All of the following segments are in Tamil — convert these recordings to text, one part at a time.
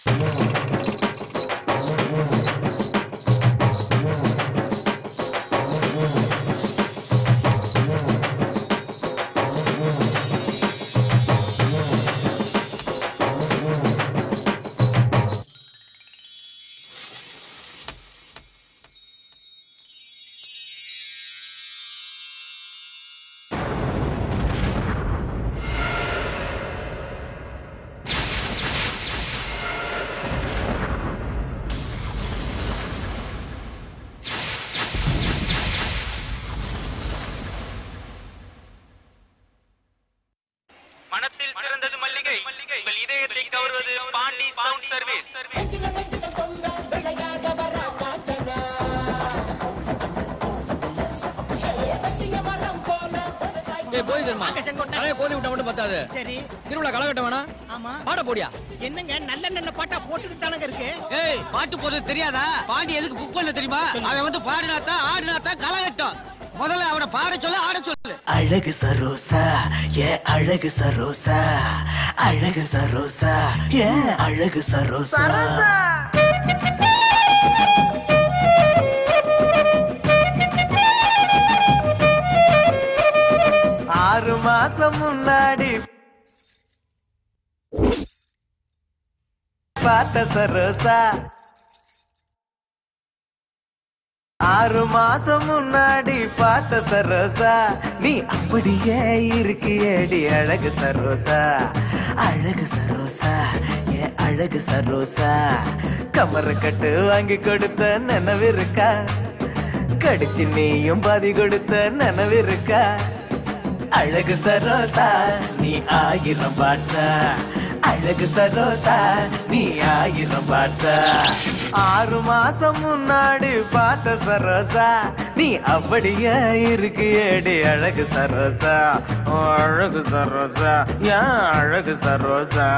மனத்தில் சிறந்தது மல்லிகை உங்கள் இதயத்தை கவர்வது பாண்டி சவுண்ட் சர்வீஸ் மெச்சில மெச்சில பொங்க விளையாட வரா காஞ்சனா பத்திய மரம் போல விவசாயி ஏய் போய் தெரியுமா நிறைய கோதி விட்டா மட்டும் பத்தாது சரி திருவிழா களைகட்ட வேணாம் ஆமா பாட போடியா என்னங்க நல்ல நல்ல பாட்டா போட்டுட்டு தானங்க இருக்கு ஏய் பாட்டு போடுறது தெரியாதா பாண்டி எதுக்கு புக் பண்ண தெரியுமா அவன் வந்து பாடினாத்தான் ஆடினாத்தான் களை கட்டும் முதல்ல அவனை பாட சொல்லு ஆட சொல்லு அழகு சரோசா ஏ அழகு சரோசா அழகு சரோசா ஏ அழகு சரோசா ஆறு மாசம் முன்னாடி பார்த்த சரோசா ஆறு மாசம் முன்னாடி பார்த்த சரோசா நீ அப்படியே இருக்கியேடி அழகு சரோசா அழகு சரோசா ஏ அழகு சரோசா கமர கட்டு வாங்கி கொடுத்த நினைவிருக்கா கடிச்சு நீயும் பாதி கொடுத்த நினைவிருக்கா அழகு சரோசா நீ ஆயிரம் பாட்சா அழகு சரோசா நீ ஆயிரம் பாட்சா ஆறு மாசம் முன்னாடி பார்த்த சரோசா நீ அப்படியே இருக்கு ஏடி அழகு சரோசா ஓ, அழகு சரோசா ஏன் அழகு சரோசா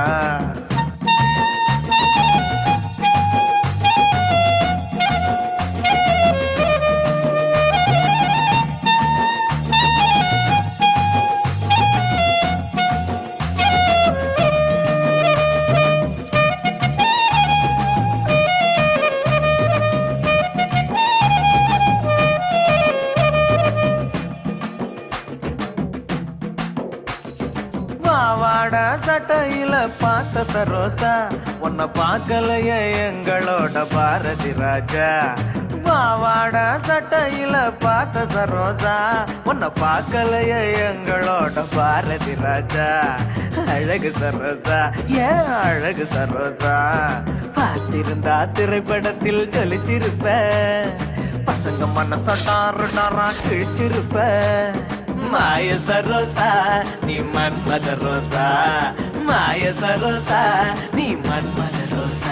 வாவாட சட்டையில பார்த்த சரோசா உன்னை பார்க்கலையே எங்களோட பாரதி ராஜா வாவாட சட்டையில பார்த்த சரோசா உன்னை பார்க்கலையே எங்களோட பாரதி ராஜா அழகு சரோசா ஏன் அழகு சரோசா பார்த்திருந்தா திரைப்படத்தில் ஜொலிச்சிருப்ப பசங்க மனசட்டாரு டாரா கிழிச்சிருப்ப மாய சரோசா நீ மன்மத ரோசா மாய சரோசா நீ மன்மத ரோசா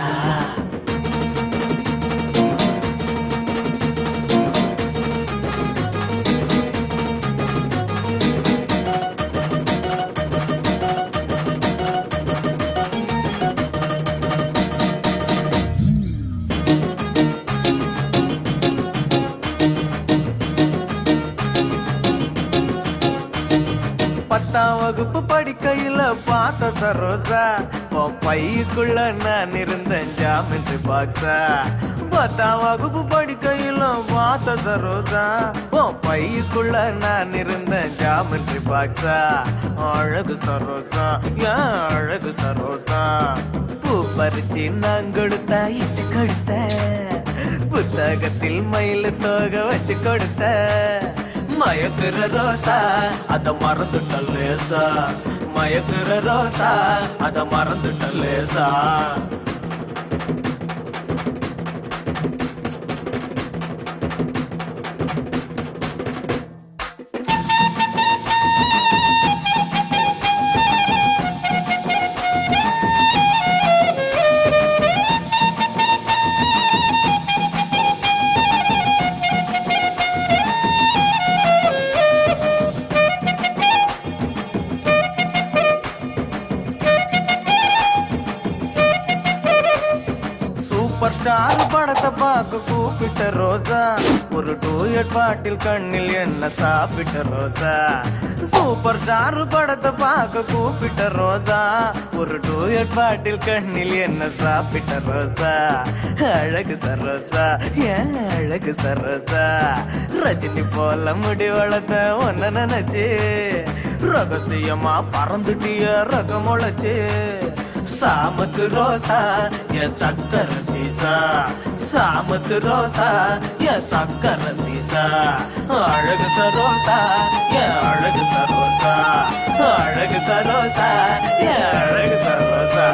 பத்தாம் வகுப்பு படிக்கையில பார்த்த சரோசா உன் பையுக்குள்ள நான் இருந்தேன் ஜாமெட்ரி பாக்ஸா பத்தாம் வகுப்பு படிக்கையில பார்த்த சரோசா உன் பையுக்குள்ள நான் இருந்தேன் ஜாமெட்ரி பாக்ஸா அழகு சரோசா ஏன் அழகு சரோசா பூ பறிச்சு நான் கொடுத்தா இச்சு கொடுத்த புத்தகத்தில் மயில் தோக வச்சு கொடுத்த மயக்குற ரோசா அத மறந்துட்ட லேசா மயக்குற ரோசா அத மறந்துட்ட லேசா பார்க்க கூப்பிட்ட ரோசா ஒரு டூயட் பாட்டில் கண்ணில் என்ன சாப்பிட்ட ரோசா சூப்பர் ஸ்டார் படத்தை பார்க்க கூப்பிட்ட ரோசா ஒரு டூயட் பாட்டில் கண்ணில் என்ன சாப்பிட்ட ரோசா அழகு சரோசா ஏன் அழகு சரோசா ரஜினி போல முடி வளர்த்த ஒன்ன நினைச்சு ரகசியமா பறந்துட்டிய ரகம் முளைச்சு சாமத்து ரோசா என் சக்கர சீசா சாமத்து ரோசா என் சக்கர சீசா அழகு சரோசா என் அழகு சரோசா அழகு சரோசா என் அழகு சரோசா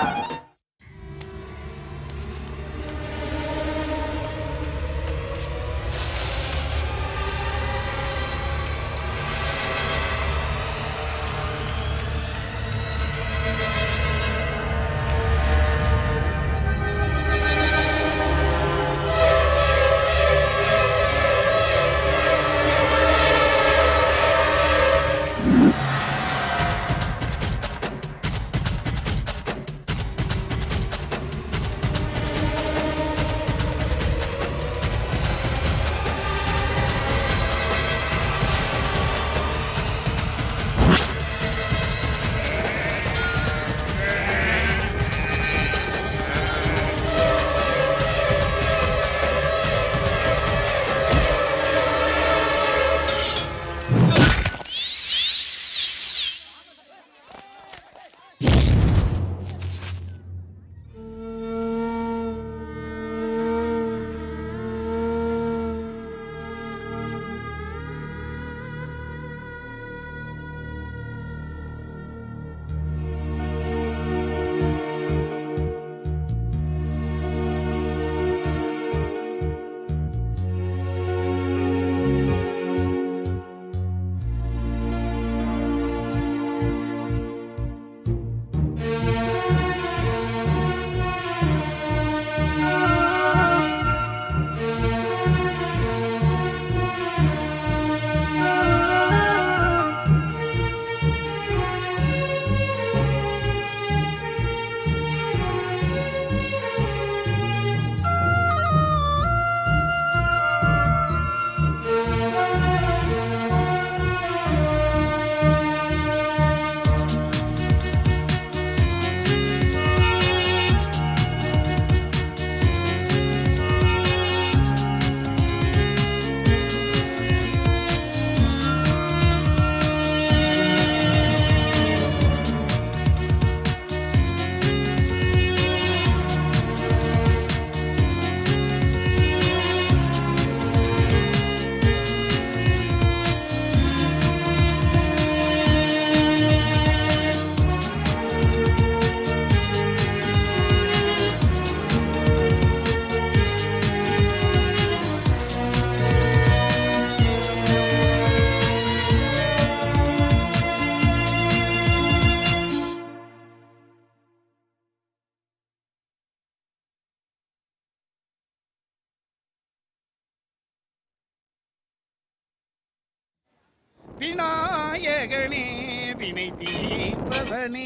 விநாயகனே வினை தீர்ப்பவனே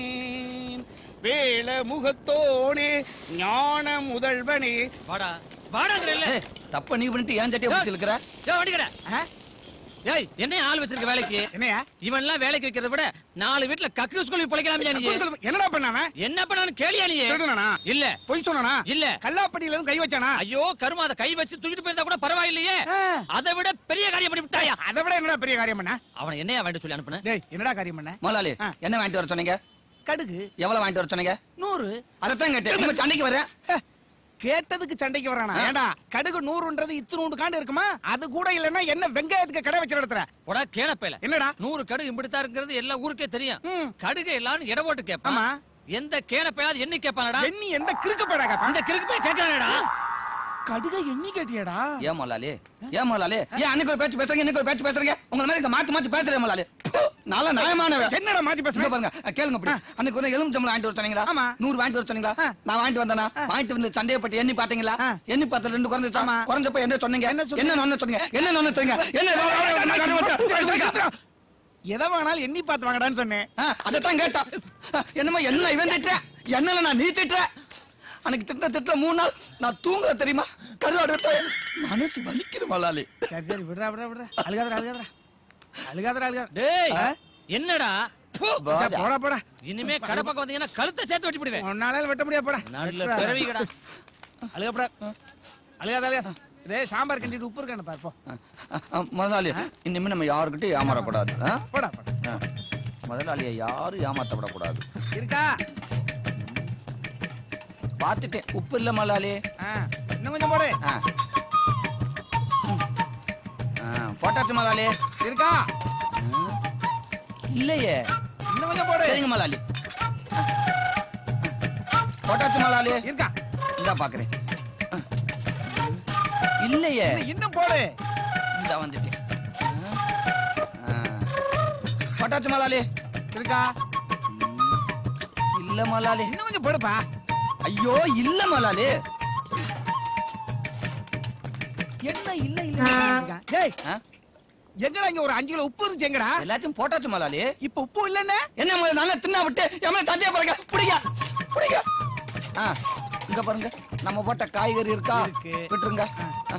வேல முகத்தோனே ஞான முதல்வனே வாடா வாடாங்கறல்ல தப்ப நீ பண்ணிட்டு ஏன் சட்டையை பிடிச்சிருக்கிற ஏய் வண்டிக்கடா ஏய் என்ன ஆள் வச்சிருக்க வேலைக்கு என்னையா இவன் எல்லாம் வேலைக்கு வைக்கிறத விட நாலு வீட்ல கக்கு ஸ்கூலில் பிழைக்கலாமே நீ என்னடா பண்ணாம என்ன பண்ணான்னு கேளியா நீ திருடனா இல்ல பொய் சொன்னானா இல்ல. கல்லாப்பட்டியில இருந்து கை வச்சானா ஐயோ கருமா அதை கை வச்சு தூக்கிட்டு போயிருந்தா கூட பரவாயில்லையே ஆ. அதை விட பெரிய காரியம் பண்ணி விட்டாயா அதை விட என்னடா பெரிய காரியம் பண்ண அவனை என்னையா வேண்டாம் சொல்லி அனுப்புன டேய் என்னடா காரியம் பண்ண முதலாளி ஆ. என்ன வாங்கிட்டு வர சொன்னீங்க கடுகு எவ்வளவு வாங்கிட்டு வர சொன்னீங்க நூறு அதைத்தான் கேட்டேன் நம்ம சண்டைக்கு வரேன் ஹே, கேட்டதுக்கு சண்டைக்கு வரானா ஏண்டா கடுகு நூறுன்றது இத்தினூண்டு காண்டு இருக்குமா அது கூட இல்லன்னா என்ன வெங்காயத்துக்கு கடை வச்சு நடத்துற போடா கேனப்பையில என்னடா நூறு கடுகு இப்படித்தான் இருக்கிறது எல்லா ஊருக்கே தெரியும் ம். கடுகு எல்லாரும் எடை போட்டு கேட்பான் ஆமா. எந்த கேனப்பையாவது எண்ணி கேட்பானடா எண்ணி எந்த கிறுக்கு பேடா அந்த கிறுக்கு போய் கேட்கறானடா கடுக எண்ணி கேட்டியாடா ஏன் முதலாளி ஏன் முதலாளி ஏன் அன்னைக்கு ஒரு பேச்சு பேசுறீங்க இன்னைக்கு ஒரு பேச்சு பேசுறீங்க உங்களை மாதிரி இங்க மாத்தி மாத்தி பேசுறேன் முதலாளி ப்பு, நல்ல நியாயமானவன் என்னடா மாத்தி இங்க பேசுற பாருங்க அஹ், கேளுங்க அப்படி அன்னைக்கு ஒரு எலும்பு சம்பளம் வாங்கிட்டு வர சொன்னீங்களா ஆமா. நூறு வாங்கிட்டு வர சொன்னீங்களா ஆ. நான் வாங்கிட்டு வந்தேனா வாங்கிட்டு வந்து சந்தேகப்பட்டு எண்ணி பாத்தீங்களா ஆ. எண்ணி பார்த்து ரெண்டு குறைஞ்சிச்சா ஆமா. குறைஞ்சப்ப என்ன சொன்னீங்க என்ன சொன்னீங்க? என்ன ஒண்ணு சொன்னீங்க என்ன ஒண்ணு சொன்னீங்க என்ன எதை வேணாலும் எண்ணி பார்த்து வாங்கடான்னு சொன்னேன் அதைத்தான் கேட்டான் என்னமோ என்ன இவன் திட்டுற என்னல நான் நீ திட்டுற அன்னைக்கு திட்ட திட்ட மூணு நாள் நான் தூங்குற தெரியுமா கருவாடு எடுத்த மனசு வலிக்குது முதலாளி சரி சரி விடுறா விடுறா விடுறா அழுகாதடா அழுகாதடா அழுகாதடா அழுகாத டேய் ஆ? என்னடா ப்பு. சரி, போடா போடா இனிமே கடை பக்கம் வந்தீங்கன்னா கழுத்தை சேர்த்து வெட்டி விடுவேன் உன்னால வெட்ட முடியாது போடா நல்ல வெட்டுடா. பிறவிகடா அழுகப்படா அழுகாத அழுகாத இதே சாம்பார் கண்டிட்டு உப்பு இருக்கான்னு பாரு போ முதலாளி இனிமே நம்ம யாருக்கிட்டையும் ஏமாறக்கூடாது ஆ? போடா போடா ஆ. முதலாளியை யாரும் ஏமாத்தப்படக்கூடாது இருக்கா பார்த்துட்டேன் உப்பு இல்ல முதலாளி ஆ, இன்னும் கொஞ்சம் போடு ஆ. ஆ, போட்டாச்சு முதலாளி இருக்கா இல்லையே இன்னும் கொஞ்சம் போடு சரிங்க முதலாளி ஆ. போட்டாச்சு முதலாளி இருக்கா இந்தா பாக்குறேன் ஆ. இல்லையே இன்னும் இன்னும் போடு இந்தா வந்துட்டேன் ஆ. போட்டாச்சு முதலாளி இருக்கா இல்ல முதலாளி இன்னும் கொஞ்சம் போடுப்பா ஐயோ இல்ல முதலாளி என்ன இல்ல இல்ல டேய் ஆ? எங்கடா இங்க ஒரு அஞ்சு கிலோ உப்பு இருந்துச்சு எங்கடா எல்லாத்தையும் போட்டாச்சு முதலாளி இப்ப உப்பு இல்லன்னு என்ன முதல்ல நல்லா தின்னா விட்டு எம்மள சத்தியா பாருங்க பிடிங்க பிடிங்க ஆ இங்க பாருங்க நம்ம போட்ட காய்கறி இருக்கா இருக்கு. விட்டுருங்க ஆ.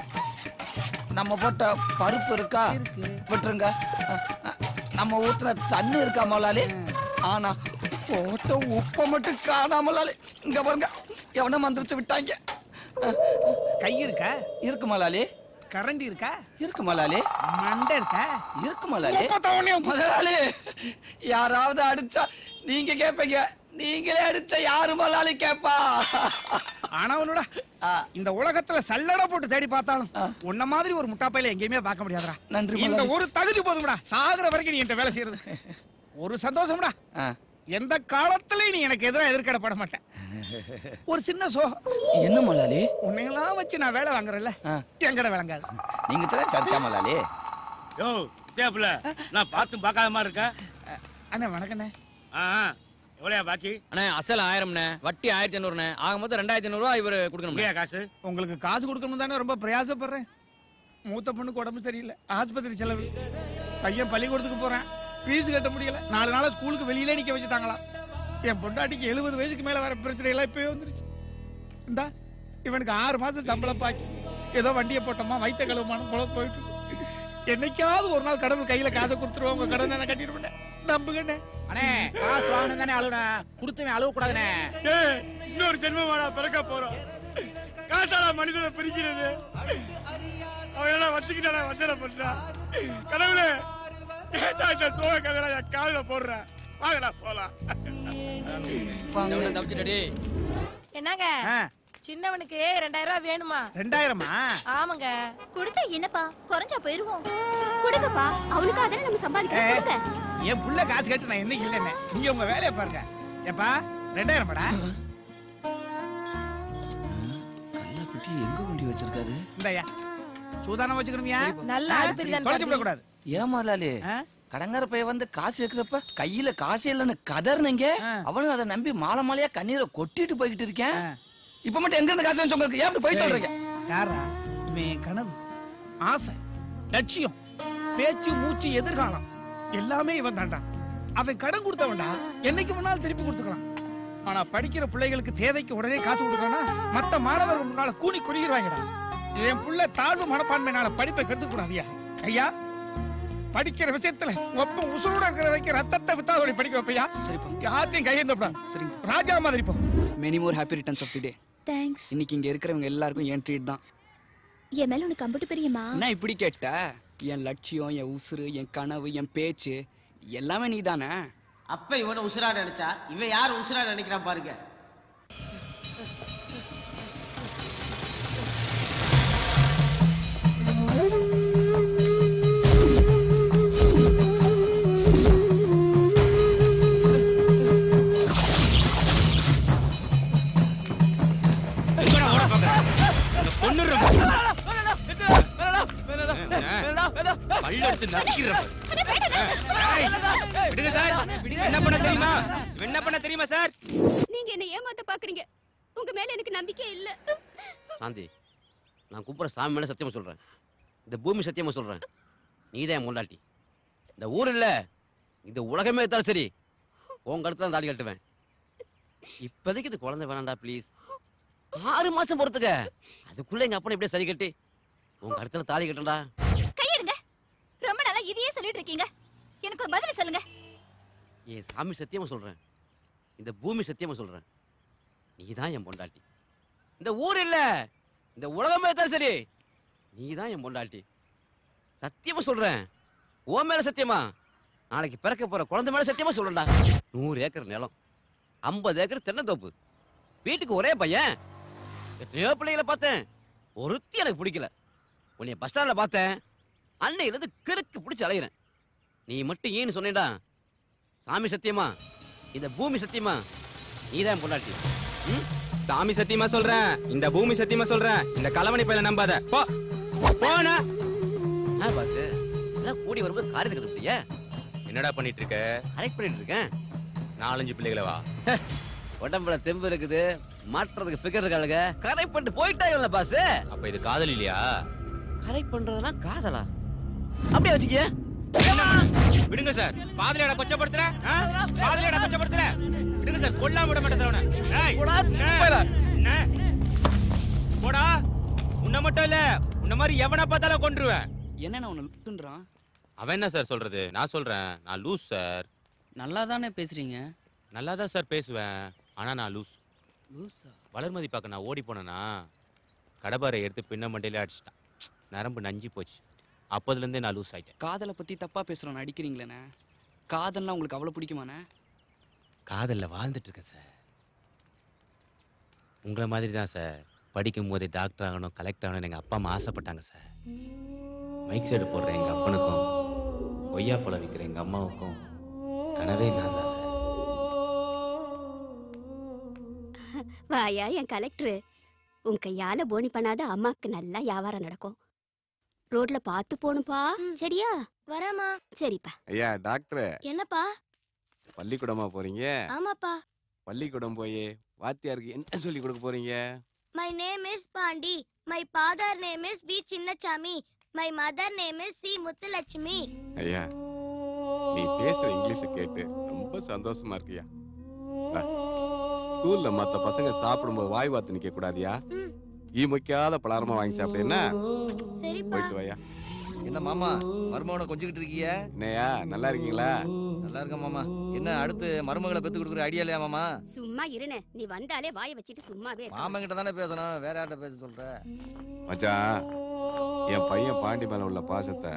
நம்ம போட்ட பருப்பு இருக்கா இருக்கு. விட்டுருங்க ஆ, ஆ. நம்ம ஊத்துன தண்ணி இருக்கா முதலாளி ஆனா போட்ட உப்பை மட்டும் காணாமலாளி இங்க பாருங்க எவன மந்திரிச்சு விட்டாங்க ஆ, கை இருக்கா இருக்கு முதலாளி கரண்டி இருக்கா இருக்கு முதலாளி மண்டை இருக்கா இருக்கு முதலாளி உப்பை உடனே முதலாளி யாராவது அடிச்சா நீங்க கேப்பீங்க நீங்களே அடிச்சா யாரு முதலாளி கேப்பா ஆனா ஒண்ணுடா ஆ, இந்த உலகத்துல சல்லடை போட்டு தேடி பார்த்தாலும் உன்ன மாதிரி ஒரு முட்டாப்பையில எங்கேயுமே பார்க்க முடியாதுடா நன்றி இந்த முதலாளி. ஒரு தகுதி போதும்டா சாகுற வரைக்கும் நீ என்கிட்ட வேலை செய்யறது ஒரு சந்தோஷம்டா ஆ. எந்த காலத்திலயும் நீ எனக்கு எதிராக எதிர்கடப்பட மாட்டேன் ஒரு சின்ன சோகம் என்ன முதலாளி உன்னையெல்லாம் வச்சு நான் வேலை வாங்குறேன்ல ஆ. எங்கட விளங்காது நீங்க சொல்ல சத்தியா முதலாளி யோ தேப்புல நான் பார்த்து பார்க்காத மாதிரி இருக்கேன் அஹ், அண்ணே வணக்கண்ணே ஆ ஆ. எவ்வளோயா பாக்கி அண்ணே அசல் ஆயிரம்ண்ணே வட்டி ஆயிரத்தி ஐநூறுண்ணே ஆக மொத்தம் ரெண்டாயிரத்தி ஐநூறுவா இவர் கொடுக்கணும் இங்கேயா காசு உங்களுக்கு காசு கொடுக்கணும் தானே ரொம்ப பிரயாசப்படுறேன் மூத்த பொண்ணுக்கு உடம்பு சரியில்லை ஆஸ்பத்திரி செலவு பையன் பள்ளிக்கூடத்துக்கு போறேன் ஃபீஸ் கட்ட முடியல நாலு நாளா ஸ்கூலுக்கு வெளியிலே நிக்க வச்சுட்டாங்களாம் என் பொண்டாட்டிக்கு எழுபது வயசுக்கு மேல வர பிரச்சனை எல்லாம் இப்பவே வந்துருச்சு இந்தா இவனுக்கு ஆறு மாசம் சம்பளம் பாக்கி ஏதோ வண்டியை போட்டோமா வைத்த கழுவுமானம் போல போயிட்டு இருக்கு. என்னைக்காவது ஒரு நாள் கடவுள் கையில காசை கொடுத்துருவோம் உங்க கடனை நான் கட்டிடுவேன் நம்புங்கண்ணே அண்ணே காசு வாங்கணும் தானே அழுவுன கொடுத்தவன் அழுவ கூடாதுண்ணே ஏய், இன்னொரு ஜென்மமாடா பிறக்க போறோம் காசாடா மனிதனை பிரிக்கிறது அவன் என்ன வச்சுக்கிட்டாடா வஞ்சனை பண்றா கடவுளே ஏன்டா இந்த சோக கதையில என் காலில போடுறேன் வாங்கடா போலாம் தப்பிச்சுட்டடி என்னங்க ஆ, சின்னவனுக்கு ரெண்டாயிரம் ரூபாய் வேணுமா ரெண்டாயிரமா ஆமாங்க கொடுத்தா என்னப்பா குறைஞ்சா போயிருவோம் கொடுங்கப்பா அவனுக்காக தானே நம்ம சம்பாதிக்கிறோம் ஏய், கொடுங்க என் புள்ள காசு கேட்டு நான் என்ன இல்லைன்னு நீங்க உங்க வேலையை பாருங்க ஏப்பா ரெண்டாயிரம் படா கல்லாக்குட்டி எங்க கொண்டு வச்சிருக்காரு இந்தாயா சூதானம் வச்சுக்கணுமியா நல்ல அடிப்பறி தான் தொலைச்சு விட கூடாது ஏன் முதலாளி ஆ? கடங்கார பைய வந்து காசு வைக்கிறப்ப கையில காசு இல்லைன்னு கதர்னீங்க ஆ. அவனும் அதை நம்பி மாலை மாலையா கண்ணீரை கொட்டிட்டு போய்கிட்டு இருக்கேன் ஆ. இப்ப மட்டும் எங்க இருந்து காசு வந்து உங்களுக்கு ஏன் இப்படி போய் சொல்றீங்க யாரா இவன் என் கனவு ஆசை லட்சியம் பேச்சு மூச்சு எதிர்காலம் எல்லாமே இவன் தான்டா அவன் கடன் கொடுத்தவன்டா என்னைக்கு முன்னாலும் திருப்பி கொடுத்துக்கலாம் ஆனா படிக்கிற பிள்ளைகளுக்கு தேவைக்கு உடனே காசு கொடுக்கறனா மத்த மாணவர்கள் முன்னால கூனி குறுகிடுவாங்கடா என் புள்ள தாழ்வு மனப்பான்மையினால படிப்பை கத்துக்க கூடாதியா ஐயா படிக்கிற விஷயத்துல ஒப்ப உசுரோட இருக்கிற வரைக்கும் ரத்தத்தை வித்தாதோட படிக்க வைப்பையா யார்த்தையும் கையெழுந்தப்படா சரி ராஜா மாதிரி போ many more happy returns of the day thanks இன்னைக்கு இங்க இருக்கிறவங்க எல்லாருக்கும் என் ட்ரீட் தான் என் மேல உனக்கு கம்புட்டு பிரியமா என்ன இப்படி கேட்ட என் லட்சியம் என் உசுறு என் கனவு என் பேச்சு எல்லாமே நீ தானே அப்ப இவனை உசுரா நினைச்சா இவன் யார் உசுரா நினைக்கிறான் பாருங்க பல்ல எடுத்து நக்கிடுறப்ப விடுங்க சார் என்ன பண்ண தெரியுமா என்ன பண்ண தெரியுமா சார் நீங்க என்ன ஏமாத்த பாக்குறீங்க உங்க மேல எனக்கு நம்பிக்கை இல்ல சாந்தி நான் கூப்பிட்ற சாமி மேல சத்தியமா சொல்றேன் இந்த பூமி சத்தியமா சொல்றேன் நீதான் என் முன்னாட்டி இந்த ஊர் இல்ல இந்த உலகமே இருந்தாலும் சரி உன் கழுத்துல தான் தாலி கட்டுவேன் இப்போதைக்கு இது குழந்தை வேணாம்டா ப்ளீஸ் ஆறு மாசம் பொறுத்துக்க அதுக்குள்ள எங்க அப்பனை எப்படியே சரி கட்டி உங்க இடத்துல தாலி கட்டண்டா கையெடுங்க ரொம்ப நாளா இதையே சொல்லிட்டு இருக்கீங்க எனக்கு ஒரு பதில் சொல்லுங்க ஏன் சாமி சத்தியமா சொல்றேன் இந்த பூமி சத்தியமா சொல்றேன் நீ தான் என் பொண்டாட்டி இந்த ஊர் இல்ல இந்த உலகமே தான் சரி நீ தான் என் பொண்டாட்டி சத்தியமா சொல்றேன் ஓ மேல சத்தியமா நாளைக்கு பிறக்க போற குழந்தை மேல சத்தியமா சொல்றேன்டா நூறு ஏக்கர் நிலம் ஐம்பது ஏக்கர் தென்னந்தோப்பு வீட்டுக்கு ஒரே பையன் எத்தனையோ பிள்ளைகளை பார்த்தேன் ஒருத்தி எனக்கு பிடிக்கல உன்னைய பஸ் ஸ்டாண்ட்ல பார்த்தேன் அன்னையிலிருந்து கிறுக்கு பிடிச்சி அலையிறேன் நீ மட்டும் ஏன்னு சொன்னேடா சாமி சத்தியமா இந்த பூமி சத்தியமா நீதான் பொண்டாட்டி ம்? சாமி சத்தியமா சொல்றேன் இந்த பூமி சத்தியமா சொல்றேன் இந்த கலவணி பையல நம்பாத போ போனா என்ன பாத்து எல்லாம் கூடி வரும்போது காரியத்துக்கு எடுப்பியா என்னடா பண்ணிட்டு இருக்க கரெக்ட் பண்ணிட்டு இருக்கேன் நாலஞ்சு பிள்ளைகளை வா உடம்புல தெம்பு இருக்குது மாற்றுறதுக்கு ஃபிகர் இருக்காளுங்க கரெக்ட் பண்ணிட்டு போயிட்டாங்கல்ல பாஸ் அப்ப இது காதல் இல்லையா கரெக்ட் பண்றதெல்லாம் காதலா அப்படியே வச்சுக்கிய விடுங்க சார் பாதிரியாட கொச்சப்படுத்துற ஆ? பாதிரியாட கொச்சப்படுத்துற விடுங்க சார் கொல்லாம விட மாட்டேன் சார் அவனை ஏய், என்ன? என்ன? போடா உன்னை மட்டும் இல்ல உன்ன மாதிரி எவனை பார்த்தாலும் கொன்றுவேன் என்னண்ணா உன்னை லுட்டுன்றான் அவன் என்ன சார் சொல்றது நான் சொல்றேன் நான் லூஸ் சார் நல்லா தானே பேசுறீங்க நல்லா தான் சார் பேசுவேன் ஆனா நான் லூஸ் லூசா வளர்மதி பார்க்க நான் ஓடி போனேனா கடபாரை எடுத்து பின்ன மண்டையில அடிச்சிட்டான் நரம்பு நஞ்சு போச்சு அப்போதுலேருந்தே நான் லூஸ் ஆயிட்டேன் காதலை பத்தி தப்பா பேசுறோம் அடிக்கிறீங்களேண்ணே காதல்னா உங்களுக்கு அவ்வளவு பிடிக்குமாண்ணே காதலில் வாழ்ந்துட்டு இருக்கேன் சார் உங்களை மாதிரி தான் சார் படிக்கும் போதே டாக்டர் ஆகணும் கலெக்டர் ஆகணும்னு எங்கள் அப்பா அம்மா ஆசைப்பட்டாங்க சார் மைக் செட் போடுற எங்கள் அப்பனுக்கும் கொய்யா பழம் விற்கிற எங்கள் அம்மாவுக்கும் கனவே நான் தான் சார் வாயா என் கலெக்டர் உன் கையால போனி பண்ணாத அம்மாக்கு நல்லா வியாபாரம் நடக்கும் ரோட்ல பார்த்து போணுப்பா சரியா வரமா சரிப்பா ஐயா டாக்டர் என்னப்பா பள்ளிக்கூடமா போறீங்க ஆமாப்பா பள்ளிக்கூடம் போய் வாத்தியாருக்கு என்ன சொல்லி கொடுக்க போறீங்க My name is Pandi. My father name is V. Chinnachami. My mother name is C. Muthulakshmi. ஐயா நீ பேசுற இங்கிலீஷை கேட்டு ரொம்ப சந்தோஷமா இருக்கியா வா. ஸ்கூல்ல மத்த பசங்க சாப்பிடும்போது வாய் வாத்து நிக்க கூடாதியா ஈ முக்காத பலகாரமா வாங்கி சாப்பிட்டேன்னா போயிட்டு வாயா என்ன மாமா மருமகனை கொஞ்சிக்கிட்டு இருக்கிய என்னையா நல்லா இருக்கீங்களா நல்லா இருக்க மாமா என்ன அடுத்து மருமகளை பெத்து கொடுக்குற ஐடியா இல்லையா மாமா சும்மா இருனே நீ வந்தாலே வாயை வச்சுட்டு சும்மாவே இருக்க. மாமன் கிட்ட தானே பேசணும் வேற யார்கிட்ட பேச சொல்ற மச்சான் என் பையன் பாண்டி மேல உள்ள பாசத்தை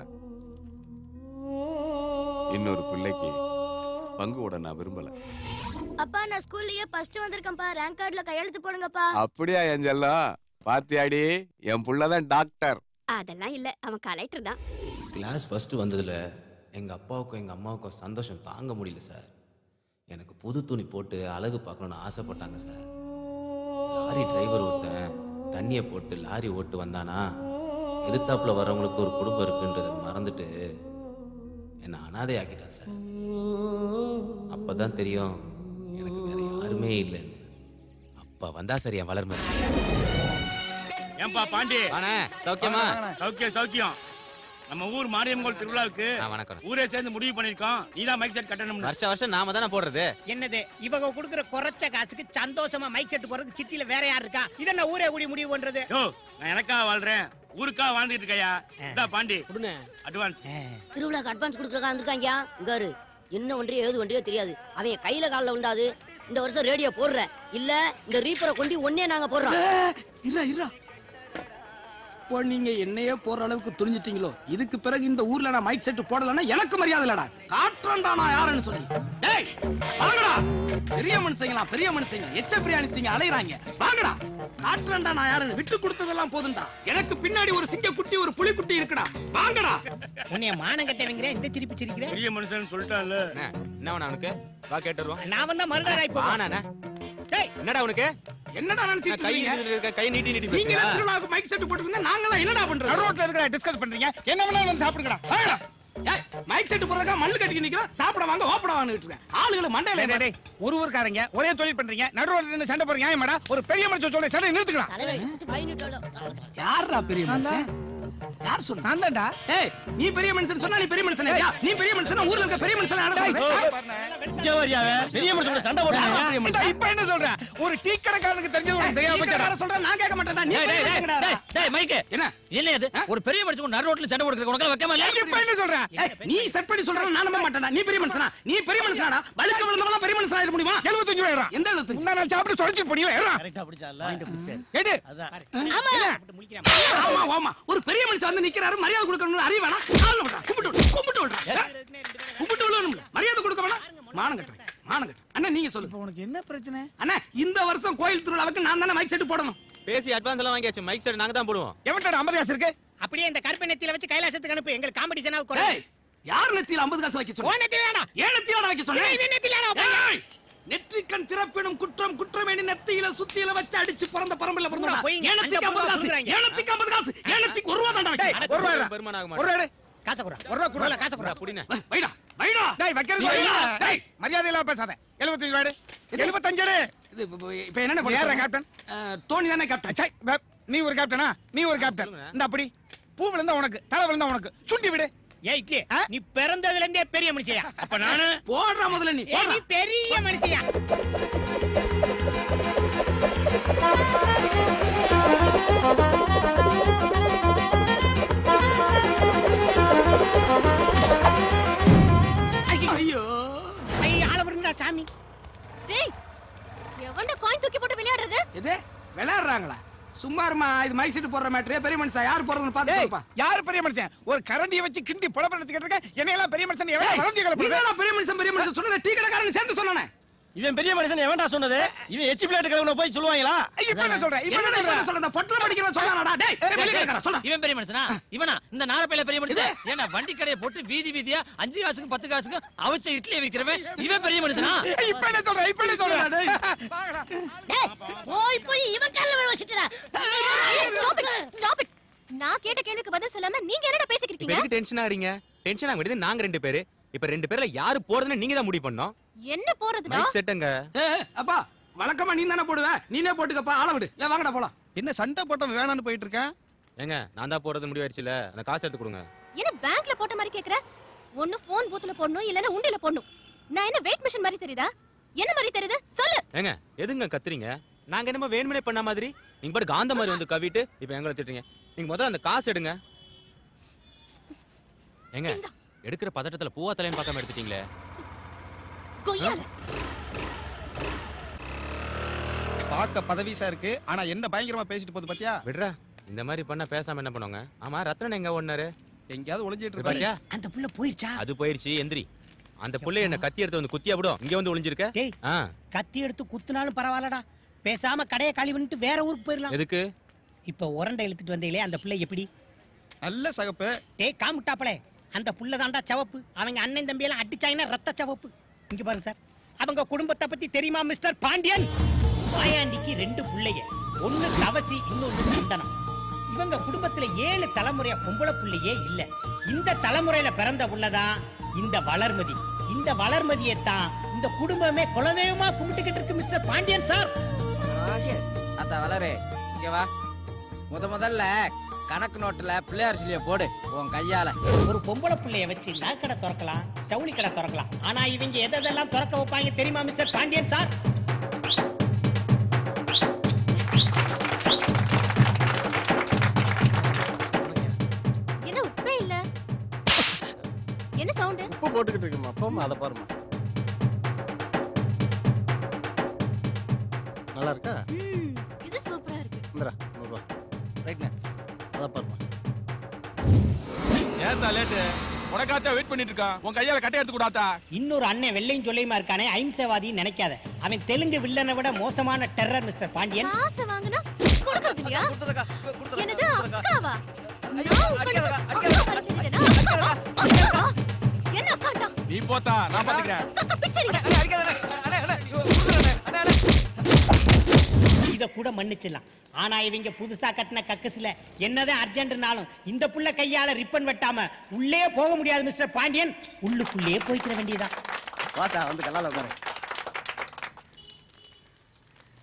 இன்னொரு பிள்ளைக்கு பங்கு விட நான் விரும்பல அப்பா நான் ஸ்கூல்லயே ஃபர்ஸ்ட் வந்திருக்கேன்ப்பா ரேங்க் கார்டுல கையெழுத்து போடுங்கப்பா அப்படியா என் செல்லம் பாத்தியாடி என் புள்ளதான் டாக்டர் அதெல்லாம் இல்ல அவன் கலெக்டர் தான் கிளாஸ் ஃபஸ்ட்டு வந்ததில் எங்கள் அப்பாவுக்கும் எங்கள் அம்மாவுக்கும் சந்தோஷம் தாங்க முடியல சார் எனக்கு புது துணி போட்டு அழகு பார்க்கணுன்னு ஆசைப்பட்டாங்க சார் லாரி டிரைவர் ஒருத்தன் தண்ணியை போட்டு லாரி ஓட்டு வந்தானா எதிர்த்தாப்புல வர்றவங்களுக்கு ஒரு குடும்பம் இருக்குன்றதை மறந்துட்டு என்னை அனாதையாக்கிட்டான் சார் அப்பதான் தெரியும் எனக்கு வேற யாருமே இல்லைன்னு அப்பா வந்தா சரியா வளர்மதி ஏன்பா பாண்டி வாணே, சௌக்கியமா? சௌக்கியம் சௌக்கியம் நம்ம ஊர் மாரியம்மன் திருவிழாவுக்கு ஆ, வணக்கம் ஊரே சேர்ந்து முடிவு பண்ணிருக்கோம் நீதான் மைக் செட் கட்டணும் வருஷம் வருஷம் நாம தானே போடுறது என்னது இவங்க கொடுக்குற குறைச்ச காசுக்கு சந்தோஷமா மைக் செட் போறதுக்கு சிட்டில வேற யார் இருக்கா இத நான் ஊரே கூடி முடிவு பண்றது யோ நான் எனக்கா வாழ்றேன் ஊருக்கா வாழ்ந்துட்டு இருக்கையா இதா பாண்டி கொடுங்க அட்வான்ஸ் திருவிழாக்கு அட்வான்ஸ் கொடுக்குறக்கா வந்திருக்காங்க இங்காரு என்ன ஒன்றியோ ஏது ஒன்றியோ தெரியாது அவன் கையில காலில் உண்டாது இந்த வருஷம் ரேடியோ போடுற இல்ல இந்த ரீப்பரை கொண்டு ஒன்னே நாங்க போடுறோம் இருடா இருடா இப்போ நீங்க என்னையே போற அளவுக்கு துணிஞ்சிட்டீங்களோ இதுக்கு பிறகு இந்த ஊர்ல நான் மைக் செட் போடலன்னா எனக்கு மரியாதை இல்லடா காட்டுறேன்டா நான் யாருன்னு சொல்லி டேய் வாங்கடா பெரிய மனுஷங்களா பெரிய மனுஷங்க எச்ச பிரியாணி திங்க அலையறாங்க வாங்கடா காட்டுறேன்டா நான் யாருன்னு விட்டு கொடுத்ததெல்லாம் போதும்டா எனக்கு பின்னாடி ஒரு சிங்க குட்டி ஒரு புலி குட்டி இருக்குடா வாங்கடா உன்னைய மானம் கட்டவங்கிற இந்த சிரிப்பு சிரிக்கிற பெரிய மனுஷன் சொல்லிட்டான்ல என்ன வேணும் அவனுக்கு வா கேட்டு வருவோம் நான் வந்தா மறுநாள் ஆயிப்போ ஆனாண்ணே என்னடா உனக்கு என்னடா நினைச்சிட்டு கை இருக்கீங்க? நீட்டிட்டு இருக்க, கை நீட்டி நீட்டி நீங்க பேசுறியா? திருவிழாவுக்கு மைக் செட் போட்டுருந்தா நாங்களாம் என்னடா பண்றோம் ரோட்ல இருக்கிற டிஸ்கஸ் பண்றீங்க என்ன வேணாலும் வந்து சாப்பிடுங்கடா வாங்கடா. ஏய், மைக் செட் போடுறதுக்கா மண்ணு கட்டிக்கு நிக்கிறோம் சாப்பிட வாங்க ஓப்பட வாங்கிட்டு இருக்கேன் ஆளுகளை மண்டையில டேய், டேய், ஒரு ஊர்க்காரங்க ஒரே தொழில் பண்றீங்க நடுரோட்ல நின்னு சண்டை போறீங்க நியாயமாடா ஒரு பெரிய மனுஷன் சொல்ல சண்டை நிறுத்துக்கலாம் யாரா பெரிய மனுஷன் யார் சொன்னா நான் தான்டா ஏய் நீ பெரிய மனுஷன் சொன்னா நீ பெரிய மனுஷன் இல்லையா நீ பெரிய மனுஷன் ஊர்ல இருக்க பெரிய மனுஷன் யாரை சொல்றது? பெரிய மனுஷன் சண்டை யாரா பெரிய மனுஷன்? இப்ப என்ன சொல்ற ஒரு டீ கடைக்காரனுக்கு தெரிஞ்சது உனக்கு தெரியாம நீ போச்சுடா. வேற சொல்ற நான் கேட்க மாட்டேன்டா நீ டேய், பெரிய டேய், மனுஷன்டா. டேய், டேய், மைக்கு. என்ன என்ன இது ஒரு பெரிய மனுஷன் நடு ரோட்ல சண்டை கொடுக்குற உனக்கு வைக்காம இல்ல இப்ப என்ன சொல்ற ஏய், நீ செட் பண்ணி சொல்ற நான் நம்ப மாட்டேன்டா நீ பெரிய மனுஷனா நீ பெரிய மனுஷனாடா வழுக்க விழுந்தவங்க பெரிய மனுஷனா இருக்க முடியுமா 75 ரூபாய் ஏறா. எந்த 75 முந்தா நாள் சாப்பிட்டு தொலைச்சு போனியோ ஏறா. எடு. ஆமா ஆமா ஒரு பெரிய மனுஷன் வந்து நிக்கிறாரு மரியாதை கொடுக்கணும்னு அறிய வேணாம் கால்ல விடுறா கும்பிட்டு விடு, கும்பிட்டு விடுறா கும்பிட்டு விடணும் மரியாதை கொடுக்க வேணாம் மானம் கட்டுறேன் மானம் கட்டுறேன் அண்ணா நீங்க சொல்லுங்க உனக்கு என்ன பிரச்சனை அண்ணா இந்த வருஷம் கோயில் திருவிழாவுக்கு நான் தானே மைக் செட் போடணும் பேசி அட்வான்ஸ் எல்லாம் வாங்கியாச்சு மைக் செட் நாங்க தான் போடுவோம் எவன்டா 50 காசு இருக்கு அப்படியே இந்த கருப்பு நெத்தியில வச்சு கைலாசத்துக்கு அனுப்பு எங்களுக்கு காம்படிஷனா ஏய் யார் நெத்தியில 50 காசு வைக்க சொன்னா நெத்தியிலடா ஏன் நெத்தியில வைக்க சொன்னா ஏய், இவன் நெத்தியிலடா வைப்பா. ஏய், நெற்றிக்கண் திறப்பினும் குற்றம் குற்றமேனி நெத்தியில சுத்தியில வச்சு அடிச்சு பிறந்த பரம்பரையில பிறந்தா போய்ங்க. ஏனத்துக்கு அந்த 50 காசு சொல்றாங்க. ஏனத்துக்கு 50 காசு ஏனத்துக்கு ஒரு ரூபா தாண்டா டேய், வைக்க ஒரு ரூபா ஏறா. பெருமான் ஆக ஒரு ரூபா எடு. காசை குடுறா ஒரு ரூபா குடுறா. காசை குடுறா புடினே வைடா வைடா டேய், வைக்கிறது நீ வைடா. வைடா. டேய், மரியாதை இல்லாம பேசாத 75 ரூபாய் எடு. 75 எடு. இது இப்ப- இப்ப- இப்ப என்ன பண்ண யாரா சொல்ற? கேப்டன்? அஹ், தோனி தானே கேப்டன் அச்சை, வே- நீ ஒரு கேப்டனா நீ ஒரு கேப்டன் இந்த அப்படி பூ விழுந்தா உனக்கு தலை விழுந்தா உனக்கு சுண்டி விடு ஏய் இட்லி நீ பிறந்ததுல இருந்தே பெரிய மனுஷியா அப்ப நானு போடுறா முதல்ல நீ ஏய், நீ பெரிய மனுஷியா ஐயோ ஐய் ஆள வருங்கடா சாமி டேய் எவன்டா காயின் தூக்கி போட்டு விளையாடுறது எது விளையாடுறாங்களா சும்மா இருமா இது மைக் செட் போடுற மேட்ரு பெரிய மனுஷன் யார் போறதுன்னு பார்த்து டேய், சொல்லுப்பா யாரு பெரிய மனுஷன் ஒரு கரண்டியை வச்சு கிண்டி புலப்படத்துக்கிட்டு இருக்க என்னை எல்லாம் பெரிய மனுஷன் எவன் வளர்ந்து நீ தானடா பெரிய மனுஷன் பெரிய மனுஷன் சொன்னதை டீ கடைக்காரன் சேர்த்து சொன்னானே இவன் பெரிய மனுஷன் எவன்டா சொன்னது இவன் எச்சி பிளேட் கிளம்புன போய் சொல்லுவாங்களா இப்ப என்ன சொல்ற இப்ப என்ன என்னடா இப்ப சொல்ற என்ன சொல்ற இந்த பொட்டல படிக்கிறவன் சொன்னானடா டேய் டேய், வெளிய கடைக்காரன் சொல்ல இவன் பெரிய மனுஷனா இவனா இந்த நாரப்பையில பெரிய மனுஷன் ஏன்னா வண்டி கடையை போட்டு வீதி வீதியா அஞ்சு காசுக்கு பத்து காசுக்கு அவிச்ச இட்லியை விக்கிறவன் இவன் பெரிய மனுஷனா இப்ப என்ன சொல்ற இப்ப என்ன சொல்ற டேய். டேய் போய் போய் இவன் கால்ல விழ வச்சிட்டடா ஸ்டாப் இட் ஸ்டாப் இட் நான் கேட்ட கேள்விக்கு பதில் சொல்லாம நீங்க என்னடா இப்ப பேசிக்கிறீங்க எதுக்கு டென்ஷன் ஆறீங்க டென்ஷன் ஆக வேண்டியது நாங்க ரெண்டு பேரு இப்ப ரெண்டு பேர்ல யாரு போறதுன்னு நீங்க தான் முடிவு பண்ணோம் என்ன போறதுடா மைக் செட்டுங்க ஏய், அப்பா வழக்கமா நீ தானே போடுவ நீனே போட்டுக்கப்பா ஆள விடு ஏன் வாங்கடா போலாம் என்ன சண்டை போட்ட வேணான்னு போயிட்டு இருக்கேன் ஏங்க நான் தான் போறது முடிவாயிருச்சுல அந்த காசு எடுத்து கொடுங்க என்ன பேங்க்ல போட்ட மாதிரி கேக்குற ஒண்ணு போன் பூத்துல போடணும் இல்லனா உண்டில போடணும் நான் என்ன வெயிட் மிஷின் மாதிரி தெரியுதா என்ன மாதிரி தெரியுது சொல்லு ஏங்க எதுங்க கத்துறீங்க நாங்க என்னமோ வேணுமனே பண்ண மாதிரி நீங்க பாட்டு காந்த மாதிரி வந்து கவிட்டு இப்ப எங்களை திட்டுறீங்க நீங்க முதல்ல அந்த காசு எடுங்க ஏங்க எடுக்கிற பதட்டத்துல பூவா தலையும் பார்க்காம எடுத்துட்டீங்களே கொய்யால பார்க்க பதவிசா இருக்கு ஆனா என்ன பயங்கரமா பேசிட்டு போகுது பாத்தியா விடுறா இந்த மாதிரி பண்ணா பேசாம என்ன பண்ணுவாங்க ஆமா ரத்னன் எங்க ஓடினாரு எங்கேயாவது ஒளிஞ்சிட்டு இது பாத்தியா அந்த புள்ள போயிருச்சா அது போயிருச்சு எந்திரி அந்த புள்ளை என்ன கத்தி எடுத்து வந்து குத்தியா விடும் இங்க வந்து ஒளிஞ்சிருக்க டேய் ஆ கத்தி எடுத்து குத்துனாலும் பரவாயில்லடா பேசாம கடையை காலி பண்ணிட்டு வேற ஊருக்கு போயிடலாம் எதுக்கு இப்ப உரண்டை இழுத்துட்டு வந்தீங்களே அந்த புள்ள எப்படி நல்ல சகப்பு டேய் காமுட்டாப்பளே அந்த புள்ள தாண்டா சவப்பு அவங்க அண்ணன் தம்பி எல்லாம் அடிச்சாங்கன்னா ரத்த சவப்பு இங்க பாருங்க சார் அவங்க குடும்பத்தை பத்தி தெரியுமா மிஸ்டர் பாண்டியன் மாயாண்டிக்கு ரெண்டு புள்ளைய ஒண்ணு தவசி இன்னொன்னு சந்தனம் இவங்க குடும்பத்துல ஏழு தலைமுறையா பொம்பளை புள்ளையே இல்ல இந்த தலைமுறையில பிறந்த புள்ளதான் இந்த வளர்மதி இந்த வளர்மதியை தான் இந்த குடும்பமே குலதெய்வமா கும்பிட்டுக்கிட்டு இருக்கு மிஸ்டர் பாண்டியன் சார் அத்தா வளரு இங்க வா முத முதல்ல கணக்கு நோட்டுல பிள்ளையார் சிலைய போடு உன் கையால ஒரு பொம்பளை புள்ளைய வச்சு நகைக்கடை திறக்கலாம் ஜவுளி கடை திறக்கலாம் ஆனா இவங்க எதை எதெல்லாம் திறக்க வைப்பாங்க தெரியுமா மிஸ்டர் பாண்டியன் சார் என்ன உப்பே இல்ல என்ன சவுண்ட் உப்பு போட்டுக்கிட்டு இருக்குமா போமா அதை பாருமா நல்லா இருக்கா ம் இது சூப்பரா இருக்கு இந்தரா நூறுரூவா ரைட்ண்ணே அதை பாருமா ஏன்டா லேட்டு உனக்காச்சா வெயிட் பண்ணிட்டு இருக்கான் உன் கையால கட்டை எடுத்து கூடாத்தா இன்னொரு அண்ணன் வெள்ளையும் சொல்லியுமா இருக்கானே அஹிம்சவாதின்னு நினைக்காத அவன் தெலுங்கு வில்லனை விட மோசமான டெரர் மிஸ்டர் பாண்டியன் காசு வாங்குனா கொடுக்கறது இல்லையா என்னது அக்காவா நான் உன் கண்ணுக்கு அக்கா மாதிரி தெரியலனா? அக்காவா? அக்காவா? என்ன அக்காட்டா நீ போத்தா நான் பாத்துக்கிறேன் அக்கா பிச்சரிங்க இத கூட மன்னிச்சிடலாம் ஆனா இவங்க புதுசா கட்டின கக்கசுல என்னதான் அர்ஜென்ட்னாலும் இந்த புள்ள கையால ரிப்பன் வெட்டாம உள்ளே போக முடியாது மிஸ்டர் பாண்டியன் உள்ளுக்குள்ளே போய்க்கிற வேண்டியதா வாத்தா வந்து கல்லால உட்காரு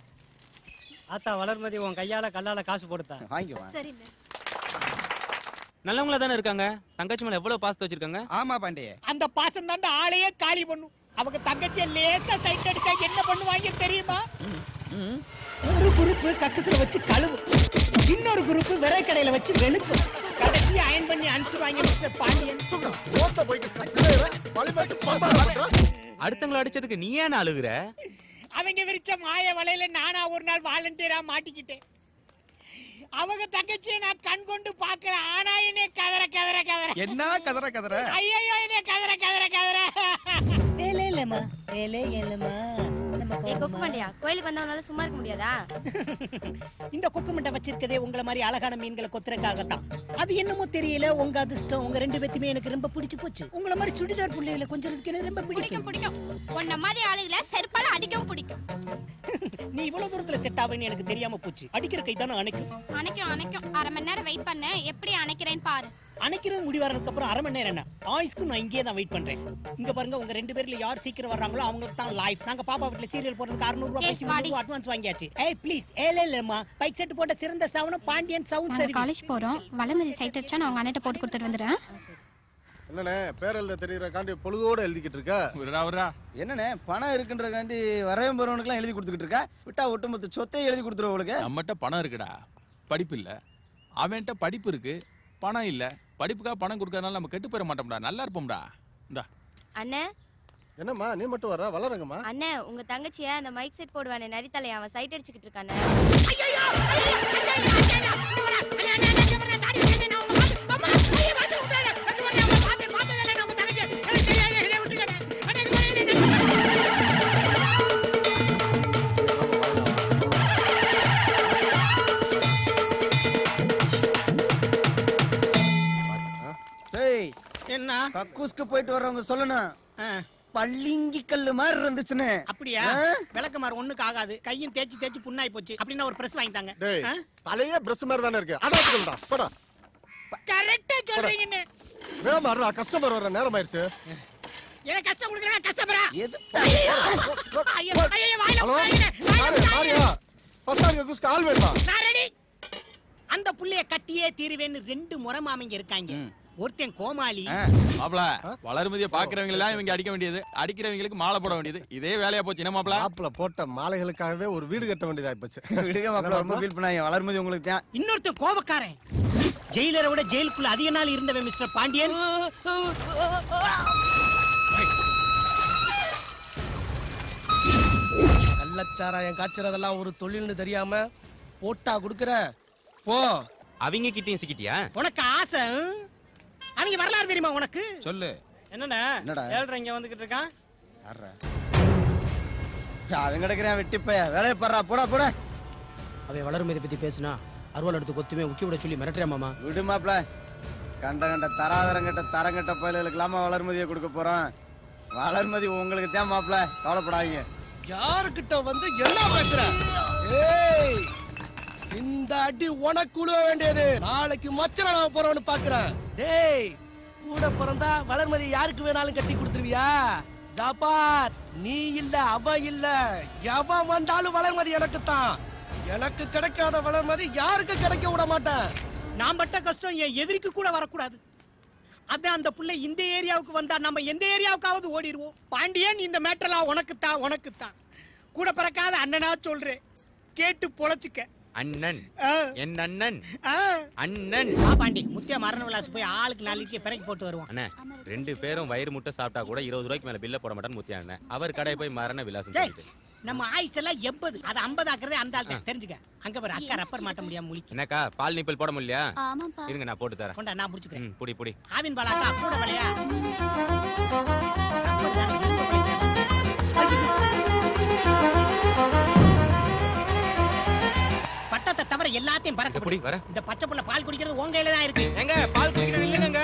ஆத்தா வளர்மதி உன் கையால கல்லால காசு போடுத்தா வாங்கிக்குவா சரிண்ணே நல்லவங்களா தானே இருக்காங்க தங்கச்சி மேல எவ்வளவு பாசத்தை வச்சிருக்காங்க ஆமா பாண்டி அந்த பாசம் தாண்டா ஆளையே காலி பண்ணும் அவங்க தங்கச்சியை லேசா சைட் அடிச்சா என்ன பண்ணுவாங்க தெரியுமா ஒரு குரூப் கக்குசுல வச்சு கழுவும் இன்னொரு குரூப் விரை கடையில வச்சு வெளுக்கும் கடைசி அயன் பண்ணி அனுப்பிச்சுவாங்க மிஸ்டர் பாண்டியன் அடுத்தவங்கள அடிச்சதுக்கு நீ ஏன் அழுகுற அவங்க விரிச்ச மாய வலையில நானா ஒரு நாள் வாலண்டியரா மாட்டிக்கிட்டேன் அவங்க தங்கச்சியை நான் கண் கொண்டு பார்க்கல ஆனா என்னை கதற கதற கதற என்ன கதற கதற ஐயோ என்னை கதற கதற கதற ஏலே ஏலமா ஏலே ஏலமா ஏய் கொக்கு மண்டையா கோயிலுக்கு வந்தவனால சும்மா இருக்க முடியாதா இந்த கொக்கு மண்டை வச்சிருக்கதே உங்கள மாதிரி அழகான மீன்களை கொத்துறதுக்காகத்தான் அது என்னமோ தெரியல உங்க அதிர்ஷ்டம் உங்க ரெண்டு பேத்துமே எனக்கு ரொம்ப பிடிச்சு போச்சு உங்கள மாதிரி சுடிதார் புள்ளைகளை கொஞ்சிறதுக்கு எனக்கு ரொம்ப பிடிக்கும் பிடிக்கும் உன்ன மாதிரி ஆளுகளை செருப்பால அடிக்கவும் பிடிக்கும் நீ இவ்வளவு தூரத்துல செட் ஆவேன்னு எனக்கு தெரியாம போச்சு அடிக்கிற கை தானே அணைக்கும் அணைக்கும் அணைக்கும் அரை மணி நேரம் வெயிட் பண்ணு எப்படி அணைக்கிறேன்னு பாரு அணைக்கிறது முடிவாரதுக்கு அப்புறம் அரை மணி நேரம் என்ன ஆயுஸ்க்கு நான் இங்கேயே தான் வெயிட் பண்றேன் இங்க பாருங்க உங்க ரெண்டு பேர்ல யார் சீக்கிரம் வர்றாங்களோ அவங்களுக்கு தான் லைஃப் நாங்க பாப்பா வீட்டுல சீரியல் போறதுக்கு அறுநூறு ரூபாய் ஏய், பேசி வாடி. அட்வான்ஸ் வாங்கியாச்சு ஏய் ப்ளீஸ் ஏலே இல்லம்மா பைக் செட் போட்ட சிறந்த சவுனம் பாண்டியன் சவுண்ட் நாங்க சர்வீஸ் காலேஜ் போறோம் வளர்மதி சைட் அடிச்சா நான் உங்க அண்ணன் போட்டு கொடுத்துட்டு வந்துடுறேன் என்னண்ணே பேர் எழுத தெரியறக்காண்டி பொழுதோட எழுதிக்கிட்டு இருக்க விடுறா விடுறா என்னண்ணே பணம் இருக்குன்றக்காண்டி வரவன் போறவனுக்குலாம் எழுதி கொடுத்துக்கிட்டு இருக்கா விட்டா ஒட்டுமொத்த சொத்தையும் எழுதி கொடுத்துருவோம் உங்களுக்கு நம்மகிட்ட பணம் இருக்குடா படிப்பு இல்ல அவன்கிட்ட படிப்பு இருக்கு பணம் இல்ல படிப்புக்காக பணம் கொடுக்கறதுனால நம்ம கெட்டு போயிட மாட்டோம்டா நல்லா இருப்போம்டா இந்தா அண்ணே என்னம்மா நீ மட்டும் வர வளருங்கம்மா அண்ணே உங்க தங்கச்சிய அந்த மைக் செட் போடுவானே நரித்தலை அவன் சைட் அடிச்சுக்கிட்டு இருக்கானே ஏய் என்ன கக்கூஸ்க்கு போயிட்டு வர்றவங்க சொல்லணும் பள்ளிங்கி கல்லு மாதிரி இருந்துச்சுன்னு அப்படியா விளக்கமாறு ஒண்ணுக்கு ஆகாது கையும் தேய்ச்சி தேய்ச்சி புண்ணாய் போச்சு அப்படின்னா ஒரு பிரஸ் வாங்கிட்டாங்க டேய் தலையே பிரஸ் மாதிரி தானே இருக்கு அதான் வச்சுக்கோடா போடா கரெக்டா சொல்றீங்கன்னு வேமா வர்றா கஸ்டமர் வர நேரம் ஆயிருச்சு எனக்கு கஷ்டம் கொடுக்குறா கஷ்டப்படா எது ஐயோ ஐயோ வாயில ஹலோ வாயில மாரி மாரியா ஃபர்ஸ்ட் ஆளுக்கு குஸ்க்கு ஆள் வேணுமா நான் ரெடி அந்த புள்ளைய கட்டியே தீருவேன்னு ரெண்டு முறை மாமிங்க இருக்காங்க ஒருத்தன் கோமாளி மாப்ள வளர்மதியை பாக்குறவங்க எல்லாம் இவங்க அடிக்க வேண்டியது அடிக்கிறவங்களுக்கு மாலை போட வேண்டியது இதே வேலையா போச்சு என்ன மாப்ள மாப்பிள போட்ட மாலைகளுக்காகவே ஒரு வீடு கட்ட வேண்டியதாகி போச்சு விடுங்க மாப்பிள்ள ரொம்ப ஃபீல் பண்ணாங்க வளர்மதி உங்களுக்கு தான் இன்னொருத்தன் கோபக்காரன் ஜெயிலரை விட ஜெயிலுக்குள்ள அதிக நாள் இருந்தவன் மிஸ்டர் பாண்டியன் கள்ளச்சாராயம் காய்ச்சறதெல்லாம் ஒரு தொழில்னு தெரியாம போட்டா குடுக்குற போ அவங்க கிட்டயும் சிக்கிட்டியா உனக்கு ஆசை ஹம்? அவங்க வரலாறு தெரியுமா உனக்கு சொல்லு என்னடா என்னடா? ஏழ்ரை இங்க வந்துகிட்டு இருக்கான் அவன் கிடக்குறேன் வெட்டிப்பைய வேலையை பாடுறா போடா போடா அவன் வளர்மதி பத்தி பேசுனா அருவாள் எடுத்து கொத்துமே முக்கிய விட சொல்லி மிரட்டுறியா மாமா விடு மாப்ள கண்ட கண்ட தராதரங்கட்ட தரங்கட்ட பயலுக்கெல்லாமா வளர்மதியை கொடுக்க போறோம் வளர்மதி உங்களுக்கு தான் மாப்ள கவலைப்படாதீங்க யாருக்கிட்ட வந்து என்ன பேசுற ஏய் இந்த அடி உனக்கு உழுவ வேண்டியது நாளைக்கு மச்சன நான் போறவனு பாக்குறேன் டேய் கூட பிறந்தா வளர்மதி யாருக்கு வேணாலும் கட்டி கொடுத்துருவியா ஜாபார் நீ இல்ல அவ இல்ல எவன் வந்தாலும் வளர்மதி எனக்கு தான் எனக்கு கிடைக்காத வளர்மதி யாருக்கு கிடைக்க விட மாட்டேன் நான் பட்ட கஷ்டம் என் எதிரிக்கு கூட வரக்கூடாது அதான் அந்த புள்ள இந்த ஏரியாவுக்கு வந்தா நம்ம எந்த ஏரியாவுக்காவது ஓடிடுவோம் பாண்டியன் இந்த மேட்டர்லாம் உனக்கு தான் உனக்கு தான் கூட பிறக்காத அண்ணனா சொல்றேன் கேட்டு பொழைச்சுக்க அண்ணன் ஆ. என் அண்ணன் ஆ. அண்ணன் வா பாண்டி முத்தியா மரண விலாசம் போய் ஆளுக்கு நாலு இட்லி பிறக்கி போட்டு வருவோம் அண்ணே ரெண்டு பேரும் வயிறு முட்டை சாப்பிட்டா கூட இருபது ரூபாய்க்கு மேல பில்ல போட மாட்டான்னு முத்தியா அண்ணன் அவர் கடையை போய் மரண விலாசம் டேய், சொல்லிட்டு. நம்ம ஆயுஸ் எல்லாம் எண்பது அது ஐம்பது ஆக்குறதே அந்த ஆள் தான் தெரிஞ்சுக்க அங்க பாரு அக்கா ரப்பர் மாட்ட முடியாம முழிக்கு என்னக்கா பால் நிப்பல் போட முடியலையா ஆமாப்பா. இருங்க நான் போட்டு தரேன் கொண்டா நான் புடிச்சுக்கிறேன் ம், புடி புடி ஆவின் பாலாக்கா கூட வலையா பட்டத்தை தவிர எல்லாத்தையும் பறக்க புடி வர இந்த பச்சை புள்ள பால் குடிக்கிறது உங்க கையில தான் இருக்கு எங்க பால் குடிக்கிற நில்லுங்க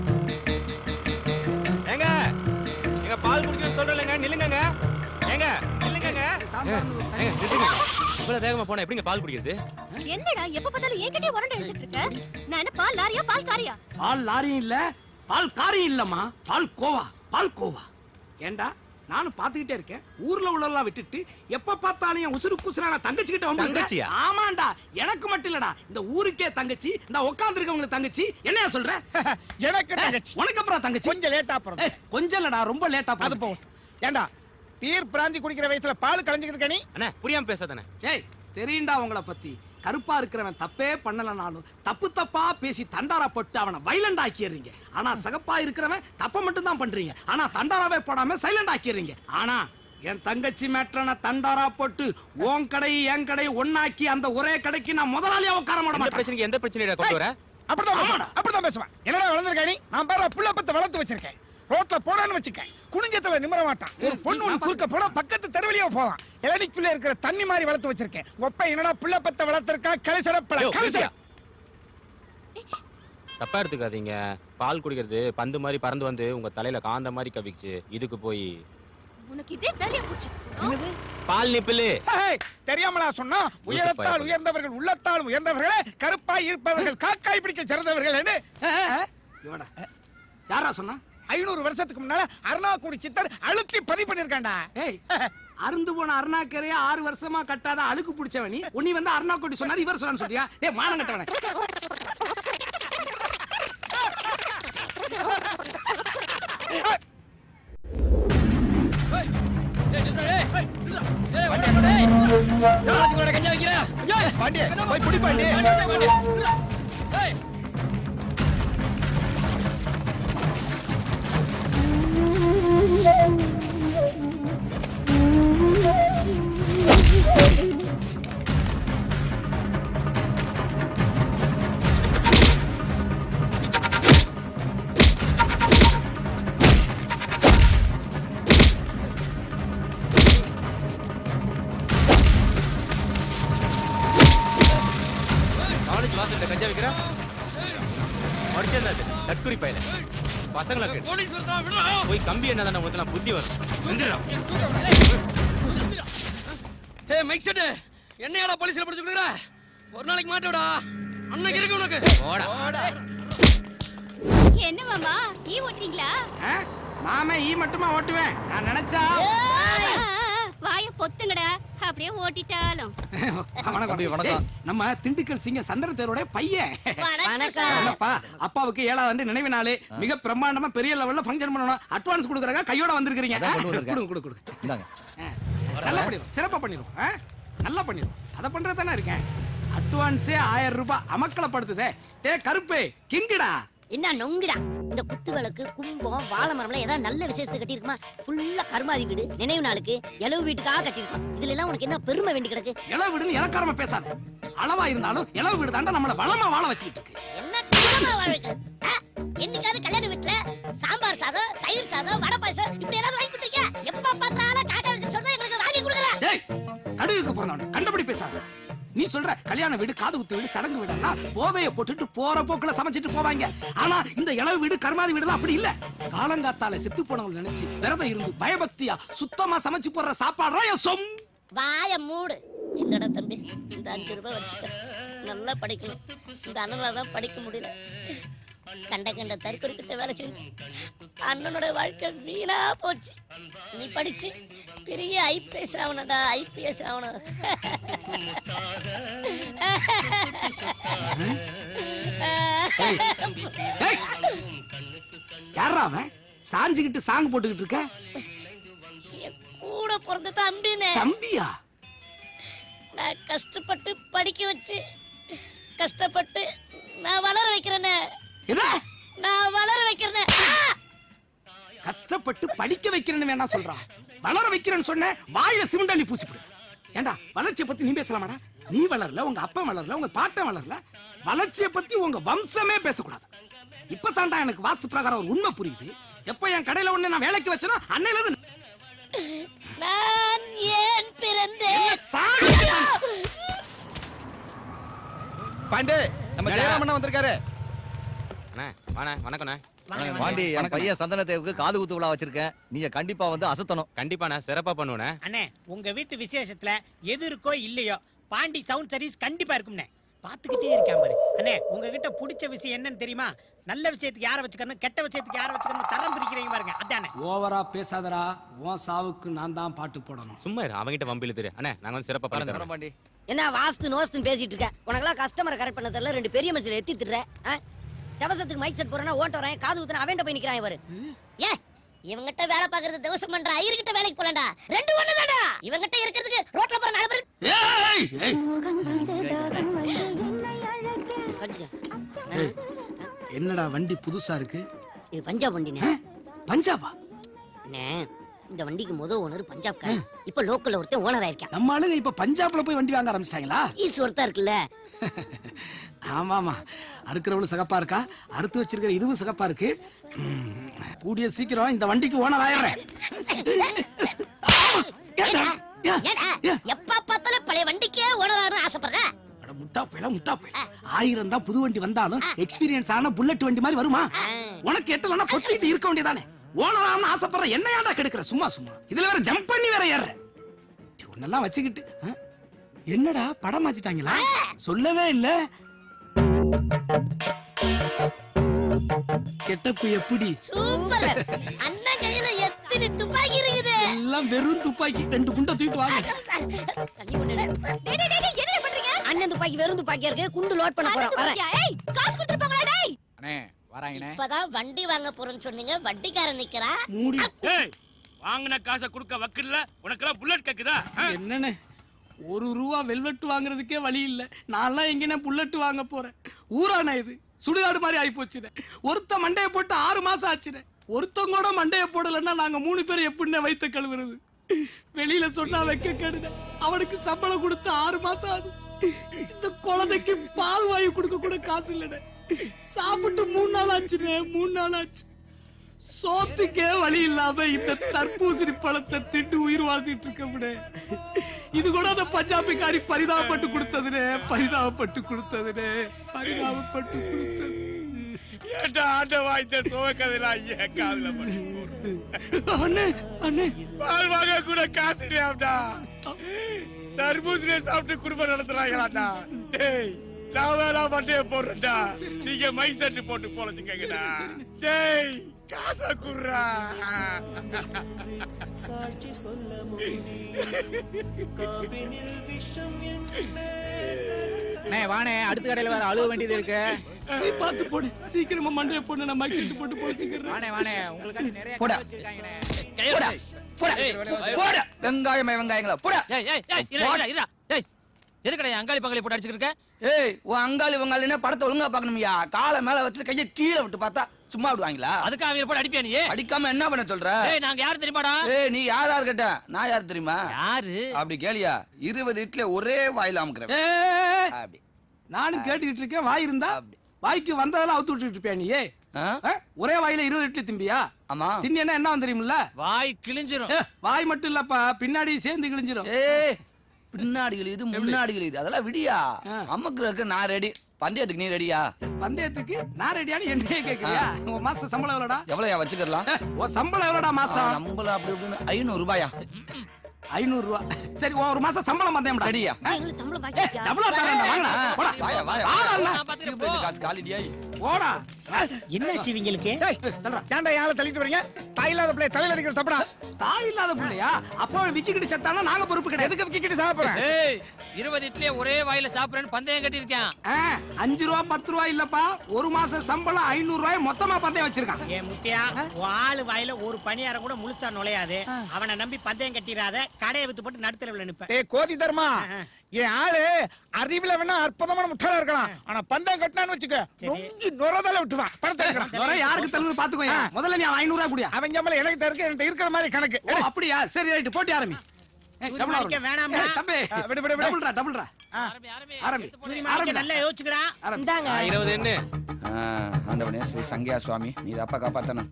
ஏங்க எங்க பால் குடிக்கிற சொல்றேன்லங்க நில்லுங்கங்க ஏங்க நில்லுங்கங்க ஏங்க, நிறுத்துங்க. இவ்வளவு வேகமா போனா எப்படிங்க பால் குடிக்கிறது என்னடா எப்ப பார்த்தாலும் என்கிட்டயே உரண்டு எடுத்துட்டு இருக்க நான் என்ன பால் லாரியா பால் காரியா பால் லாரியும் இல்ல பால் காரியும் இல்லம்மா பால் கோவா பால் கோவா ஏண்டா நானும் பாத்துக்கிட்டே இருக்கேன் ஊர்ல உள்ளதெல்லாம் விட்டுட்டு எப்ப பார்த்தாலும் என் உசுரு குசுரான தங்கச்சி கிட்ட வந்து தங்கச்சியா? ஆமாண்டா எனக்கு மட்டும் இல்லடா இந்த ஊருக்கே தங்கச்சி இந்த உட்கார்ந்து இருக்கவங்களுக்கு தங்கச்சி என்னையா சொல்ற எனக்கு தங்கச்சி உனக்கு அப்புறம் தங்கச்சி கொஞ்சம் லேட்டா அப்புறம் கொஞ்சம் இல்லடா ரொம்ப லேட்டா அது போகும் ஏண்டா பீர் பிராந்தி குடிக்கிற வயசுல பால் கலைஞ்சுக்கிட்டு இருக்க நீ அண்ணா புரியாம பேசாதானே ஏய் தெரியும்டா உங்கள பத்தி கருப்பா இருக்கிறவன் தப்பே பண்ணலனாலும் தப்பு தப்பா பேசி தண்டாரா போட்டு அவனை வைலண்ட் ஆக்கிடுறீங்க ஆனா சகப்பா இருக்கிறவன் தப்ப மட்டும் தான் பண்றீங்க ஆனா தண்டாராவே போடாம சைலண்ட் ஆக்கிடுறீங்க ஆனா என் தங்கச்சி மேட்ரன தண்டாரா போட்டு உன் கடை என் கடை ஒண்ணாக்கி அந்த ஒரே கடைக்கு நான் முதலாளியா உட்கார மாட எந்த மாட்டேன் பிரச்சனைக்கு எந்த பிரச்சனையை கொண்டு வர அப்படிதான் பேசுவேன் அப்படிதான் பேசுவேன் என்னடா வளர்ந்துருக்க நீ நான் பாரு புள்ள பத்த வளர்த்து வச்சிருக்கேன் ரோட்ல போடான்னு வச்சுக்க குனிஞ்சத்துல நிமிர மாட்டான் ஒரு பொண்ணு ஒண்ணு குறுக்க போனா பக்கத்து தெருவிலேயே போவான் இளநிக்குள்ள இருக்கிற தண்ணி மாதிரி வளர்த்து வச்சிருக்கேன் ஒப்ப என்னடா புள்ள பத்த வளர்த்திருக்கா கழிசடப்பட யோ, கழிசட நிறுத்தியா? தப்பா எடுத்துக்காதீங்க பால் குடிக்கிறது பந்து மாதிரி பறந்து வந்து உங்க தலையில காந்த மாதிரி கவிச்சு இதுக்கு போய் உனக்கு இதே வேலையா போச்சு பால் நிப்பிலு ஏய், தெரியாமலா சொன்னா உயரத்தால் பயப்படு. உயர்ந்தவர்கள் உள்ளத்தால் உயர்ந்தவர்களே கருப்பாய் இருப்பவர்கள் காக்காய் பிடிக்க சிறந்தவர்கள் என்று இவடா யாரா சொன்னா ஐநூறு வருஷத்துக்கு முன்னால அருணாக்குடி சித்தர் அழுத்தி பதிவு பண்ணிருக்காண்டா ஏய் அருந்து போன அருணாக்கரைய ஆறு வருஷமா கட்டாத அழுக்கு பிடிச்சவன் நீ உன்னை வந்து அருணாக்கோடி சொன்னாரு இவர் சொன்னான்னு சொல்றியா டேய் மானம் கட்டவனே பாண்டிய போய் புடி பாண்டி காலேஜ் வாசல்ல கஞ்சா வைக்கிற மடிச்சேன் தற்குறி பையல பசங்களை கேட்டு போலீஸ் வருதா விடுறா போய் கம்பி என்ன தானே உங்களுக்கு புத்தி வரும் வந்துடுறா. ஏய் மைக் செட் என்னையாடா போலீஸ்ல பிடிச்சு கொடுக்குற ஒரு நாளைக்கு மாட்டோடா அன்னைக்கு இருக்கு உனக்கு என்ன மாமா ஈ ஓட்டுறீங்களா மாமா ஈ மட்டுமா ஓட்டுவேன் நான் நினைச்சா வாய பொத்துங்கடா அப்படியே ஓட்டிட்டாலும் வணக்கம் வணக்கம். டேய், நம்ம திண்டுக்கல் சிங்க சந்திர தேரோட பையன் வணக்கம். இல்லப்பா அப்பாவுக்கு ஏழாவது வந்து நினைவு நாள் மிக பிரம்மாண்டமா பெரிய லெவல்ல ஃபங்க்ஷன் பண்ணணும் அட்வான்ஸ் கொடுக்குறாங்க கையோட வந்திருக்கீங்க அதான் கொண்டு வந்திருக்கேன். கொடுங்க கொடுங்க கொடுங்க இந்தாங்க நல்லா பண்ணிடும் சிறப்பா பண்ணிடும் ஆ? நல்லா பண்ணிடும் அதை பண்றது தானே இருக்கேன் அட்வான்ஸே ஆயிரம் ரூபாய் அமக்கலப்படுத்துதே டே கருப்பு கிங்குடா என்ன நொங்குடா இந்த குத்து விளக்கு கும்பம் வாழை மரம்லாம் ஏதாவது நல்ல விசேஷத்துக்கு கட்டியிருக்குமா ஃபுல்லா கருமாதி வீடு நினைவு நாளுக்கு எலவு வீட்டுக்காக கட்டியிருக்கோம் இதுல எல்லாம் உனக்கு என்ன பெருமை வேண்டி கிடக்கு இளவு வீடுன்னு இலக்காரமா பேசாத அளவா இருந்தாலும் இளவு வீடு தாண்டா நம்மள வளமா வாழ வச்சுக்கிட்டு இருக்கு என்ன குடும்பமா வாழ வைக்கிறது? ஆ? என்னைக்காவது கல்யாண வீட்டுல சாம்பார் சாதம் தயிர் சாதம் வடை பாயசம் இப்படி ஏதாவது வாங்கி கொடுத்துருக்கியா எப்ப பார்த்தாலும் காக்கா வீட்டு சொன்னா எங்களுக்கு வாங்கி கொடுக்குற டேய் கடுகுக்கு பிறந்தவன் கண்டபடி பேசாத நீ சொல்ற கல்யாண வீடு காது குத்து வீடு சடங்கு வீடு எல்லாம் போதைய போட்டுட்டு போற போக்குல சமைச்சிட்டு போவாங்க ஆனா இந்த இளவு வீடு கருமாதி வீடு அப்படி இல்ல காலங்காத்தால செத்து போனவங்க நினைச்சு விரதம் இருந்து பயபக்தியா சுத்தமா சமைச்சு போடுற சாப்பாடுறா என் சொம் வாய மூடு இல்லடா தம்பி இந்த அஞ்சு ரூபாய் வச்சுக்க நல்லா படிக்கணும் இந்த அண்ணனால தான் படிக்க முடியல கண்ட கண்ட தற்கொலை கிட்ட வேலை செஞ்சு அண்ணனோட வாழ்க்கை வீணா போச்சு நீ படிச்சு பெரிய ஐபிஎஸ் ஆகணும்டா ஐபிஎஸ் ஆகணும் யாரா அவன் சாஞ்சுக்கிட்டு சாங் போட்டுக்கிட்டு இருக்க கூட பிறந்த தம்பினே தம்பியா நான் கஷ்டப்பட்டு படிக்க வச்சு கஷ்டப்பட்டு நான் வளர வைக்கிறேனே நான் வளர வைக்கிறேனே கஷ்டப்பட்டு படிக்க வைக்கிறேன்னு வேணா சொல்றான் வளர வைக்கிறேன்னு சொன்ன வாயில சிமெண்டலி பூசிப்பிடு ஏண்டா வளர்ச்சியை பத்தி நீ பேசலாமாடா நீ வளரல உங்க அப்பா வளரல உங்க பாட்டன் வளரல வளர்ச்சியை பத்தி உங்க வம்சமே பேசக்கூடாது இப்பதான்டா எனக்கு வாஸ்து பிரகாரம் ஒரு உண்மை புரியுது எப்ப என் கடையில ஒண்ணு நான் வேலைக்கு வச்சனோ அன்னையில இருந்து நான் ஏன் பிறந்தேன் பாண்டே நம்ம ஜெயராமண்ணா வந்திருக்காரு அண்ணே வாண்ணே வணக்கண்ணே பாண்டி என் பையன் சந்தனத்தேவுக்கு காது குத்து விழா வச்சிருக்கேன் நீங்க கண்டிப்பா வந்து அசத்தணும் கண்டிப்பாண்ணே சிறப்பா பண்ணுவேண்ணே அண்ணே உங்க வீட்டு விசேஷத்துல எது இருக்கோ இல்லையோ பாண்டி சவுண்ட் சர்வீஸ் கண்டிப்பா இருக்கும்ண்ணே பாத்துக்கிட்டே இருக்கான் பாரு அண்ணே உங்ககிட்ட பிடிச்ச விஷயம் என்னன்னு தெரியுமா நல்ல விஷயத்துக்கு யாரை வச்சுக்கணும் கெட்ட விஷயத்துக்கு யாரை வச்சுக்கணும் தரம் பிரிக்கிறீங்க பாருங்க அதானே ஓவரா பேசாதடா உன் சாவுக்கு நான் தான் பாட்டு போடணும் சும்மா இரு அவங்கிட்ட வம்பில் திரு அண்ணே நாங்க வந்து சிறப்பா பண்ணி தரோம் பாண்டி என்ன வாஸ்து நோஸ்துன்னு பேசிட்டு இருக்க உனக்கெல்லாம் கஸ்டமரை கரெக்ட் பண்ண தெரியல ரெண்டு பெரிய மனுஷன் எத்தி திடுற தவசத்துக்கு மைக் செட் போறேன்னா ஓட்ட வரேன் காது ஊத்துறேன் அவன்கிட்ட போய் நிக்கிறான் இவரு ஏ இவங்கிட்ட வேலை பாக்குறது தவசம் பண்ற ஐயர்கிட்ட வேலைக்கு போலண்டா ரெண்டு ஒண்ணுதாடா இவங்கிட்ட இருக்கிறதுக்கு ரோட்ல போற நாலு பேர் ஏய் ஏய் ஏய், என்னடா வண்டி புதுசா இருக்கு இது பஞ்சாப் வண்டினே பஞ்சாபா அண்ணே இந்த வண்டிக்கு முத ஓனர் பஞ்சாப்காரன் இப்ப லோக்கல்ல ஒருத்தன் ஓனர் ஆயிருக்கான் நம்ம ஆளுங்க இப்ப பஞ்சாப்ல போய் வண்டி வாங்க ஆரம்பிச்சிட்டாங்களா ஈஸ் ஒருத்தா இருக்குல்ல ஆமாமா அறுக்கிறவளும் சிகப்பா இருக்கா அறுத்து வச்சிருக்கிற இதுவும் சிகப்பா இருக்கு ம், கூடிய சீக்கிரம் இந்த வண்டிக்கு ஓனர் ஆயிடுறேன் ஏடா எப்ப பார்த்தாலும் பழைய வண்டிக்கே ஓனராகனு ஆசைப்படுற அட, முட்டா போயில முட்டா போயில ஆயிரம் தான் புது வண்டி வந்தாலும் எக்ஸ்பீரியன்ஸ் ஆன புல்லட் வண்டி மாதிரி வருமா உனக்கு எட்டலன்னா பொத்திட்டு இருக்க வேண்டியதானே ஓனரான்னு ஆசைப்படுற என்ன ஏன்டா கெடுக்கிற சும்மா சும்மா இதுல வேற ஜம்ப் பண்ணி வேற ஏற உன்னெல்லாம் வச்சுக்கிட்டு ஆ? என்னடா படம் மாத்திட்டாங்களா சொல்லவே இல்ல கெட்டப்பு எப்படி சூப்பர் அண்ணன் கையில எத்தனை துப்பாக்கி இருக்குது எல்லாம் வெறும் துப்பாக்கி ரெண்டு குண்டை தூக்கிட்டு வாங்க அண்ணன் துப்பாக்கி வெறும் துப்பாக்கியா இருக்கு குண்டு லோட் பண்ண போறோம் வரேன் காசு கொடுத்துட்டு போங்கடா டேய் அண்ணே வராங்கண்ணே இப்பதான் வண்டி வாங்க போறேன்னு சொன்னீங்க வண்டிக்காரன் நிக்கிறா மூடி ஏய் வாங்கின காசை கொடுக்க வக்கில்ல உனக்கெல்லாம் புல்லட் கேக்குதா ஆ? என்னன்னு ஒரு ரூபா வெல்வெட் வாங்குறதுக்கே வழி இல்ல நான்லாம் எங்கேனா புல்லட் வாங்க போறேன் ஊரான இது சுடுகாடு மாதிரி ஆகி போச்சுனே ஒருத்த மண்டைய போட்டு ஆறு மாசம் ஆச்சுனே ஒருத்தங்க கூட மண்டைய போடலைன்னா நாங்க மூணு பேர் எப்படின்னு வைத்த கழுவுறது வெளியில சொன்னா வைக்க கெடுத அவனுக்கு சம்பளம் கொடுத்து ஆறு மாசம் ஆகுது இந்த குழந்தைக்கு பால் வாங்கி கொடுக்க கூட காசு இல்லைனே சாப்பிட்டு மூணு நாள் ஆச்சுனே மூணு நாள் ஆச்சு சோத்துக்கே வழி இல்லாம இந்த தர்பூசணி பழத்தை திண்டு உயிர் வாழ்ந்துட்டு இருக்க முடியும் இது கூட அந்த பஞ்சாபிக்காரி பரிதாபப்பட்டு கொடுத்ததுனே பரிதாபப்பட்டு கொடுத்ததுனே பரிதாபப்பட்டு கொடுத்தது ஏன்டா ஆண்டவா இந்த சோக கதையெல்லாம் ஏன் காதுல பட்டு போடுற? அண்ணே அண்ணே பால் வாங்க கூட காசு இல்லையாம்டா தர்பூசணியை சாப்பிட்டு குடும்பம் நடத்துறாங்களாடா டேய் நான் வேணா மண்டைய போடுறேன்டா நீங்க மை செட்டு போட்டு பொழைச்சுக்கங்கடா டேய் காசை குடுறா சாட்சி சொல்ல காபினில் விஷம் அண்ணே வாணே அடுத்த கடையில வேற அழுவ வேண்டியது இருக்கு சீ பார்த்து போடு சீக்கிரமா மண்டைய போடு நான் மைக் செட் போட்டு போச்சுக்கிறேன் வாணே வாணே உங்களுக்கு நிறைய போடா. கடை வச்சிருக்காங்கண்ணே போடா போடா போடா வெங்காயமே வெங்காயங்களா போடா ஏய் ஏய் ஏய் இருடா இருடா, இருடா ஏய் எதுக்கடா என் அங்காளி பங்காளி போட்டு அடிச்சுட்டு இருக்க ஏய் உன் அங்காளி வங்காளினா படத்தை ஒழுங்கா பார்க்கணும்யா காலை மேல வச்சு கையை கீழே விட்டு பார்த்தா சும்மா விடுவாங்களா அதுக்கு அவங்க போட்டு அடிப்பியா நீ அடிக்காம என்ன பண்ண சொல்ற ஏய் நாங்க யார் தெரியுமாடா ஏய் நீ யாரா இருக்கட்ட நான் யார் தெரியுமா யாரு அப்படி கேளியா இருபது இட்லி ஒரே வாயில அமுக்குறேன் ஏய், அப்படி நானும் கேட்டுக்கிட்டு இருக்கேன் வாய் இருந்தா வாய்க்கு வந்ததெல்லாம் அவுத்து விட்டுட்டு இருப்பியா நீ ஆ? ஒரே வாயில இருபது இட்லி திம்பியா ஆமா தின்னா என்ன வந்து தெரியுமில்ல வாய் கிழிஞ்சிரும் ஏ, வாய் மட்டும் இல்லப்பா பின்னாடி சேர்ந்து கிழிஞ்சிரும் ஏய் பின்னாடிகள் இது முன்னாடிகள் இது அதெல்லாம் விடியா அமுக்குறதுக்கு நான் ரெடி பந்தயத்துக்கு நீ ரெடியா பந்தயத்துக்கு நான் ரெடியானு என்னையே கேக்குறியா உன் மாச சம்பளம் எவ்வளோடா எவ்வளவு வச்சுக்கலாம் உன் சம்பளம் எவ்வளோடா மாசம் நம்மள அப்படி இப்படின்னு ஐநூறு ரூபாயா ஐநூறு ரூபா சரி உன் ஒரு மாசம் சம்பளம் பந்தயம் ரெடியா எங்களுக்கு சம்பளம் பாக்கி இருக்கியா? டபுளா தரேன்டா வாங்கடா போடா வாயா வாயா வாடா அண்ணா. இருபது காசு காலிடியா போடா என்னாச்சு இவங்களுக்கு ஏன்டா யாரை தள்ளிட்டு வரீங்க தாய் இல்லாத பிள்ளை தலையில அடிக்கிற தப்படா தாய் இல்லாத பிள்ளையா அப்போ விக்கிக்கிட்டு செத்தானா நாங்க பொறுப்பு கிடையாது எதுக்கு விக்கிட்டு சாப்பிடுறேன் ஏய் இருபது இட்லியை ஒரே வாயில சாப்பிடுறேன்னு பந்தயம் கட்டியிருக்கேன் ஆ, அஞ்சு ரூபா பத்து ரூபா இல்லப்பா ஒரு மாசம் சம்பளம் ஐநூறு ரூபாய் மொத்தமா பந்தயம் வச்சிருக்கான் ஏன் முத்தியா உன் ஆளு வாயில ஒரு பணியாரம் கூட முழுசா நுழையாது அவனை நம்பி பந்தயம் கட்டிடாத கடையை வித்து போட்டு நடுத்தரவுல நிப்ப ஏய் கோதி தர்மா என் ஆளு அறிவுல வேணா அற்புதமான முட்டாளா இருக்கலாம் ஆனா பந்தம் கட்டினான்னு வச்சுக்க நொங்கி நுரதல விட்டுவான் பணத்தை எடுக்கலாம். நுரை யாருக்கு தருவது பாத்துக்கோ முதல்ல நீ அவன் ஐநூறு ரூபாய் குடியா அவங்க மேல எனக்கு இருக்கு என்கிட்ட இருக்கிற மாதிரி கணக்கு ஓ அப்படியா சரி ரைட்டு போட்டி ஆரம்பி ஏய், சூரி double மாணிக்க ஆரம்பி. வேணாம்டா. ஏய், தம்பி ஆ, விடு, விடு, விடு. டபுள்ரா டபுள்ரா ஆரம்பி சூரி மாணிக்க நல்லா யோசிச்சுக்கடா இந்தாங்க இருபது என்ன ஆண்டவனே ஸ்ரீ சங்கையா சுவாமி நீ இதை அப்பா காப்பாத்தணும்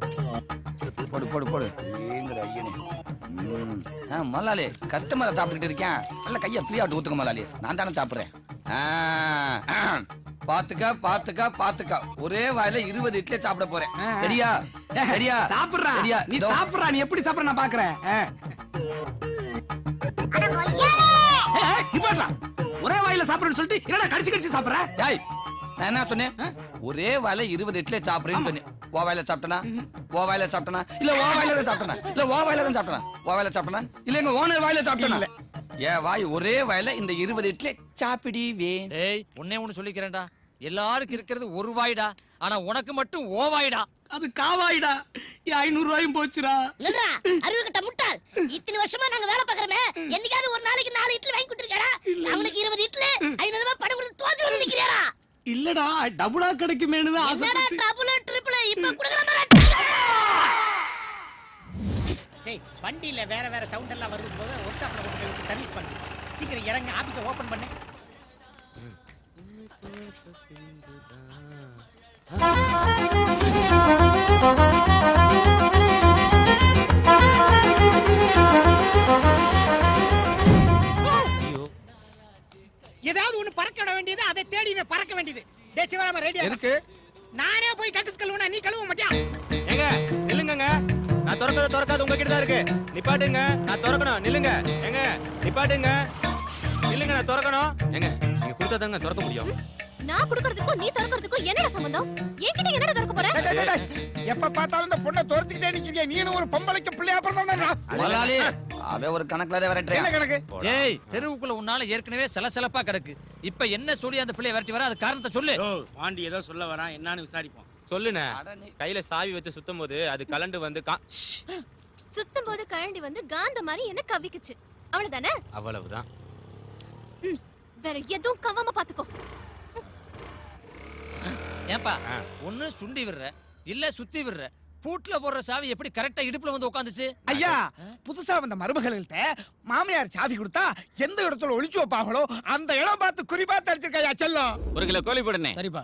போடு போடு போடு ஏங்கட ஐயனே ம். ஆ, முதலாளி கஸ்டமரை சாப்பிட்டுக்கிட்டு இருக்கேன் நல்ல கையை ஃப்ரீயா விட்டு ஊத்துக்க முதலாளி நான் தானே சாப்பிடுறேன் ஆ, அஹம். பாத்துக்க பாத்துக்க பாத்துக்க ஒரே வாயில இருபது இட்லி சாப்பிட போறேன் ரெடியா ரெடியா சாப்பிடுறா ரெடியா நீ இதோ. சாப்பிடுறா நீ எப்படி சாப்பிடுற நான் பாக்குறேன் ஆ. நிப்பாட்டா ஒரே வாயில சாப்பிடுறேன்னு சொல்லிட்டு என்னடா கடிச்சு கடிச்சு சாப்பிடுற டேய் நான் என்ன சொன்னேன் ஒரே வாயில இருபது இட்லி சாப்பிடுறேன்னு சொன்னேன் ஓ வாயில சாப்பிட்டனா ஓ வாயில சாப்பிட்டனா இல்ல ஓ வாயில தான் சாப்பிட்டனா இல்ல ஓ வாயில தான் சாப்பிட்டனா ஓ வாயில சாப்பிட்டனா இல்ல எங்க ஓனர் வாயில சாப்பிட்டனா ஏன் வாய் ஒரே வாயில இந்த இருபது இட்லி சாப்பிடுவே ஏய் உன்னே ஒண்ணு சொல்லிக்கிறேன்டா எல்லாருக்கும் இருக்கிறது ஒரு வாய்டா ஆனா உனக்கு மட்டும் ஓ வாய்டா அது காவாயிடா என் ஐநூறு ரூபாயும் போச்சுடா இல்லடா அறிவு கட்ட முட்டாள் இத்தனை வருஷமா நாங்க வேலை பாக்குறோமே என்னைக்காவது ஒரு நாளைக்கு நாலு இட்லி வாங்கி கொடுத்துருக்கா அவனுக்கு இருபது இட்லி ஐநூறு ரூபாய் பணம் கொடுத்து தோத்து வந்து நிக்கிறியாடா இல்லடா டபுளா கிடைக்குமேனு தான் என்னடா ஆசைப்பட்டு டபுள் ட்ரிபிள் இப்ப குடுக்குற மாதிரி டேய் வண்டியில வேற வேற சவுண்ட் எல்லாம் வருது போது ஒர்க் ஷாப்ல கொண்டு போய் விட்டு சர்வீஸ் பண்ணு சீக்கிரம் இறங்க ஆபீஸை ஓபன் பண்ணு ஏதாவது ஒண்ணு பறக்க விட வேண்டியது அதை தேடி இவன் பறக்க வேண்டியது டே சிவராம ரெடியா எதுக்கு? நானே போய் கக்கஸ் கழுவுனா நீ கழுவ மாட்டியா ஏங்க நில்லுங்கங்க நான் திறக்கிறது திறக்காது உங்ககிட்ட தான் இருக்கு நிப்பாட்டுங்க நான் திறக்கணும் நில்லுங்க ஏங்க நிப்பாட்டுங்க நில்லுங்க நான் திறக்கணும் ஏங்க நீங்க கொடுத்தா தாங்க திறக்க முடியும் நான் குடுக்கறதுக்கும் நீ திறக்கறதுக்கும் என்னடா சம்பந்தம் என்கிட்ட என்னடா திறக்க போற டேய், டேய், டேய். எப்ப பார்த்தாலும் இந்த பொண்ணை துரத்திக்கிட்டே நிக்கிறீங்க நீனும் ஒரு பொம்பளைக்கு பிள்ளையா பிறந்தவனா முதலாளி அவன் ஒரு கணக்குல தான் என்ன விரட்டுறான் கணக்கு ஏய் தெருவுக்குள்ள உன்னால ஏற்கனவே சலசலப்பா கிடக்கு இப்ப என்ன சொல்லி அந்த பிள்ளைய விரட்டி வர அது காரணத்தை சொல்லு பாண்டி ஏதோ சொல்ல வரான் என்னன்னு விசாரிப்போம் சொல்லுண்ணே கையில சாவி வச்சு சுத்தும் போது அது கலண்டு வந்து கா- சுத்தும் போது கழண்டி வந்து காந்த மாதிரி என்ன கவிக்குச்சு அவ்வளவுதானே அவ்வளவுதான் ம், வேற எதுவும் கவாம பாத்துக்கோ ஏன்பா ஒண்ணு சுண்டி விடுற இல்ல சுத்தி விடுற பூட்ல போடுற சாவி எப்படி கரெக்டா இடுப்புல வந்து உட்காந்துச்சு ஐயா புதுசா வந்த மருமகள்கிட்ட மாமியார் சாவி கொடுத்தா எந்த இடத்துல ஒளிச்சு வைப்பாங்களோ அந்த இடம் பார்த்து குறி பார்த்து அடிச்சிருக்கையா செல்லம் ஒரு கிலோ கோழி போடுனே சரிப்பா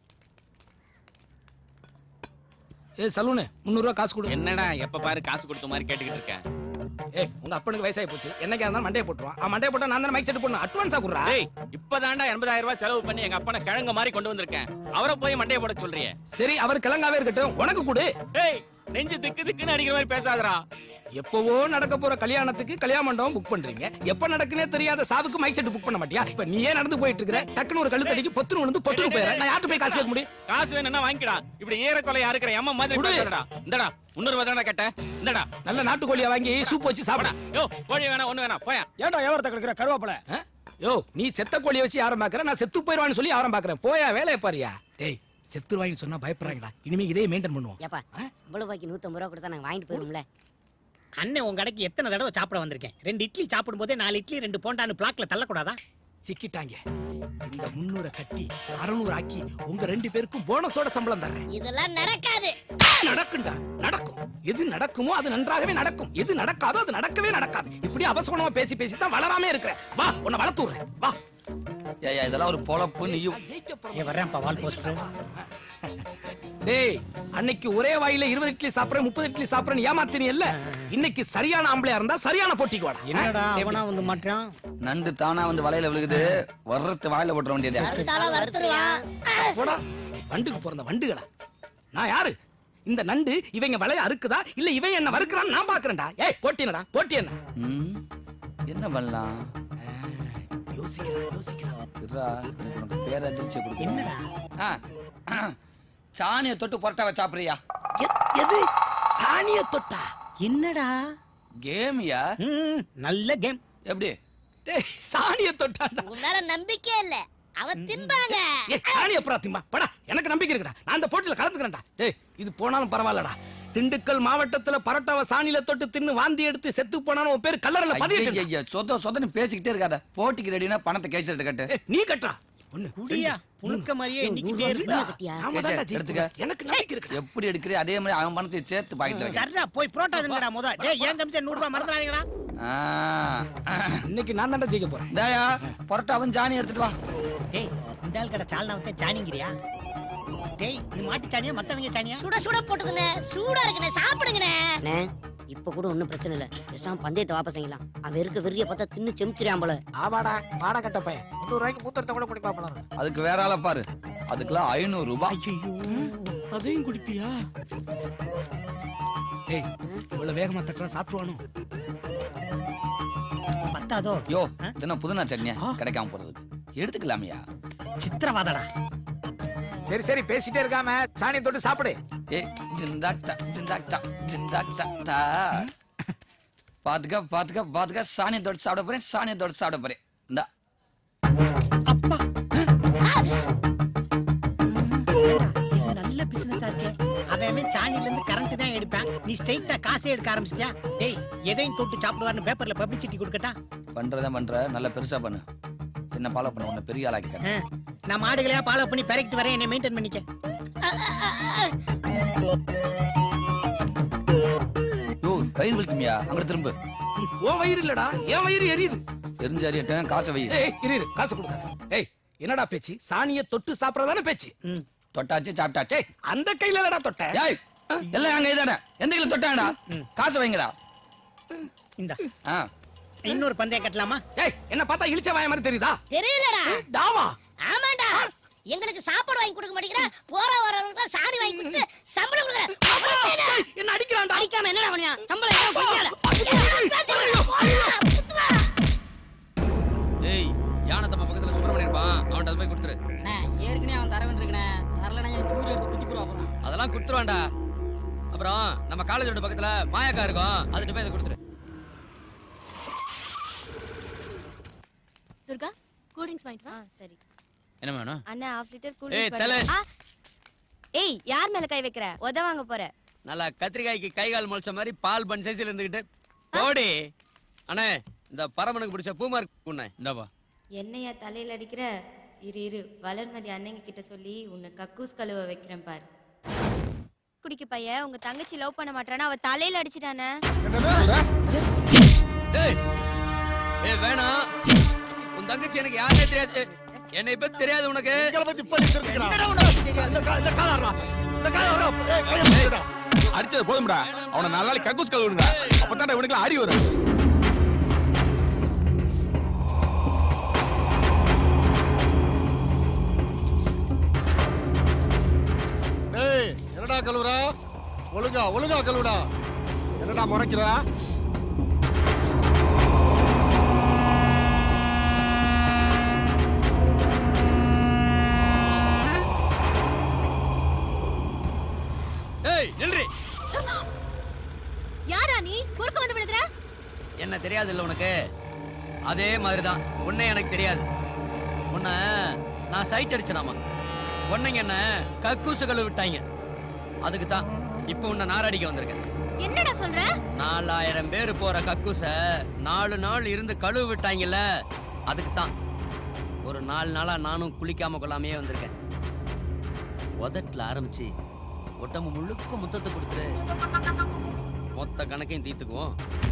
ஏ சலூனு முந்நூறுரூவா காசு கொடு என்னடா எப்ப பாரு காசு கொடுத்த மாதிரி கேட்டுக்கிட்டு இருக்கேன் ஏய் உங்க அப்பனுக்கு வயசாகி போச்சு என்னைக்கா இருந்தாலும் மண்டையை போட்டுருவான் அவன் மண்டையை போட்டா நான் தானே மைக் செட் போடணும் அட்வான்ஸா குடுறா டேய் இப்பதான்டா எண்பதாயிரம் ரூபாய் செலவு பண்ணி எங்க அப்பனை கிழங்க மாதிரி கொண்டு வந்திருக்கேன் அவரை போய் மண்டையை போட சொல்றியே சரி அவர் கிழங்காவே இருக்கட்டும் உனக்கு கொடு டேய் நெஞ்சு திக்கு திக்குன்னு அடிக்கிற மாதிரி பேசாதடா எப்பவோ நடக்க போற கல்யாணத்துக்கு கல்யாண மண்டபம் புக் பண்றீங்க எப்ப நடக்குனே தெரியாத சாவுக்கு மைக் செட் புக் பண்ண மாட்டியா இப்ப நீயே நடந்து போயிட்டு இருக்கிற டக்குனு ஒரு கழுத்தடிக்கு பொத்துன்னு விழுந்து பொத்துன்னு போயிடுற நான் யார்கிட்ட போய் காசு கேட்க முடியும் காசு வேணும்னா வாங்கிக்கடா இப்படி ஏற கொலையா இருக்கிற எம்ம மாதிரி குடு. பேசாதடா இந்தடா முன்னூறு ரூபாய் தானே கேட்டேன் இந்தடா நல்ல நாட்டுக்கோழியை வாங்கி சூப் வச்சு சாப்பிட யோ கோழி வேணாம் ஒண்ணு வேணாம் போயா ஏன்டா வியாபாரத்தை கிடக்குற கருவாப்பல யோ நீ செத்த கோழியை வச்சு யாரும் பாக்குற நான் செத்து போயிருவான்னு சொல்லி யாரும் பாக்குறேன் போயா வேலையை பாரியா டேய் செத்துருவாங்கன்னு சொன்னா பயப்படுறாங்கடா இனிமே இதே மெயின்டைன் பண்ணுவோம் ஏப்பா சம்பள பாக்கி நூத்தம்பது ரூபா கொடுத்தா நாங்க வாங்கிட்டு போயிருவோம்ல அண்ணன் உங்க கடைக்கு எத்தனை தடவை சாப்பிட வந்திருக்கேன் ரெண்டு இட்லி சாப்பிடும் போதே நாலு இட்லி ரெண்டு போண்டான்னு பிளாக்ல தள்ளக்கூடாதா சிக்கிட்டாங்க இந்த முன்னூற கட்டி அறுநூறு ஆக்கி உங்க ரெண்டு பேருக்கும் போனஸோட சம்பளம் தர்றேன் இதெல்லாம் நடக்காது நடக்கும்டா நடக்கும் எது நடக்குமோ அது நன்றாகவே நடக்கும் எது நடக்காதோ அது நடக்கவே நடக்காது இப்படி அவசரமா பேசி பேசி தான் வளராம இருக்கிற வா உன்னை வளர்த்து விடுறேன் வா ஏய்யா இதெல்லாம் ஒரு பொழப்பு நீயும் ஏ வர்றேன்ப்பா வால் போஸ்டர் டேய் அன்னைக்கு ஒரே வாயில இருபது இட்லி சாப்பிடுறேன் முப்பது இட்லி சாப்பிடுறேன் ஏமாத்தினி இல்ல இன்னைக்கு சரியான ஆம்பளையா இருந்தா சரியான போட்டிக்கு வாடா என்னடா எப்படி? அவனா வந்து மாட்டான் நண்டு தானா வந்து வலையில விழுகுது வர்றது வாயில போட்டுற வேண்டியதே அடுத்தால வறுத்துருவான் போடா வண்டுக்கு பிறந்த வண்டுகளா நான் யாரு இந்த நண்டு இவங்க வலைய அறுக்குதா இல்ல இவன் என்ன வறுக்குறான்னு நான் பாக்குறேன்டா ஏய் போட்டி என்னடா போட்டி என்ன ம், என்ன பண்ணலாம் யோசிக்கிறேன் யோசிக்கிறேன் இருடா, உனக்கு பேரதிர்ச்சி கொடுக்க என்னடா சாணியை தொட்டு புரட்டாவை சாப்பிடுறியா எது சாணிய தொட்டா என்னடா கேமியா நல்ல கேம் எப்படி டேய் சாணிய தொட்டாடா உங்க மேல நம்பிக்கை இல்ல அவன் திம்பாங்க ஏய் சாணிய புறா திம்பா படா எனக்கு நம்பிக்கை இருக்குடா நான் அந்த போட்டியில கலந்துக்கிறேன்டா டேய் இது போனாலும் பரவாயில்லடா திண்டுக்கல் மாவட்டத்துல பரோட்டாவை சாணியில தொட்டு தின்னு வாந்தி எடுத்து செத்து போனாலும் உன் பேர் கல்லறையில பதியிட்டு ஐயா சொத சொதன்னு பேசிக்கிட்டே இருக்காத போட்டிக்கு ரெடினா பணத்தை கேஸ் எடுத்து கட்டு நீ கட்டா ஒண்ணு குடியா புழுக்க மாதிரியே எண்ணிக்கிட்டே இருந்தா ஆமா கேசே, தான்டா எடுத்துக்க ஜெயிப்போம். எனக்கு நம்பிக்கை இருக்கு எப்படி எடுக்கிறே அதே மாதிரி அவன் பணத்தை சேர்த்து பாக்கெட்ல வைக்க சரிடா போய் புரோட்டா தின்னுடா முத டேய் ஏன் கமிஷன் நூறு ரூபாய் மறந்துடாதீங்கடா இன்னைக்கு நான் தான்டா ஜெயிக்க போறேன் தயா புரட்டாவும் ஜானி எடுத்துட்டு வா டேய் இந்த ஆள் கடை சால்னா வந்து ஜானிங்கிறியா டேய் இது மாட்டு சாணியா மத்தவங்க சாணியா சுட சுட போட்டுதுண்ணே சூடா இருக்குண்ணே சாப்பிடுங்கண்ணே இப்ப கூட ஒண்ணும் பிரச்சனை இல்ல பேசாம பந்தயத்தை வாபஸ் செய்யலாம் அவன் இருக்க வெறிய பார்த்தா தின்னு செமிச்சிரியான் போல ஆவாடா வாடா கட்ட பையன் முந்நூறு ரூபாய்க்கு மூத்தரத்தை கூட குடி பாப்பலாம் அதுக்கு வேற ஆளை பாரு அதுக்கெல்லாம் ஐநூறு ரூபாய் அதையும் குடிப்பியா டேய் இவ்வளவு வேகமா தட்டுறா சாப்பிட்டுவானோ பத்தாதோ யோ இதென்ன புதினா சட்னியா கிடைக்காம போறது எடுத்துக்கலாமையா சித்திரவாதடா சரி சரி பேசிட்டே இருக்காம சாணி தொட்டு சாப்பிடு ஏ ஜிந்தாக்தா ஜிந்தாக்தா ஜிந்தாக்தா பாத்துக்க பாத்துக்க பாத்துக்க சாணியை தொட்டு சாப்பிட போறேன் சாணியை தொட்டு சாப்பிட போறேன் இந்தா இது நல்ல பிசினஸ் ஆச்சே அவன் சாணில இருந்து கரண்ட் தான் எடுப்பான் நீ ஸ்ட்ரைட்டா காசே எடுக்க ஆரம்பிச்சிட்டியா டேய் எதையும் தொட்டு சாப்பிடுவார்னு பேப்பர்ல பப்ளிசிட்டி கொடுக்கட்டா பண்றதா பண்ற நல்லா பெருசா பண்ணு என்ன ஃபாலோ பண்ண உன்னை பெரிய ஆளாக்கி ஆ, நான் மாடுகளையா ஃபாலோ பண்ணி பெருக்கிட்டு வரேன் என்னை மெயின்டைன் பண்ணிக்க யோ வயிறு வலிக்குமியா அங்க திரும்ப உன் வயிறு இல்லடா என் வயிறு எரியுது எரிஞ்சு அறியட்டேன் காசை வை ஏய் இரு இரு காசு கொடுக்காத ஏய் என்னடா பேச்சு சாணிய தொட்டு சாப்பிடறதானே பேச்சு தொட்டாச்சு சாப்பிட்டாச்சு அந்த கையில இல்லடா தொட்ட ஏய் எல்லாம் அங்க இதானே எந்த கையில தொட்டாங்கடா காசை வைங்கடா இந்த ஆ இன்னொரு பந்தயம் கட்டலாமா ஏய் என்ன பார்த்தா இழிச்ச வாய மாதிரி தெரியுதா தெரியலடா டாவா ஆமாடா எங்களுக்கு சாப்பாடு வாங்கி கொடுக்க மாட்டேங்கிற போற வரவங்களுக்கு சாணி வாங்கி கொடுத்து சம்பளம் கொடுக்குற என்ன அடிக்கிறான்டா அடிக்காம என்னடா பண்ணியா சம்பளம் என்ன பொய்யால ஏய் யானை தப்ப பக்கத்துல சுப்பிரமணியன் இருப்பான் அவன்கிட்ட அதை போய் கொடுத்துரு ஏற்கனவே அவன் தரவன் இருக்கனே தரலனா சூரிய எடுத்து குத்தி போடுவான் அப்புறம் அதெல்லாம் கொடுத்துருவான்டா அப்புறம் நம்ம காலேஜோட பக்கத்துல மாயாக்கா இருக்கும் அதுட்டு போய் அதை கொடுத்துரு துர்கா கூல் ட்ரிங்க்ஸ் வாங்கிட்டு வா சரி என்ன வேணும் அண்ணா ஹாஃப் லிட்டர் கூல் ஏய், தல. ஏய் யார் மேல கை வைக்கிற உத வாங்க போற நல்லா கத்திரிக்காய்க்கு கை கால் முளைச்ச மாதிரி பால் பன் சைஸ்ல இருந்துகிட்டு போடி அண்ணே இந்த பரமனுக்கு பிடிச்ச பூமார்க் உண்ணே இந்தாப்பா என்னையா தலையில அடிக்கிற இரு இரு வளர்மதி அண்ணங்க கிட்ட சொல்லி உன்னை கக்கூஸ் கழுவ வைக்கிறேன் பார் குடிக்க பையன் உங்க தங்கச்சி லவ் பண்ண மாட்டானா அவ தலையில அடிச்சிட்டானே டேய் ஏய் வேணாம் உன் தங்கச்சி எனக்கு யாருனே தெரியாது ஏய், என்னை பத்தி தெரியாது உனக்கு அடிச்சது போதும்டா அவனை நாலு நாளைக்கு கக்கூஸ் கழுவுடுங்க அப்பதான்டா இவனுக்கு அறிவு வரும் டேய் என்னடா கழுவுற ஒழுங்கா ஒழுங்கா கழுவுடா என்னடா முறைக்கிற ஏய் நில்றி யாரா நீ குறுக்க வந்து விழுகிற என்ன தெரியாது இல்ல உனக்கு அதே மாதிரி தான் உன்னை எனக்கு தெரியாது உன்னை நான் சைட் அடிச்சனாமா உன்னைங்க என்ன கக்கூசு கழுவி விட்டாங்க அதுக்கு தான் இப்போ உன்னை நாரடிக்க வந்திருக்கேன் என்னடா சொல்ற நாலாயிரம் பேர் போற கக்கூச நாலு நாள் இருந்து கழுவு விட்டாங்கல்ல அதுக்கு தான் ஒரு நாலு நாளா நானும் குளிக்காம கொள்ளாமையே வந்திருக்கேன் உதட்டுல ஆரம்பிச்சு உடம்பு முழுக்க முத்தத்தை கொடுத்துரு மொத்த கணக்கையும் தீர்த்துக்குவோம்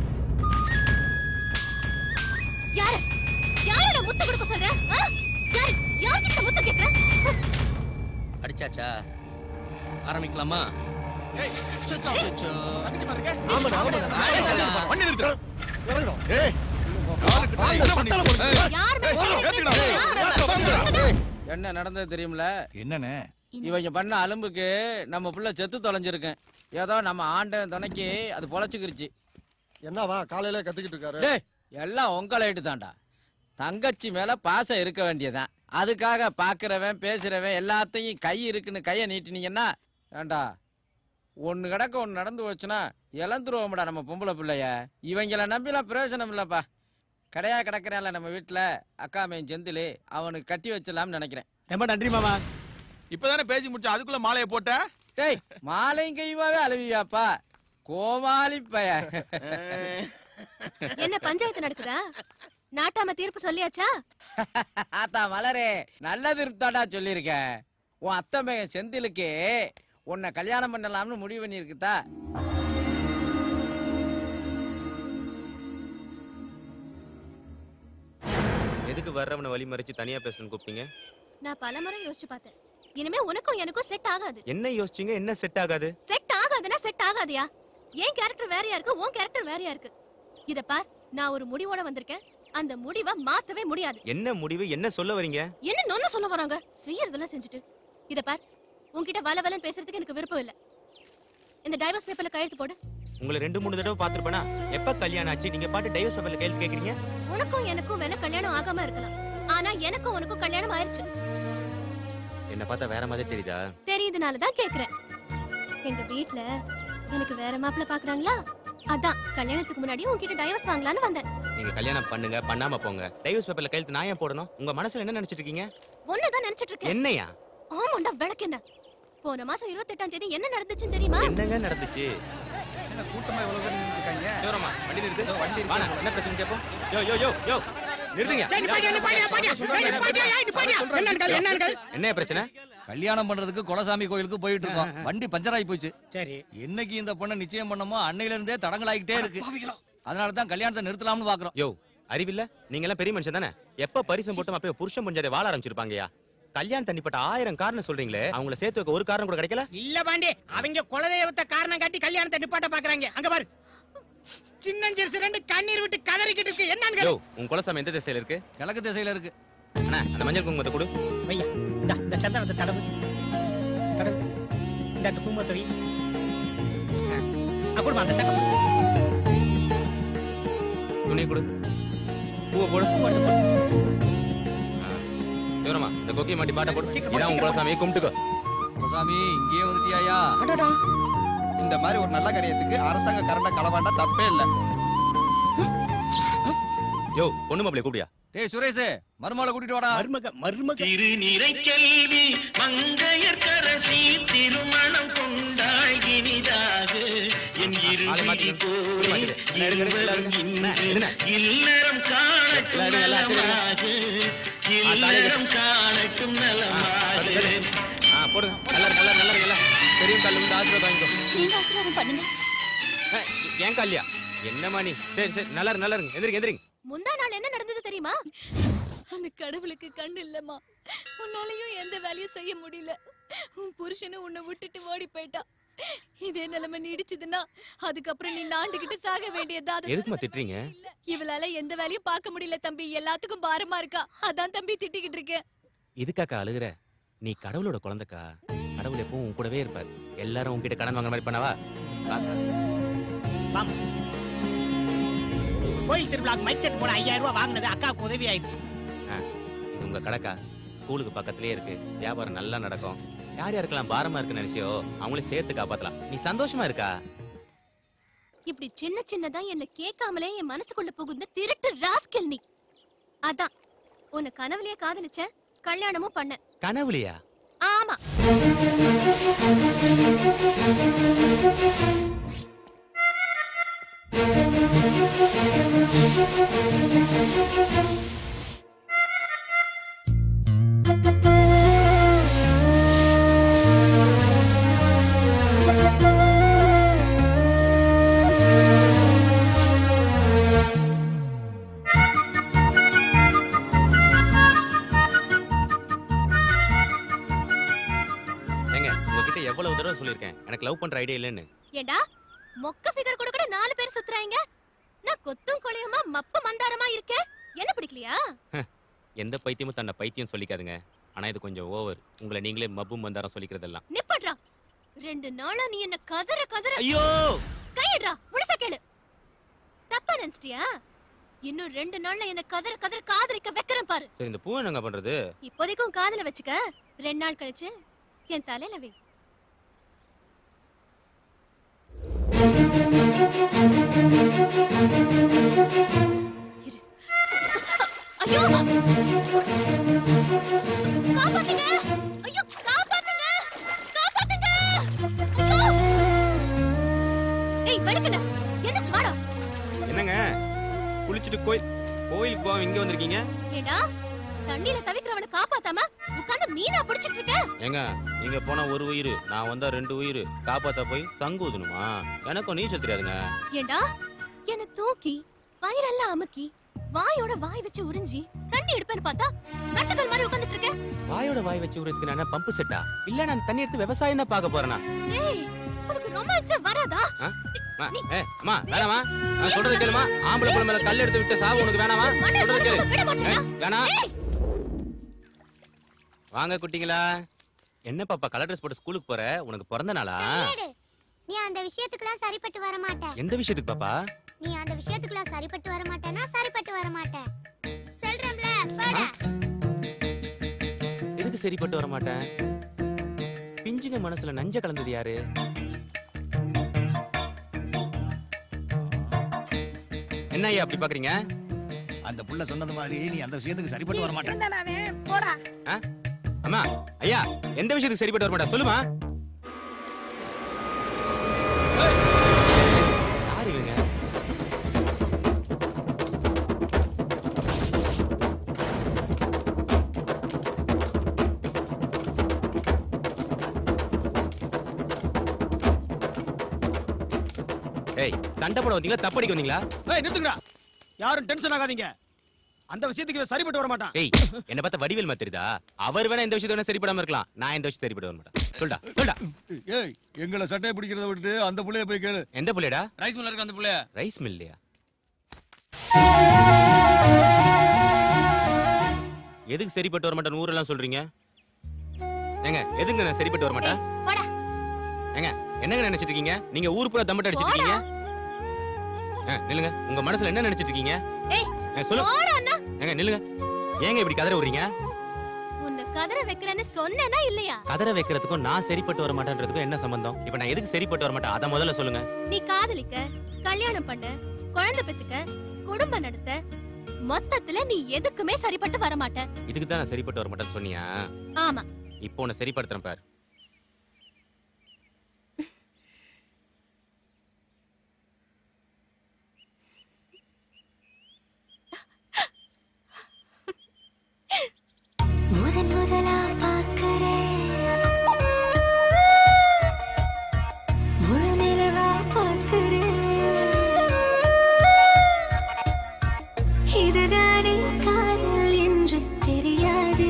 யாரு யாரோட முத்த கொடுக்க சொல்ற ஆ? யாரு யார்கிட்ட முத்த கேக்குற அடிச்சாச்சா ஆரம்பிக்கலாமா சுத்தோ, சுச்சோ. வண்டி நிறுத்து இறங்கணும் ஏய் யார் மேல என்ன நடந்தது தெரியுமில என்னண்ணே இவங்க பண்ண அலும்புக்கு நம்ம புள்ள செத்து தொலைஞ்சிருக்கேன் ஏதோ நம்ம ஆண்டவன் துணைக்கு அது பொழைச்சுக்கிருச்சு என்னவா காலையில கத்திக்கிட்டு இருக்காரு டேய் எல்லாம் உங்க லைட்டு தான்டா தங்கச்சி மேல பாசம் இருக்க வேண்டியதான் அதுக்காக பாக்குறவன் பேசுறவன் எல்லாத்தையும் கை இருக்குன்னு கையை நீட்டினீங்கன்னா ஏண்டா ஒன்னு கிடக்க ஒன்னு நடந்து போச்சுன்னா இழந்துருவோம்டா நம்ம பொம்பளை பிள்ளைய இவங்கள நம்பிலாம் பிரயோஜனம் இல்லப்பா கடையா கிடக்குறான்ல நம்ம வீட்டுல அக்கா மையன் செந்தில் அவனுக்கு கட்டி வச்சிடலாம்னு நினைக்கிறேன் ரொம்ப நன்றி மாமா இப்பதானே பேசி முடிச்ச அதுக்குள்ள மாலையை போட்ட டேய் மாலையும் கையுமாவே அழுவியாப்பா கோமாளி பைய என்ன பஞ்சாயத்து நடக்குதா நாட்டாம தீர்ப்பு சொல்லியாச்சா ஆத்தா மலரே நல்ல திருப்தாடா சொல்லியிருக்கேன் உன் அத்தை மகன் செந்திலுக்கு உன்னை கல்யாணம் பண்ணலாம்னு முடிவு பண்ணியிருக்குதா எதுக்கு வர்றவனை வழி மறைச்சு தனியா பேசணும்னு கூப்பிட்டீங்க நான் பலமுறை யோசிச்சு பார்த்தேன் இனிமே உனக்கும் எனக்கும் செட் ஆகாது என்ன யோசிச்சீங்க என்ன செட் ஆகாது செட் ஆகாதுன்னா செட் ஆகாதியா என் கேரக்டர் வேறயா இருக்கு உன் கேரக்டர் வேறயா இருக்கு இத பார் நான் ஒரு முடிவோட வந்திருக்கேன் அந்த முடிவை மாத்தவே முடியாது என்ன முடிவு என்ன சொல்ல வரீங்க என்ன நொன்ன சொல்ல வராங்க செய்யறதெல்லாம் செஞ்சுட்டு இத பார் உன்கிட்ட வல வலன்னு பேசுறதுக்கு எனக்கு விருப்பம் இல்ல இந்த டைவர்ஸ் பேப்பர்ல கையெழுத்து போடு உங்களை ரெண்டு மூணு தடவை பார்த்திருப்பேனா எப்ப கல்யாணம் ஆச்சு நீங்க பாட்டு டைவர்ஸ் பேப்பர்ல கையெழுத்து கேக்குறீங்க உனக்கும் எனக்கும் வேணா கல்யாணம் ஆகாம இருக்கலாம் ஆனா எனக்கும் உனக்கும் கல்யாணம் ஆயிருச்சு என்ன பார்த்தா வேற மாதிரி தெரியுதா தெரியுதுனால தான் கேக்குறேன் எங்க வீட்ல எனக்கு வேற மாப்பிள்ள பாக்குறாங்களா அதான் கல்யாணத்துக்கு முன்னாடி உன்கிட்ட டைவர்ஸ் வாங்கலாம்னு வந்தேன் நீங்க கல்யாணம் பண்ணுங்க பண்ணாம போங்க டைவர்ஸ் பேப்பர்ல கையெழுத்து நான் ஏன் போடணும் உங்க மனசுல என்ன நினைச்சிட்டு இருக்கீங்க ஒன்னதான் நினைச்சிட்டு இருக்கேன் என்னையா ஆமாண்டா விளக்கு என்ன போன மாசம் இருபத்தெட்டாம் தேதி என்ன நடந்துச்சுன்னு தெரியுமா என்னங்க நடந்துச்சு என்ன கூட்டமா இவ்வளவு பேர் நின்னுருக்காங்க சிவராமா வண்டி நிறுத்து வண்டி வாண்ணா, என்ன பிரச்சனை கேப்போம் யோ யோ யோ யோ நிறுத்துங்க ஏய், நிப்பாட்டியா, நிப்பாட்டியா, நிப்பாட்டியா. ஏய், நிப்பாட்டியா, ஏய், நிப்பாட்டியா. என்னன்னு என்னன்னு என்ன பிரச்சனை கல்யாணம் பண்றதுக்கு குலசாமி கோயிலுக்கு போயிட்டு இருக்கோம் வண்டி பஞ்சர் ஆகி போச்சு சரி என்னைக்கு இந்த பொண்ணை நிச்சயம் பண்ணமோ அன்னையில இருந்தே தடங்கலாகிட்டே இருக்கு அதனால தான் கல்யாணத்தை நிறுத்தலாம்னு பாக்குறோம் யோ அறிவில்ல நீங்க எல்லாம் பெரிய மனுஷன் தானே எப்ப பரிசம் போட்டு அப்ப புருஷன் புஞ்சாதை வாழ ஆரம்பிச்சிருப்பாங்கயா கல்யாணம் தண்ணிப்பட்ட ஆயிரம் காரணம் சொல்றீங்களே அவங்கள சேர்த்து வைக்க ஒரு காரணம் கூட கிடைக்கல இல்ல பாண்டி அவங்க குலதெய்வத்தை காரணம் காட்டி கல்யாணத்தை நிப்பாட்ட பாக்குறாங்க அங்க பாரு சின்னஞ்சிறுசு ரெண்டு கண்ணீர் விட்டு கதறிக்கிட்டு இருக்கு என்னன்னு யோ கேளு. உன் குலசாமி எந்த திசையில இருக்கு கிழக்கு திசையில இருக்கு அண்ணா அந்த மஞ்சள் குங்குமத்தை கொடு வையா இந்த இந்த சந்தனத்தை தடவு தடவு இந்த அந்த குங்குமத்தை வை ஆ, கொடுமா அந்த தக்க துணி கொடு பூவை போடு ஆ, சிவராமா இந்த கொக்கியை மாட்டி பாட்டை போடு இதான் உன் குலசாமியை கும்பிட்டுக்கோ குலசாமி இங்கேயே வந்துட்டியாயா இந்த மாதிரி ஒரு நல்ல காரியத்துக்கு அரசாங்க கரண்ட களவாண்டா தப்பே இல்ல யோ பொண்ணு மாப்பிளைய கூப்பிடியா டேய் சுரேஷ் மருமகளை கூட்டிட்டு வாடா மருமக மருமக திருநிறை செல்வி மங்கையர்கரசி திருமணம் கொண்டாள் இனிதாக என் ஆளை மாத்திக்க. துணி மாத்திடு. அண்ணா, எடுங்க, எடுங்க, எல்லாம் எடுங்க. அண்ணா, எடுங்க. இல்லறம் காணட்டும் எல்லாம் எடுங்க, எல்லாம் அடிச்சு நலமாக ஆ, தாலி கட்டு. இல்லறம் காணட்டும் நலமாக ஆ போடுங்க நல்லா இருக்கு, நல்லா இருக்கு, நல்லா இருக்கு, எல்லாம் பெரிய கல்லு வந்து ஆசீர்வாதம் வாங்கிக்கோ நீங்க ஆசீர்வாதம் பண்ணுங்க ஆ, ஏன் கல்யா என்னம்மா நீ சரி சரி நல்லா இருக்கு நல்லா இருக்கு எந்திரிங்க எந்திரிங்க முந்தா நாள் என்ன நடந்தது தெரியுமா அந்த கடவுளுக்கு கண்ணு இல்லம்மா உன்னாலையும் எந்த வேலையும் செய்ய முடியல உன் புருஷனும் உன்னை விட்டுட்டு ஓடி போயிட்டான் இதே நிலைமை நீடிச்சதுன்னா அதுக்கப்புறம் நீ நாண்டுகிட்டு சாக வேண்டியதா எதுக்குமா திட்டுறீங்க இவளால எந்த வேலையும் பார்க்க முடியல தம்பி எல்லாத்துக்கும் பாரமா இருக்கா அதான் தம்பி திட்டிக்கிட்டு இருக்கேன் இதுக்காக்கா அழுகுற நீ கடவுளோட குழந்தைக்கா கடவுள் எப்பவும் உன் கூடவே இருப்பார் எல்லாரும் உன்கிட்ட கடன் வாங்குற மாதிரி பண்ணவா வாமா கோயில் திருவிழாக்கு மைக் செட் போட ஐயாயிரம் ரூபாய் வாங்கினது அக்காவுக்கு உதவி ஆயிடுச்சு ஆ, இது உங்க கடைக்கா ஸ்கூலுக்கு பக்கத்துலயே இருக்கு வியாபாரம் நல்லா நடக்கும் யார் யாருக்கெல்லாம் பாரமா இருக்குன்னு நினைச்சியோ அவங்களே சேர்த்து காப்பாத்தலாம் நீ சந்தோஷமா இருக்கா இப்படி சின்ன சின்னதா என்ன கேட்காமலே என் மனசுக்குள்ள புகுந்த திருட்டு ராஸ்கல் நீ அதான் உன்னை கனவுலயே காதலிச்சேன் கல்யாணமும் பண்ணேன் கனவுலையா ஆமா ஏங்க உங்ககிட்ட எவ்வளவு தடவை சொல்லியிருக்கேன் எனக்கு லவ் பண்ற ஐடியா இல்லைன்னு ஏண்டா மொக்க ஃபிகர் கூட கூட நாலு பேர் சுத்துறாங்க நான் கொத்தும் கொலையுமா மப்ப மந்தாரமா இருக்கேன் என்ன பிடிக்கலையா எந்த பைத்தியமும் தன்னை பைத்தியம் சொல்லிக்காதுங்க ஆனா இது கொஞ்சம் ஓவர் உங்களை நீங்களே மப்பும் மந்தாரம் சொல்லிக்கிறதெல்லாம் நிப்பட்றா ரெண்டு நாளா நீ என்ன கதற கதற ஐயோ! கையிடுறா முழுசா கேளு தப்பா நினைச்சிட்டியா இன்னும் ரெண்டு நாள்ல என்ன கதற கதற காதலிக்க வைக்கிறேன் பாரு சரி இந்த பூ என்னங்க பண்றது இப்போதைக்கும் உன் காதுல வச்சுக்க ரெண்டு நாள் கழிச்சு என் தலையில வை இரு. ஐயோ காப்பாத்துங்க ஐயோ காப்பாத்துங்க காப்பாத்துங்க ஐயோ ஏய் வெளுக்கல எந்திரிச்சு வாடா என்னங்க குளிச்சுட்டு கோயில் கோயிலுக்கு போகாம இங்க வந்திருக்கீங்க ஏடா தண்ணியில தவிக்கிறவனை காப்பாத்தாம உட்கார்ந்து மீனா பிடிச்சிட்டு இருக்க ஏங்க நீங்க போனா ஒரு உயிர் நான் வந்தா ரெண்டு உயிர் காப்பாத்த போய் சங்கு ஊதணுமா எனக்கும் நீச்சல் தெரியாதுங்க ஏண்டா என்ன தூக்கி வயிறெல்லாம் அமுக்கி வாயோட வாய் வச்சு உறிஞ்சி தண்ணி எடுப்பேன்னு பார்த்தா நட்டுக்கல் மாதிரி உட்கார்ந்துட்டு இருக்க வாயோட வாய் வச்சு விடுறதுக்கு நான் என்ன பம்பு செட்டா இல்ல நான் தண்ணி எடுத்து விவசாயம் தான் பார்க்க போறேனா ஏய் உனக்கு ரொமான்ஸ் வராதா அம்மா, ஏ, அம்மா, வேணாமா? நான் சொல்றதை கேளுமா? ஆம்பளை புள்ள மேல கல் எடுத்து விட்ட சாவு உனக்கு வேணாமா? சொல்றதை கேளு. ஏ, வேணாம். வாங்க குட்டிங்களா என்ன பாப்பா கலர் ட்ரெஸ் போட்டு ஸ்கூலுக்கு போற உனக்கு பிறந்த நாளா நீ அந்த விஷயத்துக்குலாம் சரிப்பட்டு வர மாட்ட எந்த விஷயத்துக்கு பாப்பா நீ அந்த விஷயத்துக்குலாம் சரிப்பட்டு வர மாட்டேன்னா சரிப்பட்டு வர மாட்டேன் சொல்றேன்ல போடா எதுக்கு சரிப்பட்டு வர மாட்டேன் பிஞ்சுங்க மனசுல நஞ்ச கலந்தது யாரு என்ன ஐயா அப்படி பாக்குறீங்க அந்த புள்ள சொன்னது மாதிரி நீ அந்த விஷயத்துக்கு சரிப்பட்டு வர மாட்டேன் போடா ஆ? அம்மா ஐயா எந்த விஷயத்துக்கு சரிப்பட்டு வர மாட்டா சொல்லுமா யாரு இவங்க ஏய் சண்டை போட வந்தீங்களா தப்படிக்க வந்தீங்களா ஏய் நிறுத்துங்கடா யாரும் டென்ஷன் ஆகாதீங்க அந்த விஷயத்துக்கு இவன் சரிப்பட்டு வர மாட்டான் ஏய் என்ன பார்த்தா வடிவேல் மாதிரி தெரியுதா அவர் வேணா இந்த விஷயத்த வேணா சரிப்படாம இருக்கலாம் நான் இந்த விஷயம் சரிப்பட வர மாட்டேன் சொல்டா சொல்டா ஏய் எங்களை சட்டையை பிடிக்கிறத விட்டுட்டு அந்த புள்ளைய போய் கேளு எந்த புள்ளையடா ரைஸ் மில்ல இருக்க அந்த புள்ளைய ரைஸ் மில்லையா எதுக்கு சரிப்பட்டு வர மாட்டேன் ஊரெல்லாம் சொல்றீங்க ஏங்க எதுங்க நான் சரிப்பட்டு வர மாட்டேன் போடா ஏங்க என்னங்க நினைச்சிட்டு இருக்கீங்க நீங்க ஊர் பூரா தம்பட்ட அடிச்சிட்டு இருக்கீங்க ஆ, நில்லுங்க உங்க மனசுல என்ன நினைச்சிட்டு இருக்கீங்க ஏய் ஏ, சொல்லு போடா அண்ணா ஏங்க நில்லுங்க ஏங்க இப்படி கதற விடுறீங்க உன்னை கதற வைக்கிறேன்னு சொன்னேனா இல்லையா கதற வைக்கிறதுக்கும் நான் சரிப்பட்டு வர மாட்டேன்றதுக்கும் என்ன சம்பந்தம் இப்ப நான் எதுக்கு சரிப்பட்டு வர மாட்டேன் அதை முதல்ல சொல்லுங்க நீ காதலிக்க கல்யாணம் பண்ண குழந்தை பெத்துக்க குடும்பம் நடத்த மொத்தத்துல நீ எதுக்குமே சரிப்பட்டு வர மாட்ட இதுக்கு தான் நான் சரிப்பட்டு வர மாட்டேன்னு சொன்னியா ஆமா இப்போ உன்னை சரிப்படுத்துறேன் பாரு முதன் முதலா பார்க்கிறேன் முழு நிலவா பார்க்கிறேன் இதுதானே காதல் என்று தெரியாது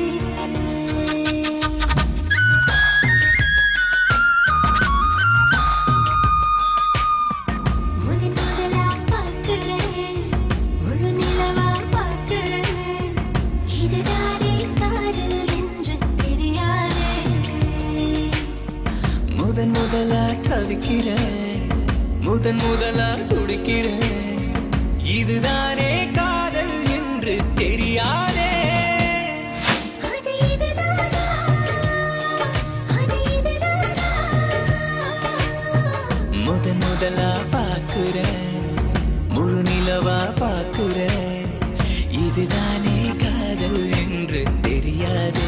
முதன் முதலா பார்க்கிறேன் முழு நிலவா பார்க்கிறேன் இதுதானே காதல் என்று தெரியாதே முதன் முதலா தவிக்கிறேன் முதன் முதலா துடிக்கிறேன் இதுதானே காதல் என்று தெரியாதே அது இதுதானா அது இதுதானா முதன் முதலா பார்க்கிறேன் முழு நிலவா பார்க்கிறேன் இதுதானே காதல் என்று தெரியாதே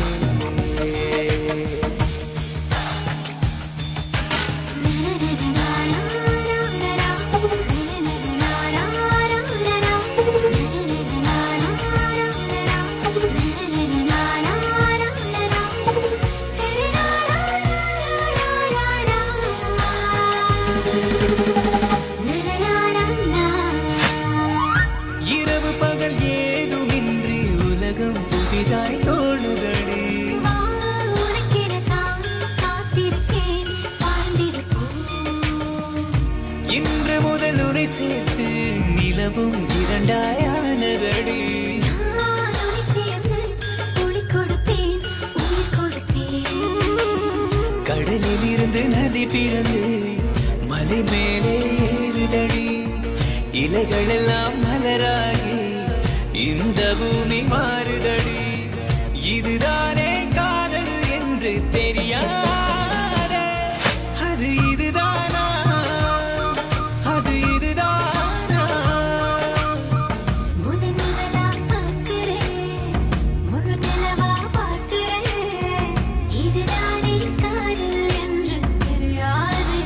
இரவு பகல் ஏதுமின்றி உலகம் புதிதாய் தோணுதடி இன்று முதல் உரை சேர்த்து நிலவும் இரண்டாயானதடி கடலில் இருந்து நதி பிறந்து மலை மேலே ஏறுதடி இலைகள் எல்லாம் மலராகி இந்த பூமி மாறுதடி இதுதானே காதல் என்று தெரியாத அது இதுதானா அது இதுதானா முதன் முதலா பார்க்கிறேன் முழு நிலவா பார்க்கிறேன் இதுதானே காதல் என்று தெரியாதே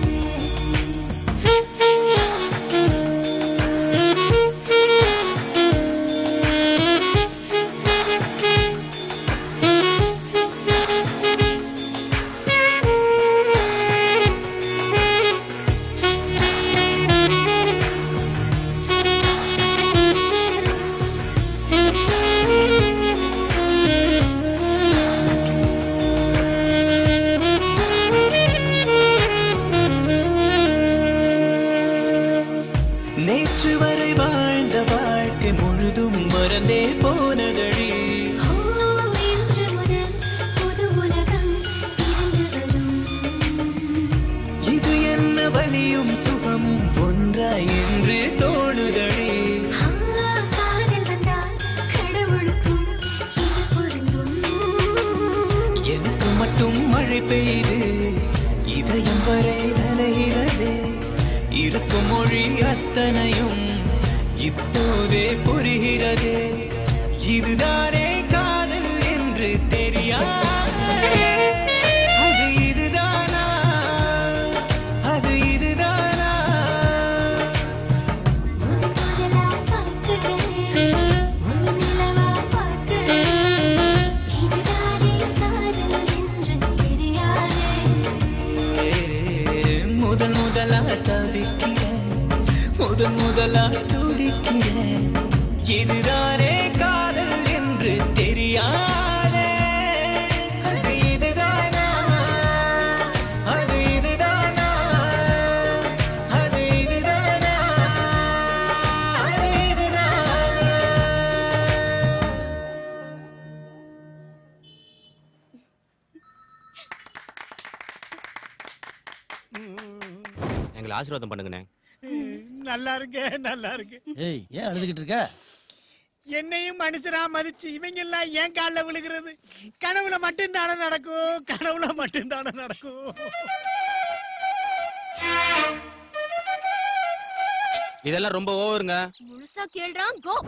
நேற்று வரை வாழ்ந்த வாழ்க்கை முழுதும் மறந்தே போனதடி ஓ இன்று முதல் புது உலகம் பிறந்து வரும் இது என்ன என்று தோணுதடி காதல் வந்தால் கடவுளுக்கும் இது பொருந்தும் எனக்கு மட்டும் மழை பெய்து இதயம் வரை நனைகிறது இருக்கும் மொழி அத்தனையும் இப்போதே புரிகிறதே இதுதானே காதல் என்று தெரியாதே அது இதுதானா அது இதுதானா முதலா பார்க்கிறேன் முழு நிலவா பார்க்கிறேன் இதுதானே காதல் என்று தெரியாதே முதல் முதலா தவிக்கிறேன் முதல் முதலா துடிக்கிறேன் இதுதானே காதல் என்று தெரியாதே அது இதுதானா அது இதுதானா அது இதுதானா அது இதுதானா எங்களை ஆசீர்வாதம் பண்ணுங்கண்ணே நல்லா இருக்கு நல்லா இருக்கு ஏய் ஏன் அழுதுகிட்டு இருக்க என்னையும் மனுஷனா மதிச்சு இவங்க எல்லாம் ஏன் கால்ல விழுகிறது கனவுல மட்டும்தானே நடக்கும் கனவுல மட்டும்தானே நடக்கும் இதெல்லாம் ரொம்ப ஓவருங்க முழுசா கேள்றான் கோ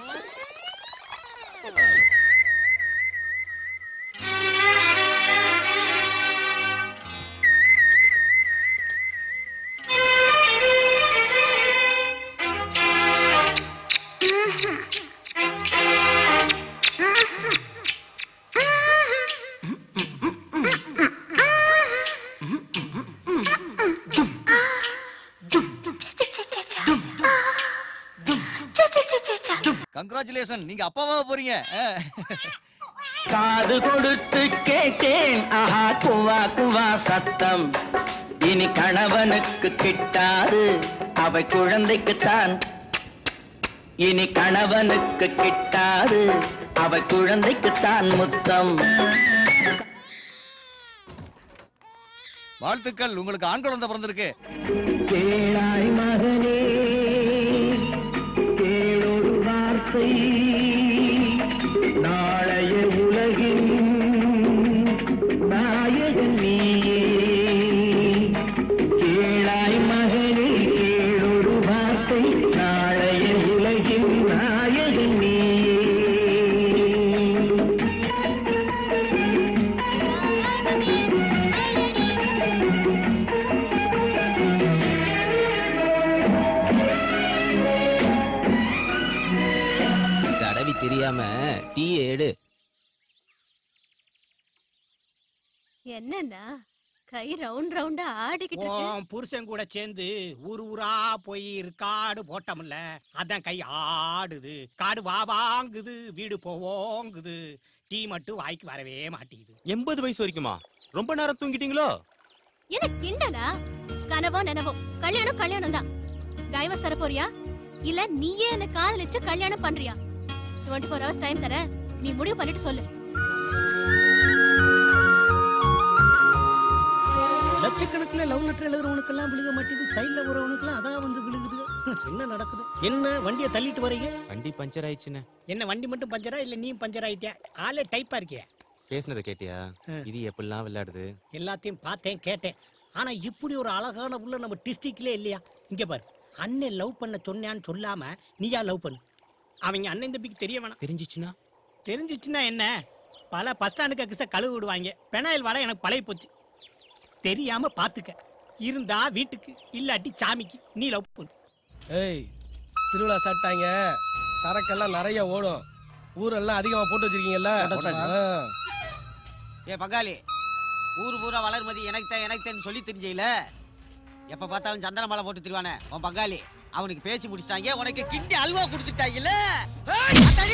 கங்க்ராச்சுலேஷன் நீங்க அப்பாவாக போறீங்க ஆ. காது கொடுத்து கேட்டேன் ஆஹா குவா குவா சத்தம் இனி கணவனுக்கு கிட்டாது அவை குழந்தைக்குத்தான் இனி கணவனுக்கு கிட்டாது அவை குழந்தைக்குத்தான் முத்தம் வாழ்த்துக்கள் உங்களுக்கு ஆண் குழந்தை பிறந்திருக்கு கேளாய் மகனே கேளொரு வார்த்தை நாளைய உலகின் நாயகன் நீயே கேளாய் மகனே கேளொரு வார்த்தை நாளைய உலகின் நாயகன் நீயே தடவி தெரியாம டீ எடு என்னன்னா கை ரவுண்ட் ரவுண்டா ஆடிக்கிட்டு இருக்கு உன் புருஷன் கூட சேர்ந்து ஊரு ஊரா போய் காடு போட்டோம்ல அதான் கை ஆடுது காடு வா வாங்குது வீடு போவோங்குது டீ மட்டும் வாய்க்கு வரவே மாட்டேங்குது எண்பது வயசு வரைக்குமா ரொம்ப நேரம் தூங்கிட்டீங்களோ என்ன கிண்டலா கனவோ நினவோ கல்யாணம் கல்யாணம் தான் டைவர்ஸ் தர போறியா இல்ல நீயே என்ன காதலிச்சு கல்யாணம் பண்றியா டுவெண்ட்டி ஃபோர் ஹவர்ஸ் டைம் தரேன் நீ முடிவு பண்ணிட்டு சொல்லு லட்சக்கணக்கில் லவ் லெட்டர் எழுதுறவனுக்கெல்லாம் விழுக மாட்டேங்குது சைடில் வரவனுக்கெல்லாம் அதான் வந்து விழுகுது என்ன நடக்குது என்ன வண்டியை தள்ளிட்டு வரீங்க வண்டி பஞ்சர் ஆயிடுச்சுன்னு என்ன வண்டி மட்டும் பஞ்சரா இல்ல நீ பஞ்சர் ஆயிட்டியா ஆளே டைப்பா இருக்கியா பேசுனதை கேட்டியா இது எப்படிலாம் விளையாடுது எல்லாத்தையும் பார்த்தேன் கேட்டேன் ஆனா இப்படி ஒரு அழகான புள்ள நம்ம டிஸ்ட்ரிக்ட்ல இல்லையா இங்க பாரு அண்ணன் லவ் பண்ண சொன்னான்னு சொல்லாம நீயா லவ் பண்ணு அவங்க அண்ணன் தம்பிக்கு தெரிய வேணாம் தெரிஞ்சிச்சுன்னா தெரிஞ்சிச்சுன்னா என்ன பல பஸ் ஸ்டாண்டுக்கு கிச கழுவு விடுவாங்க பெனாயில் வடை எனக்கு பழைய போச்சு தெரியாம பாத்துக்க இருந்தா வீட்டுக்கு இல்லாட்டி சாமிக்கு நீ லவ் பண்ணு ஏய் திருவிழா சாப்பிட்டாங்க சரக்கெல்லாம் நிறைய ஓடும் ஊரெல்லாம் அதிகமா போட்டு வச்சிருக்கீங்கல்ல போட்டாச்சு. ஆ. ஏ பங்காளி ஊர் பூரா வளர்மதி எனக்கு தான் எனக்கு தான் சொல்லி தெரிஞ்சையில எப்ப பார்த்தாலும் சந்தன மாலை போட்டு திருவானே உன் பங்காளி அவனுக்கு பேசி முடிச்சிட்டாங்க உனக்கு கிண்டி அல்வா கொடுத்துட்டாங்கல்ல ஏய், அத்தாடி!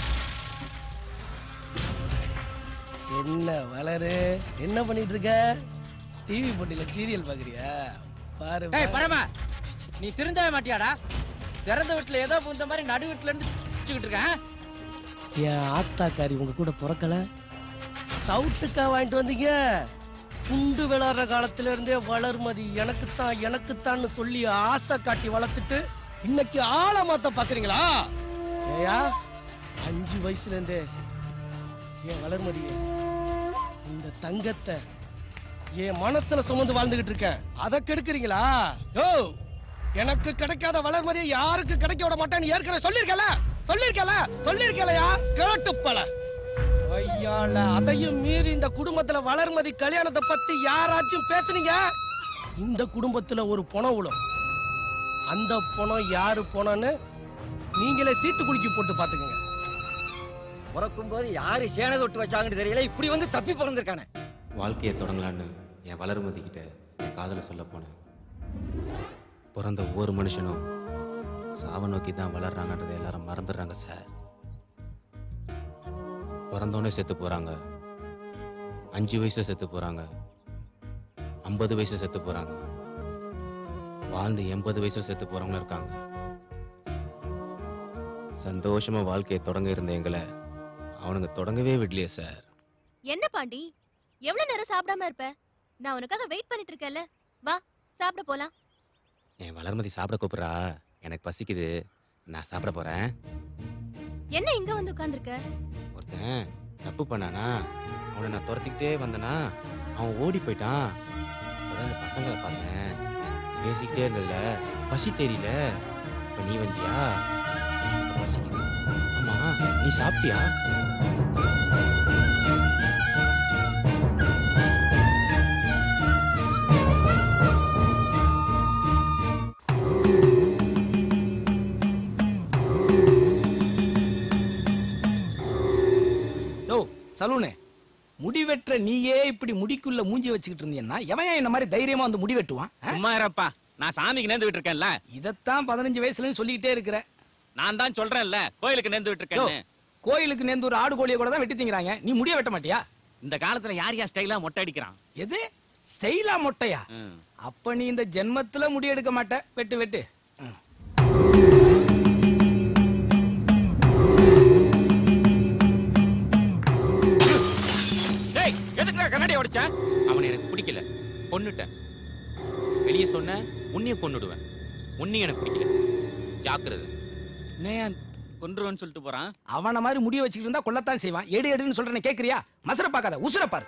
என்ன வளரு என்ன பண்ணிட்டு இருக்க டிவி போட்டியில சீரியல் பாக்குறியா பாரு ஏய் பாரு. பரம நீ திருந்தவே மாட்டியாடா திறந்த வீட்டுல ஏதோ இந்த மாதிரி நடு வீட்டுல இருந்து வச்சுக்கிட்டு இருக்கேன் என் ஆத்தாக்காரி உங்க கூட பிறக்கல சவுட்டுக்கா வாங்கிட்டு வந்தீங்க குண்டு விளையாடுற காலத்துல இருந்தே வளர்மதி எனக்குத்தான் எனக்குத்தான்னு சொல்லி ஆசை காட்டி வளர்த்துட்டு இன்னைக்கு ஆளை மாத்த பாக்குறீங்களா ஏயா அஞ்சு வயசுல இருந்தே என் வளர்மதியே இந்த தங்கத்தை என் மனசுல சுமந்து வாழ்ந்துகிட்டு இருக்கேன் அதை கெடுக்குறீங்களா யோ எனக்கு கிடைக்காத வளர்மதியை யாருக்கு கிடைக்க விட மாட்டேன்னு ஏற்கனவே சொல்லிருக்கல சொல்லிருக்கல சொல்லிருக்கலையா கேட்டு பல ஐயால அதையும் மீறி இந்த குடும்பத்துல வளர்மதி கல்யாணத்தை பத்தி யாராச்சும் பேசுனீங்க இந்த குடும்பத்துல ஒரு பணம் விழும் அந்த பணம் யாரு பணம்னு நீங்களே சீட்டு குலுக்கி போட்டு பாத்துக்கங்க பிறக்கும் போது யாரு சேனை தொட்டு வச்சாங்கன்னு தெரியல இப்படி வந்து தப்பி பிறந்திருக்கானே வாழ்க்கையை தொடங்கலான்னு என் வளர்மதி கிட்ட என் காதலை சொல்ல போனேன் பிறந்த ஒவ்வொரு மனுஷனும் சாவை நோக்கி தான் வளர்றாங்கன்றதை எல்லாரும் மறந்துடுறாங்க சார் பிறந்தோடனே செத்து போறாங்க அஞ்சு வயசுல செத்து போறாங்க ஐம்பது வயசுல செத்து போறாங்க வாழ்ந்து எண்பது வயசுல செத்து போறவங்களும் இருக்காங்க சந்தோஷமா வாழ்க்கையை தொடங்க இருந்த எங்களை அவனுங்க தொடங்கவே விடலையே சார் என்ன பாண்டி எவ்வளவு நேரம் சாப்பிடாம இருப்ப நான் உனக்காக வெயிட் பண்ணிட்டு இருக்கேன்ல வா சாப்பிட போலாம் என் வளர்மதி சாப்பிட கூப்பிட்றா எனக்கு பசிக்குது நான் சாப்பிட போறேன் என்ன இங்க வந்து உட்கார்ந்திருக்க ஒருத்தன் தப்பு பண்ணானா அவனை நான் துரத்திக்கிட்டே வந்தனா அவன் ஓடி போயிட்டான் அதான் இந்த பசங்களை பார்த்தேன் பேசிக்கிட்டே இருந்ததுல பசி தெரியல இப்ப நீ வந்தியா இப்ப பசிக்குது ஆமா நீ சாப்பிட்டியா யோ சலூனு முடி வெட்டுற நீயே இப்படி முடிக்குள்ள மூஞ்சி வச்சுக்கிட்டு இருந்தீங்கன்னா எவன் ஏன் இந்த மாதிரி தைரியமா வந்து முடி வெட்டுவான் சும்மா இருப்பா நான் சாமிக்கு நேர்ந்து விட்டு இருக்கேன்ல இதைத்தான் பதினஞ்சு வயசுல சொல்லிக்கிட்டே இருக்கிற நான் தான் சொல்றேன்ல கோயிலுக்கு நேர்ந்து விட்டு யோ, இருக்கேன்னு கோயிலுக்கு நேர்ந்து ஒரு ஆடு கோழியை கூட தான் வெட்டி திங்கிறாங்க நீ முடிய வெட்ட மாட்டியா இந்த காலத்துல யார் யார் ஸ்டைலா மொட்டை அடிக்கிறான் எது ஸ்டைலா மொட்டையா அப்ப நீ இந்த ஜென்மத்துல முடி எடுக்க மாட்ட வெட்டு வெட்டு ம். டேய் எதுக்குடா கண்ணாடி உடைச்ச அவனை எனக்கு பிடிக்கல கொன்னுட்டேன் வெளியே சொன்ன உன்னையும் கொன்னுடுவேன் உன்னையும் எனக்கு பிடிக்கல ஜாக்கிரதை நேன் கொன்றுவன்னு சொல்லிட்டு போறான் அவன மாதிரி முடிய வச்சுக்கிட்டு இருந்தா கொல்லத்தான் செய்வான் எடு எடுன்னு சொல்றேன் கேக்குறியா மசர பார்க்காத உசுர பாரு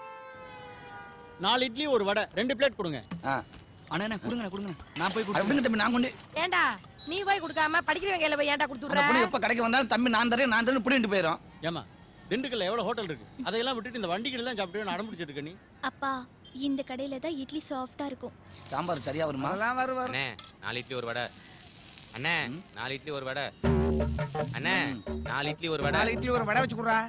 நாலு இட்லி ஒரு வடை ரெண்டு பிளேட் கொடுங்க அண்ணா கொடுங்க கொடுங்க நான் போய் கொடுங்க தம்பி நான் கொண்டு ஏண்டா நீ போய் கொடுக்காம படிக்கிறவங்க கையில போய் ஏன்டா அந்த கொடுத்துடுற பொண்ணு எப்ப கடைக்கு வந்தாலும் தம்பி நான் தரேன் நான் தரேன் பிடிட்டு போயிடும் ஏமா திண்டுக்கல்ல எவ்வளவு ஹோட்டல் இருக்கு அதையெல்லாம் விட்டுட்டு இந்த வண்டிகள் தான் சாப்பிட்டு அடம்பிடிச்சிட்டு இருக்க நீ அப்பா இந்த கடையில தான் இட்லி சாஃப்டா இருக்கும் சாம்பார் சரியா வருமா அண்ணே நாலு இட்லி ஒரு வடை அண்ணே நாலு இட்லி ஒரு வடை அண்ணே நாலு இட்லி ஒரு வடை நாலு இட்லி ஒரு வடை வச்சு கொடுறா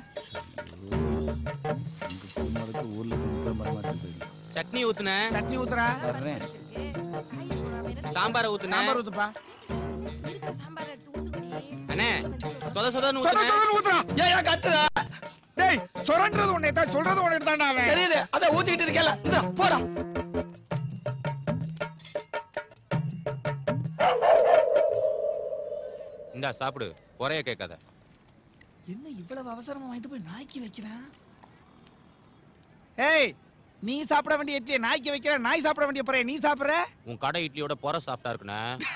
சட்னி ஊத்துனே சட்னி ஊத்துறா சாம்பார ஊத்துனே சாம்பார் ஊத்துப்பா அண்ணே சொத சொதன்னு சொத ஊத்துனே சொதன்னு ஊத்துறான் ஏன் ஏன் கத்துறா டேய் சொல்றது உன்னை தான் சொல்றது உன்னை தான் அவன் தெரியுது அத ஊத்திக்கிட்டு இருக்கல இந்த போடா இந்தா சாப்பிடு குறைய கேட்காத என்ன இவ்வளவு அவசரமா வாங்கிட்டு போய் நாய்க்கு வைக்கிறான் ஏய் நீ சாப்பிட வேண்டிய இட்லியை நாய்க்கு வைக்கிற நாய் சாப்பிட வேண்டிய பிறைய நீ சாப்பிடுற உன் கடை இட்லியோட பொற சாஃப்டா இருக்குண்ணே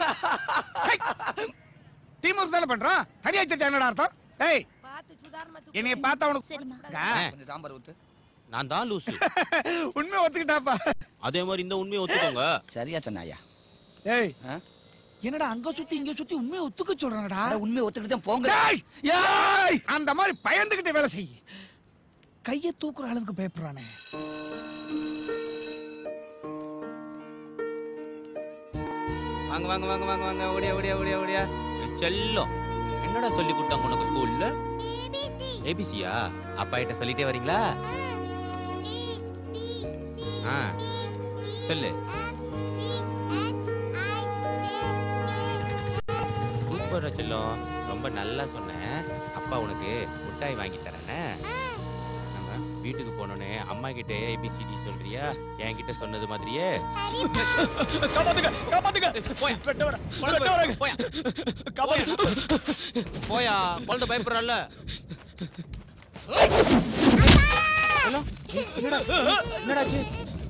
டீம் தானே பண்றோம் தனியா வச்சிருச்சா என்னடா அர்த்தம் டேய் என்னைய பார்த்தா உனக்கு ஆ, கொஞ்சம் சாம்பார் ஊத்து நான் தான் லூசு உண்மை ஒத்துக்கிட்டாப்பா அதே மாதிரி இந்த உண்மையை ஒத்துக்கோங்க சரியா சொன்னாயா ஏய் என்னடா அங்க சுத்தி இங்க சுத்தி உண்மையை ஒத்துக்க சொல்றானடா உண்மையை ஒத்துக்கிட்டு தான் போங்க டேய் ஏய் அந்த மாதிரி பயந்துகிட்டு வேலை செய் கைய தூக்குற அளவுக்கு பயப்படுறானே வாங்க வாங்க வாங்க வாங்க வாங்க ஓடியா ஓடியா ஓடியா ஓடியா என் செல்லம் என்னடா சொல்லி கொடுத்தாங்க உனக்கு ஸ்கூல்ல ஏபிசியா அப்பா கிட்ட சொல்லிட்டே வரீங்களா ஆ சொல்லு சூப்பரா செல்லம் ரொம்ப நல்லா சொன்னேன் அப்பா உனக்கு மிட்டாய் வாங்கி தரேனே நம்ம வீட்டுக்கு போனோடனே அம்மா கிட்ட ஏபிசிடி சொல்றியா என்கிட்ட சொன்னது மாதிரியே காப்பாத்துங்க காப்பாத்துங்க போய் வெட்ட வர வெட்ட வர போயா போயா குழந்தை பயப்படுறல்ல என்னடாச்சு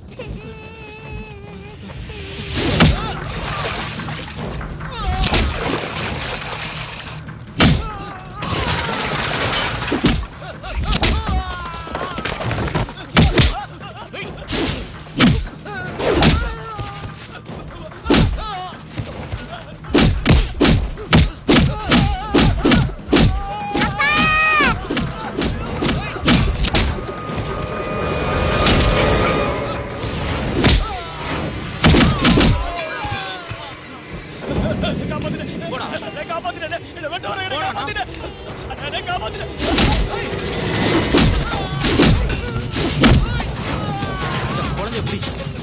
குழந்தை எப்படி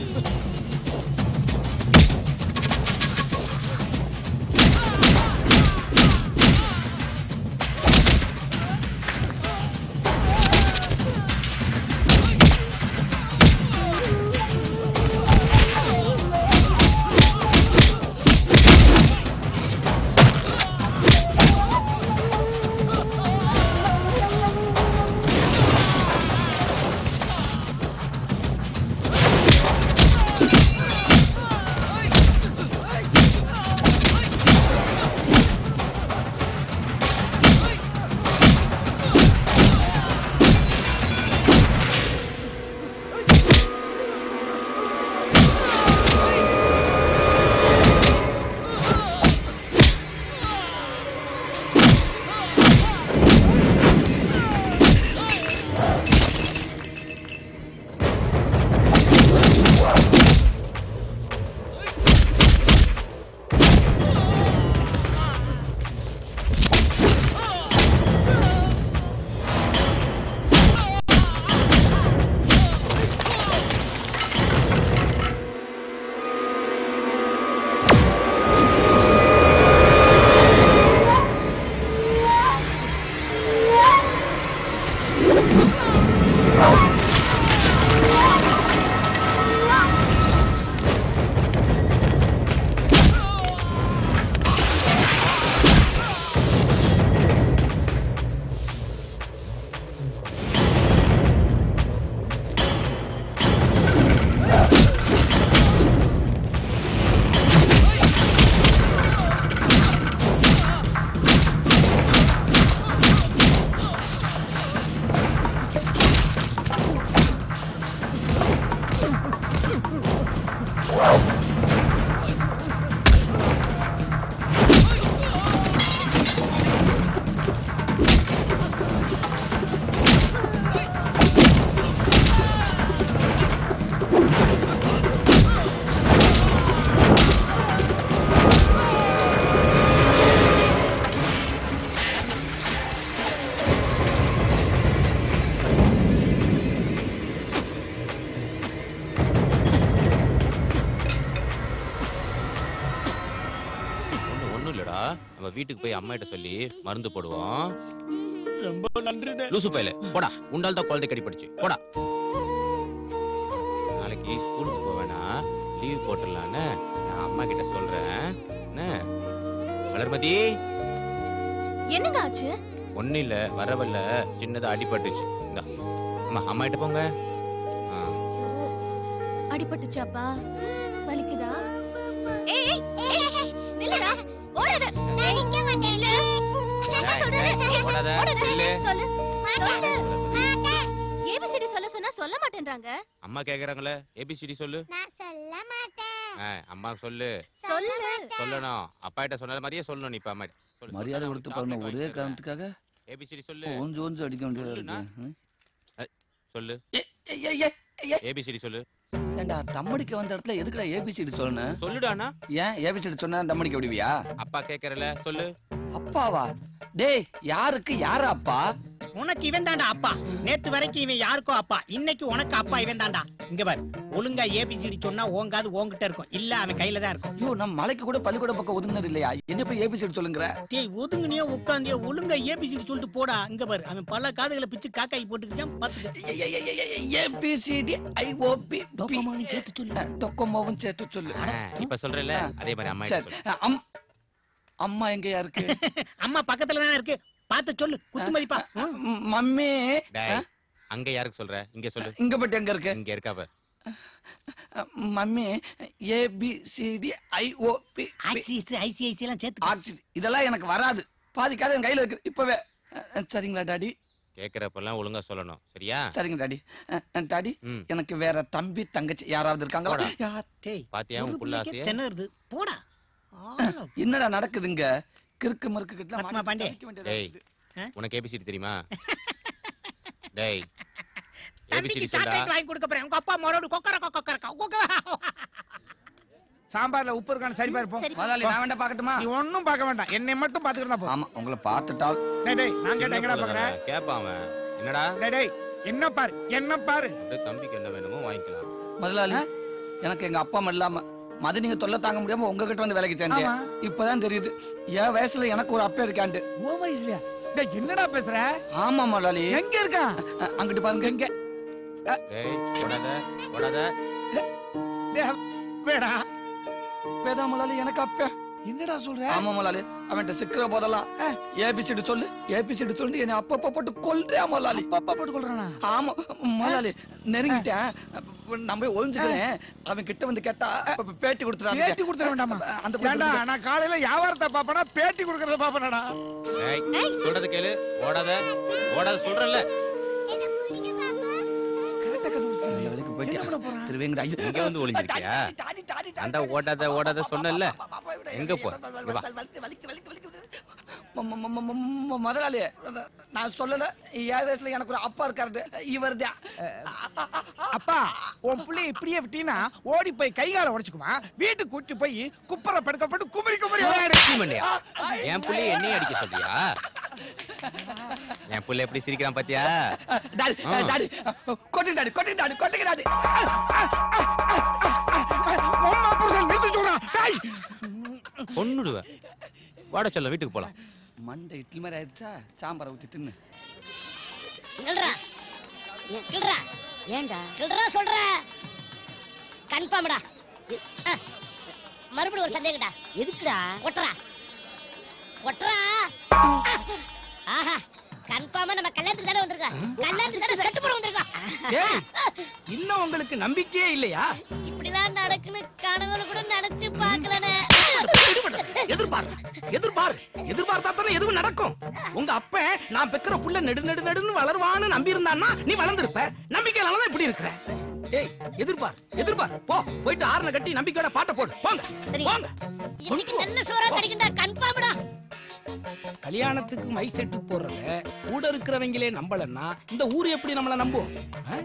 ஒண்ணு ஒண்ணும் இல்லடா நம்ம வீட்டுக்கு போய் அம்மா கிட்ட சொல்லி மருந்து போடுவோம் ரொம்ப நன்றிண்ணே லூசு பையல போடா உண்டால் தான் குழந்தை கடி படிச்சு போடா நாளைக்கு ஸ்கூலுக்கு போவேனா லீவ் போட்டுடலான்னு நான் அம்மா கிட்ட சொல்றேன் என்ன வளர்மதி என்னங்க ஆச்சு ஒண்ணும் இல்ல வரவல்ல சின்னதா அடிபட்டுச்சு இந்தா அம்மா அம்மா கிட்ட போங்க ஆ, அடிபட்டுச்சாப்பா வலிக்குதா ஏய் ஏய், ஏய், ஏய், நில்லுடா ஓடாத ஏய், நில்லு. என்ன சொல்றது? ஓடாத, ஓடாத. நில்லு. சொல்லு சொல்லு ஏபிசிடி சொல்ல சொன்னா சொல்ல மாட்டேன்றாங்க அம்மா கேக்குறாங்களே ஏபிசிடி சொல்லு நான் சொல்ல மாட்டேன் ஆ, அம்மா சொல்லு சொல்லு சொல்லணும் அப்பா கிட்ட சொன்னது மாதிரியே சொல்லணும் நீ இப்ப அம்மா கிட்ட. சொல்லு மரியாதை கொடுத்து பாருங்க ஒரே காரணத்துக்காக ஏபிசிடி சொல்லு ஒஞ்சு ஒஞ்சு அடிக்க வேண்டியதா சொல்லுண்ணா. இருக்கு ம்? அ, சொல்லு ஏய், ஏய், ஏய், ஏய். ஏபிசிடி சொல்லு ஏண்டா தம்மடிக்க வந்த இடத்துல எதுக்குடா ஏபிசிடி சொல்லணும் சொல்லுடாண்ணா ஏன் ஏபிசிடி சொன்னா தம்மடிக்க விடுவியா அப்பா கேக்குறல சொல்லு அப்பாவா டேய் யாருக்கு யாரு அப்பா உனக்கு இவன் தான்டா அப்பா நேத்து வரைக்கும் இவன் யாருக்கோ அப்பா இன்னைக்கு உனக்கு அப்பா இவன் தான்டா இங்க பாரு ஒழுங்கா ஏபிசிடி சொன்னா ஓங்காது ஓங்கிட்ட இருக்கும் இல்ல அவன் கையில தான் இருக்கும் ஐயோ நம்ம மலைக்கு கூட பள்ளிக்கூட பக்கம் ஒதுங்கினது இல்லையா என்ன போய் ஏபிசிடி சொல்லுங்கிற டேய் ஒதுங்குனியோ உட்காந்தியோ ஒழுங்கா ஏபிசிடி சொல்லிட்டு போடா இங்க பாரு அவன் பல காதுகளை பிச்சு காக்காய் போட்டுக்கிட்டான் பாத்துக்க ஏபிசிடி ஐஓபி டொக்கோமோவும் சேர்த்து சொல்லு டொக்கோமோவும் சேர்த்து சொல்லு ஆ, இப்ப சொல்றல அதே மாதிரி அம்மா கிட்ட சரி சொல்லு அம் அம்மா எங்கயா இருக்கு அம்மா பக்கத்துல தான் இருக்கு பார்த்து சொல்லு குத்து மதிப்பா மம்மி டேய் அங்க யாருக்கு சொல்ற இங்க சொல்லு இங்க பட்டு எங்க இருக்கு இங்க இருக்கா பாரு mummy A B C D I O B ICIC ICIC எல்லாம் சேர்த்து ஆக்சிஸ் இதெல்லாம் எனக்கு வராது பாதி கதை என் கையில இருக்கு இப்பவே அஹ், சரிங்களா டாடி கேக்குறப்பெல்லாம் ஒழுங்கா சொல்லணும் சரியா சரிங்க டாடி அஹ், அஹ், டாடி ம். எனக்கு வேற தம்பி தங்கச்சி யாராவது இருக்காங்களா போடா. யார் பாத்தியா உன் புள்ள ஆசைய திணறுது போடா என்னடா நடக்குதுங்க கிறுக்கு மறுக்கு கிட்ட பத்மா பாண்டே. டேய் உனக்கு ஏபிசிடி தெரியுமா டேய் தம்பிக்கு ஏபிசிடி சொல்டா சாக்லேட் வாங்கி கொடுக்க போறேன் உங்க அப்பா மரோடு கொக்கர கொக்கர கொக்கர சாம்பார்ல உப்பு இருக்கான்னு சரி பாரு போ. முதலாளி நான் வேண்டாம் பார்க்கட்டுமா நீ ஒண்ணும் பார்க்க வேண்டாம் என்னை மட்டும் பாத்துக்கிட்டு போ ஆமா உங்களை பார்த்துட்டா டேய் டேய் நான் கேட்டேன் சின்ன எங்கடா புள்ள பாக்குறேன் தானே, கேப்பான் அவன் என்னடா டேய் டேய் என்ன பாரு என்ன பாரு அப்படியே தம்பிக்கு என்ன வேணுமோ வாங்கிக்கலாம் முதலாளி எனக்கு எங்க அப்பா அம்மா இல்லாம மதினிங்க தொல்லை தாங்க முடியாம உங்ககிட்ட வந்து வேலைக்கு சேர்ந்தேன் ஆமா. இப்பதான் தெரியுது என் வயசுல எனக்கு ஒரு அப்பா இருக்காண்டு ஓ வயசுலயா டேய் என்னடா பேசுற ஆமா முதலாளி எங்க இருக்கா அங்கிட்டு பாருங்க எங்க டேய் ஓடாத ஓடாத டேய் வேடா பேதா முதலாளி எனக்கு அப்பா என்னடா சொல்ற ஆமா முதலாளி அவன்கிட்ட சிக்கிற போதெல்லாம் ஏபிசிடி சொல்லு ஏபிசிடி சொல்லி என்னை அப்பப்ப போட்டு கொல்றேன் முதலாளி அப்பா போட்டு கொள்றானா ஆமா முதலாளி நெருங்கிட்டேன் நான் போய் ஒளிஞ்சுக்கிறேன் அவன் கிட்ட வந்து கேட்டா ப- பேட்டி கொடுத்துறாங்க பேட்டி கொடுத்துட வேண்டாமா அந்த ஏண்டா நான் காலையில வியாபாரத்தை பாப்பனா பேட்டி கொடுக்கறத பாப்பனடா டேய் சொல்றது கேளு ஓடாத ஓடாத சொல்றல வேலைக்கு போயிட்டு திருவேங்கடா இங்க வந்து ஒளிஞ்சிருக்கியா அந்த ஓடாத ஓடாத சொன்னல எங்க போ இங்க வா ம- ம- ம- ம- முதலாளி நான் சொல்லல என் வயசுல எனக்கு ஒரு அப்பா இருக்காரு இவர் தான் அப்பா உன் புள்ளைய இப்படியே விட்டீங்கன்னா ஓடி போய் கை கால உடைச்சுக்குமா வீட்டுக்கு கூட்டி போய் குப்பரை படுக்கப்பட்டு குமரி குமரி விளையாடு நீ மண்டையா என் புள்ளைய என்னைய அடிக்க சொல்றியா என் புள்ள எப்படி சிரிக்கிறான் பாத்தியா டாடி ஆ. டாடி கொட்டு டாடி கொட்டு டாடி கொட்டுங்க டாடி உம்மா புருஷன் நிறுத்து சொல்றான் டேய் கொன்னுடுவேன் வாட சொல்ல வீட்டுக்கு போலாம் மண்டை இட்லி மாதிரி ஆயிடுச்சா சாம்பாரை ஊத்தி தின்னு கிள்றா ஏன் கிள்றா ஏன்டா கிள்றா சொல்ற கன்ஃபார்ம்டா மறுபடியும் ஒரு சந்தேகம்டா எதுக்குடா கொட்டுறா கொட்டுறா ஆஹா கன்ஃபார்மா நம்ம கல்யாணத்துக்கு தானே வந்திருக்கோம் கல்யாணத்துக்கு தானே செட்டு போட வந்திருக்கோம் டேய் இன்னும் உங்களுக்கு நம்பிக்கையே இல்லையா இப்படிலாம் நடக்குன்னு கனவுல கூட நினைச்சு பார்க்கலனே எதிர்பார் எதிர்பார் எதிர்பார்த்தா தானே எதுவும் நடக்கும் உங்க அப்ப நான் பெக்கிற புள்ள நெடு நெடு நெடுன்னு வளருவான்னு நம்பி இருந்தான்னா நீ வளர்ந்துருப்ப நம்பிக்கையில தான் இப்படி இருக்கிற ஏய் எதிர்பார் எதிர்பார் போ போயிட்டு ஆறுன கட்டி நம்பிக்கையோட பாட்ட போடு போங்க போங்க இன்னைக்கு நல்ல சோறா கிடைக்கும்டா கன்ஃபார்ம்டா கல்யாணத்துக்கு மை செட்டு போடுறத கூட இருக்கிறவங்களே நம்பலன்னா இந்த ஊர் எப்படி நம்மள நம்பும் ஆ?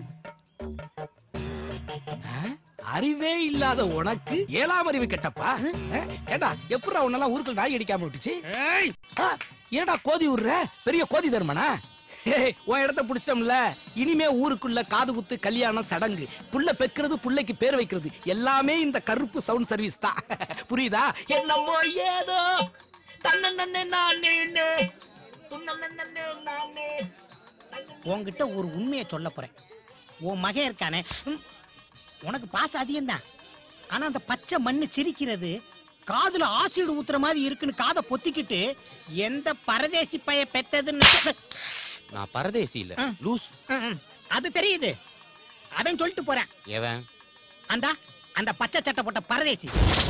ஆ? அறிவே இல்லாத உனக்கு ஏழாம் அறிவு கெட்டப்பா ஆ? ஏண்டா எப்படா உன்னெல்லாம் ஊருக்குள்ள நாய் அடிக்காம விட்டுச்சு ஆ, ஏன்டா கோதி விடுற பெரிய கோதி தர்மனா ஏய், உன் இடத்த பிடிச்சிட்டோம்ல இனிமே ஊருக்குள்ள காது குத்து கல்யாணம் சடங்கு புள்ள பெக்கிறது புள்ளைக்கு பேர் வைக்கிறது எல்லாமே இந்த கருப்பு சவுண்ட் சர்வீஸ் தான் புரியுதா என்னமோ ஏதோ தன்னே நானே துன்னே நானே உன்கிட்ட ஒரு உண்மையை சொல்ல போறேன் உன் மகன் இருக்கானே ம், உனக்கு பாசம் அதிகம்தான் ஆனா அந்த பச்சை மண்ணு சிரிக்கிறது காதுல ஆசிட் ஊத்துற மாதிரி இருக்குன்னு காதை பொத்திக்கிட்டு எந்த பரதேசி பைய பெத்ததுன்னு நான் பரதேசி இல்ல லூஸ் ம், ம். அது தெரியுது அதான் சொல்லிட்டு போறேன் எவன் அந்த அந்த பச்சை சட்டை போட்ட பரதேசி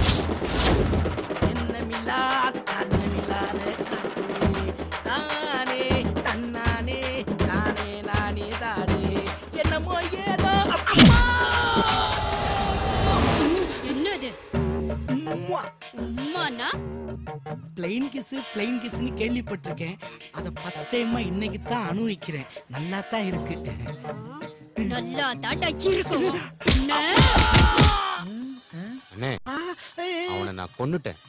என்னமில்லா கண்ணமில்லாத காற்றே, தானே தன்னானே தானே நானே தானே என்னமோ ஏதோ அம்மா என்னது உம்மாண்ணா பிளைன் கிஸ் பிளைன் கிஸ்னு கேள்விப்பட்டிருக்கேன் அதை ஃபர்ஸ்ட் டைமா இன்னைக்கு தான் அனுபவிக்கிறேன் நல்லா தான் இருக்கு நல்லா தாண்டா இருக்கும் என்ன அண்ணே அவனை நான் கொன்னுட்டேன்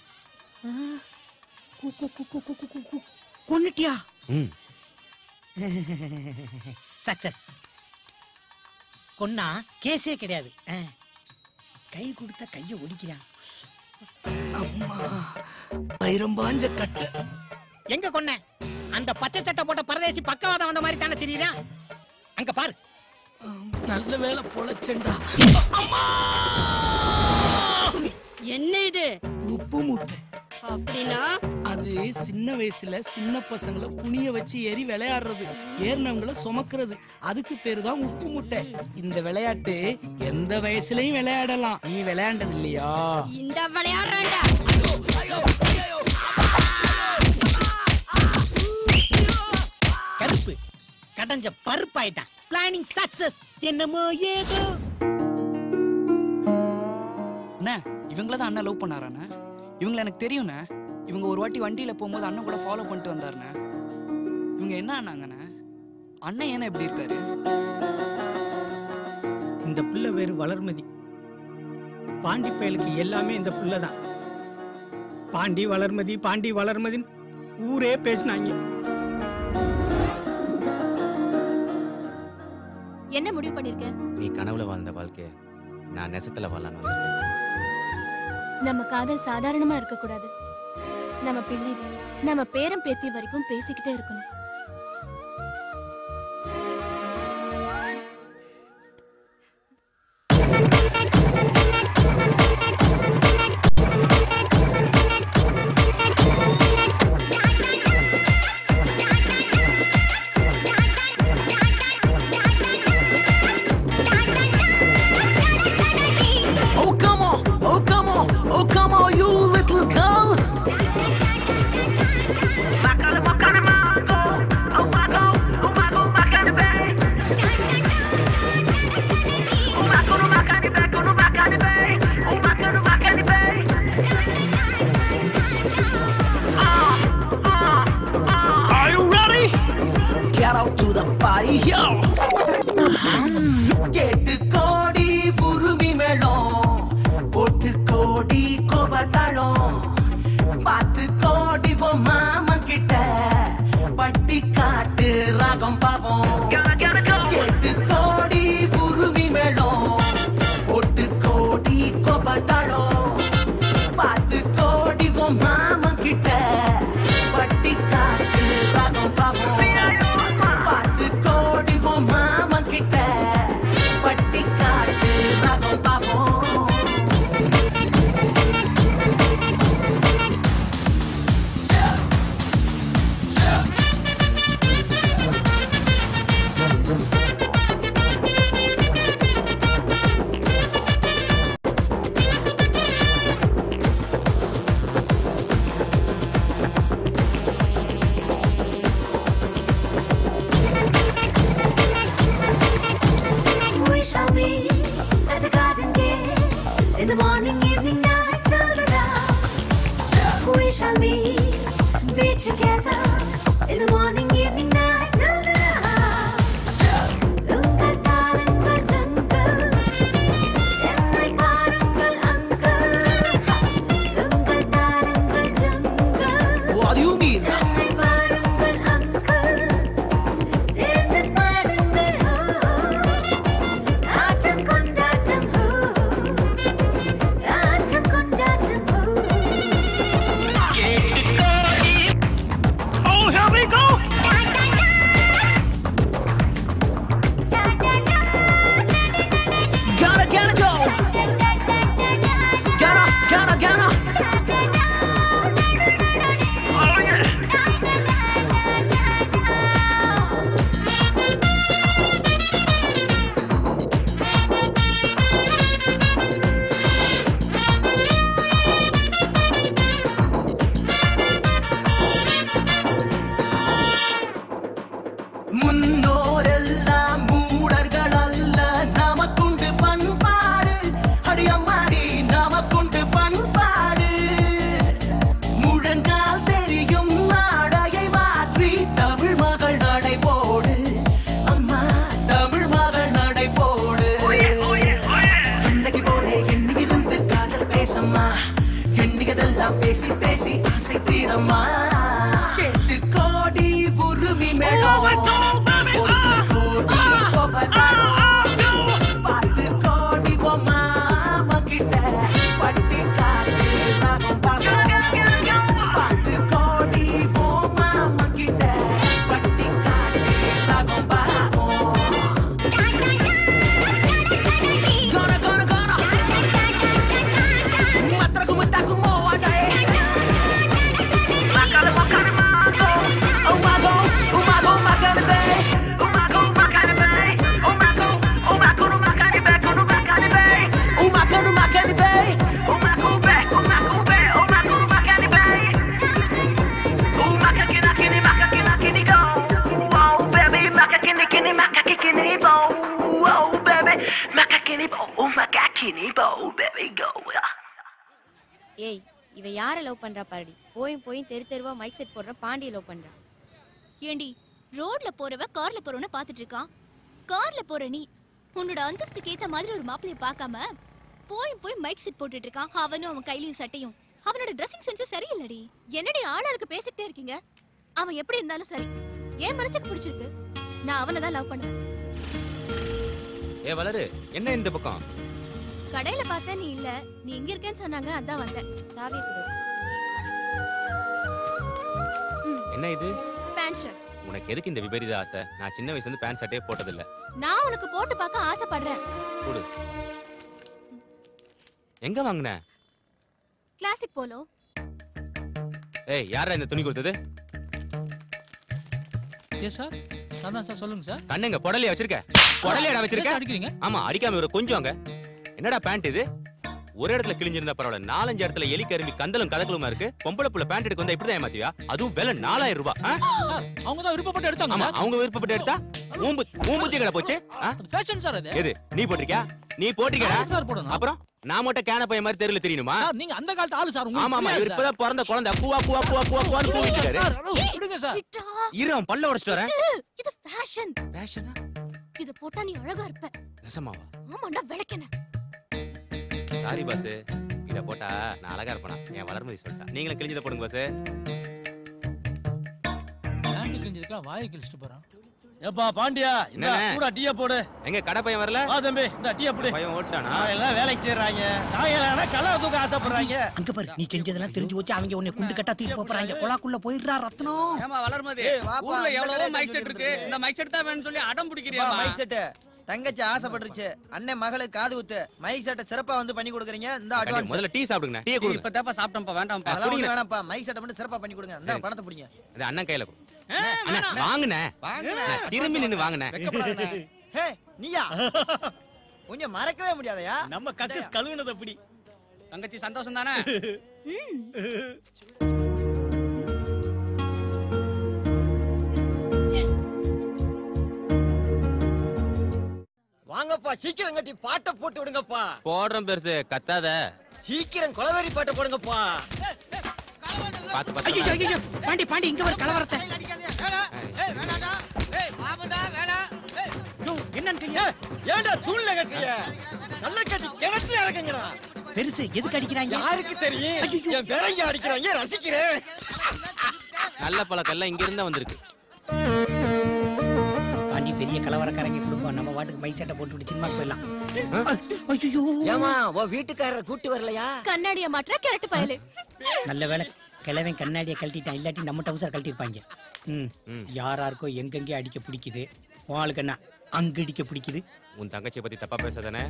கொன்னுட்டியா ம் சக்சஸ் கொன்னா கேஸே கிடையாது ஆ. கை கொடுத்தா கைய ஒடிக்கிறான் அம்மா பைரம்பாஞ்ச கட்டு எங்க கொன்ன அந்த பச்சை சட்டை போட்ட பரதேசி பக்கவாதம் வந்த மாதிரி தானே தெரியுறா அங்க பாரு நல்ல வேலை பொழைச்சேன்டா என்ன இது உப்பு மூட்டை அப்படின்னா அது சின்ன வயசுல சின்ன பசங்களை குனிய வச்சு ஏறி விளையாடுறது ஏறினவங்கள சுமக்கிறது அதுக்கு பேரு தான் உப்பு முட்டை இந்த விளையாட்டு எந்த வயசுலயும் விளையாடலாம் நீ விளையாண்டது இல்லையா இந்த விளையாடுறாண்டா கருப்பு கடைஞ்ச பருப்பாயிட்டான் பிளானிங் சக்சஸ் என்னமோ ஏதோ அண்ணா இவங்கள தான் அண்ணன் லவ் பண்ணாராண்ணா இவங்கள எனக்கு தெரியும்ண்ணே இவங்க ஒரு வாட்டி வண்டியில போகும்போது அண்ணன் கூட ஃபாலோ பண்ணிட்டு வந்தாருண்ணே இவங்க என்ன ஆனாங்கண்ணே அண்ணன் ஏன்னா இப்படி இருக்காரு இந்த புள்ள வேறு வளர்மதி பாண்டி பயலுக்கு எல்லாமே இந்த புள்ள தான் பாண்டி வளர்மதி பாண்டி வளர்மதின்னு ஊரே பேசினாங்க என்ன முடிவு பண்ணிருக்க நீ கனவுல வாழ்ந்த வாழ்க்கைய நான் நெசத்துல வாழலான்னு வந்திருக்கேன் நம்ம காதல் சாதாரணமா இருக்க கூடாது நம்ம பிள்ளைகள் நம்ம பேரம் பேத்தி வரைக்கும் பேசிக்கிட்டே இருக்கணும் Oh come on, oh come on, oh come on, you little girl. Are you ready? Get out to the party, yo. கேட்டு கோடி உருமி மேளம் போட்டு கோடி கோபத்தாளம் பார்த்து கோடி போ மாமன் கிட்ட பட்டி காட்டு ராகம் பாவம் கேட்டு கோடி உருமி மேளம் போட்டு கோடி கோபத்தாளம் பார்த்து கோடி போ மாமன் கிட்ட பட்டி காட்டு ராகம் பாவம் பார்த்து கோடி போ மாமன் கிட்ட பட்டி காட்டு ராகம் பாவம் We shall meet at the garden gate in the morning, evening, night, till the dawn. We shall meet, be together in the morning, evening, night, till the dawn. உங்கள் தாளங்கள் ஜங்கள், என்னை பாருங்கள் அங்கள். உங்கள் தாளங்கள் ஜங்கள், What do you mean? என்னை பாருங்கள் அங்கள். சேர்ந்து பாடுங்கள் ஹோ ஆட்டம் கொண்டாட்டம் ஹோ ஆட்டம் கொண்டாட்டம் ஹோ Oh, here we go! Gotta, gotta go! Gotta, gotta, gotta! ஏய் இவ யார லவ் பண்றா பாருடி போயும் போயும் தெரு தெருவா மைக் செட் போடுற பாண்டிய லவ் பண்றா ஏண்டி ரோட்ல போறவ கார்ல போறவன பாத்துட்டு இருக்கான் கார்ல போற நீ உன்னோட அந்தஸ்துக்கு ஏத்த மாதிரி ஒரு மாப்பிளைய பார்க்காம போய் போய் மைக் செட் போட்டுட்டு இருக்கான் அவனும் அவன் கையிலயும் சட்டையும் அவனோட ட்ரெஸ்ஸிங் சென்ஸ் சரியில்லடி என்னடி ஆளாளுக்கு பேசிக்கிட்டே இருக்கீங்க அவன் எப்படி இருந்தாலும் சரி என் மனசுக்கு பிடிச்சிருக்கு நான் அவனை தான் லவ் பண்ணுவேன் ஏ வளரு என்ன இந்த பக்கம் கடையில பார்த்தா நீ இல்ல நீ எங்க இருக்கேன்னு சொன்னாங்க அதான் வந்தேன் சாவி கொடு என்ன இது பேண்ட் ஷர்ட் உனக்கு எதுக்கு இந்த விபரீத ஆசை நான் சின்ன வயசுல இருந்து பேண்ட் சட்டையே போட்டதில்ல நான் உனக்கு போட்டு பார்க்க ஆசைப்படுறேன் கொடு எங்க வாங்குன கிளாசிக் போலோ ஏய் யாரா இந்த துணி கொடுத்தது எஸ் சார் நான் தான் சார் சொல்லுங்க சார் கண்ணுங்க புடலையா வச்சிருக்க புடலையாடா வச்சிருக்க அடிக்கிறீங்க ஆமா அடிக்காம இவரை கொஞ்சம் என்னடா பேண்ட் இது ஒரு இடத்துல கிழிஞ்சிருந்தா பரவாயில்ல நாலஞ்சு இடத்துல எலி கரும்பி கந்தலும் கதகளுமா இருக்கு பொம்பளை புள்ள பேண்ட் எடுக்க வந்தா இப்படிதான் ஏமாத்தியா அதுவும் விலை நாலாயிரம் ரூபாய் ஆ? அவங்க தான் விருப்பப்பட்டு எடுத்தாங்க ஆமா சார். அவங்க விருப்பப்பட்டு எடுத்தா ஊம்பு ஊம்புத்தி கடை போச்சு ஆ? ஃபேஷன் சார் அது எது நீ போட்டிருக்கியா நீ போட்டிருக்கா நான் சார் போடணும். அப்புறம் நான் மட்டும் கேன பையன் மாதிரி தெருல தெரியணுமா சார், நீங்க அந்த காலத்து ஆளு சார் உங்களுக்கு ஆமா ஆமா புரியாது இவர் இப்பதான் பிறந்த குழந்தை பூவா பூவா பூவா பூவா பூவான்னு கூவிட்டு இருக்காரு சார். சார், விடுங்க சார் இரு அவன் பல்ல உடைச்சிட்டு வரேன் இது ஃபேஷன் ஃபேஷனா இத போட்டா நீ அழகா இருப்ப நெசமாவா ஆமாண்டா விளக்கென சாரி பாஸ் இத போட்டா நான் அழகா இருப்பேனா என் வளர்மதி சொல்லிட்டா நீங்களும் கிழிஞ்சத போடுங்க பாஸ் பேண்ட் கிழிஞ்சதுக்கெல்லாம் வாயை கிழிச்சிட்டு போறான் ஏப்பா பாண்டியா இந்த என்னண்ணே? கூட டீய போடு எங்க கடை பையன் வரல வா தம்பி இந்த டீய போடு பையன் ஓட்டானா எல்லாம் வேலைக்கு சேர்றாங்க சாயங்காலம் கலர் தூக்க ஆசைப்படுறாங்க அங்க பாரு நீ செஞ்சதெல்லாம் தெரிஞ்சு வச்சு அவங்க உன்னை குண்டு கட்டா தூக்கி போறாங்க கொலாக்குள்ள போயிடுறா ரத்னம் ஏமா வளர்மதி ஏய், வாப்பா, ஊர்ல இந்த எவ்வளவோ கடையில மைக் செட் இருக்கு இந்த மைக் செட் தான் வேணும்னு சொல்லி அடம் பிடிக்கிறியா மைக் செட்டு தங்கச்சி ஆசைப்பட்டுருச்சு அண்ணன் மகளுக்கு காது குத்து மைக் செட்டை சிறப்பா வந்து பண்ணி கொடுக்குறீங்க இந்த அட்வான்ஸ் முதல்ல டீ சாப்பிடுங்க டீ கொடுங்க இப்ப தாப்பா சாப்பிட்டோம்ப்பா வேண்டாம்ப்பா அதெல்லாம் ஒண்ணும் வேணாம்ப்பா மைக் செட்டை மட்டும் சிறப்பா பண்ணி கொடுங்க இந்த சரி. பணத்தை பிடிங்க அது அண்ணன் கையில கொடு அண்ணா வாங்குனே நான் திரும்பி நின்னு வாங்குனேன் வெக்கப்படாதண்ணே. ஹே நீயா கொஞ்சம் மறக்கவே முடியாதயா நம்ம கக்கஸ் கழுவுனது அப்படி தங்கச்சி சந்தோஷம் தானே வாங்கப்பா சீக்கிரம் கட்டி பாட்டை போட்டு விடுங்கப்பா போடுறேன் பெருசு கத்தாத சீக்கிரம் கொலவெறி பாட்டை போடுங்கப்பா பாத்து ஐயோ பாத்து ஐயோ பாண்டி பாண்டி இங்க வர கலவரத்தை யோ, என்னன்னு தெரியும் ஏன்டா தூள்ல கட்டுறிய நல்ல கட்டி கிணத்துல இறக்குங்கடா பெருசு எதுக்கு அடிக்கிறாங்க யாருக்கு தெரியும் என் பேரங்க அடிக்கிறாங்க ரசிக்கிறேன் நல்ல பழக்கம் எல்லாம் இங்க இருந்தா வந்திருக்கு பாண்டி பெரிய கலவரக்காரங்க குடும்பம் நம்ம வாட்டுக்கு மைக் செட்டை போட்டு விட்டு சினிமா போயிடலாம் ஐயோ ஏமா உன் வீட்டுக்காரரை கூட்டி வரலையா கண்ணாடிய மாற்ற கேரட்டு பயலு நல்ல வேலை கிழவன் கண்ணாடியை கழட்டிட்டான் இல்லாட்டி நம்ம டவுசர் கழட்டிருப்பாங்க ம் யாராருக்கோ எங்கெங்கே அடிக்க பிடிக்குது உன் ஆளுக்கு என்ன அங்க அடிக்க பிடிக்குது உன் தங்கச்சியை பத்தி தப்பா பேசாதானே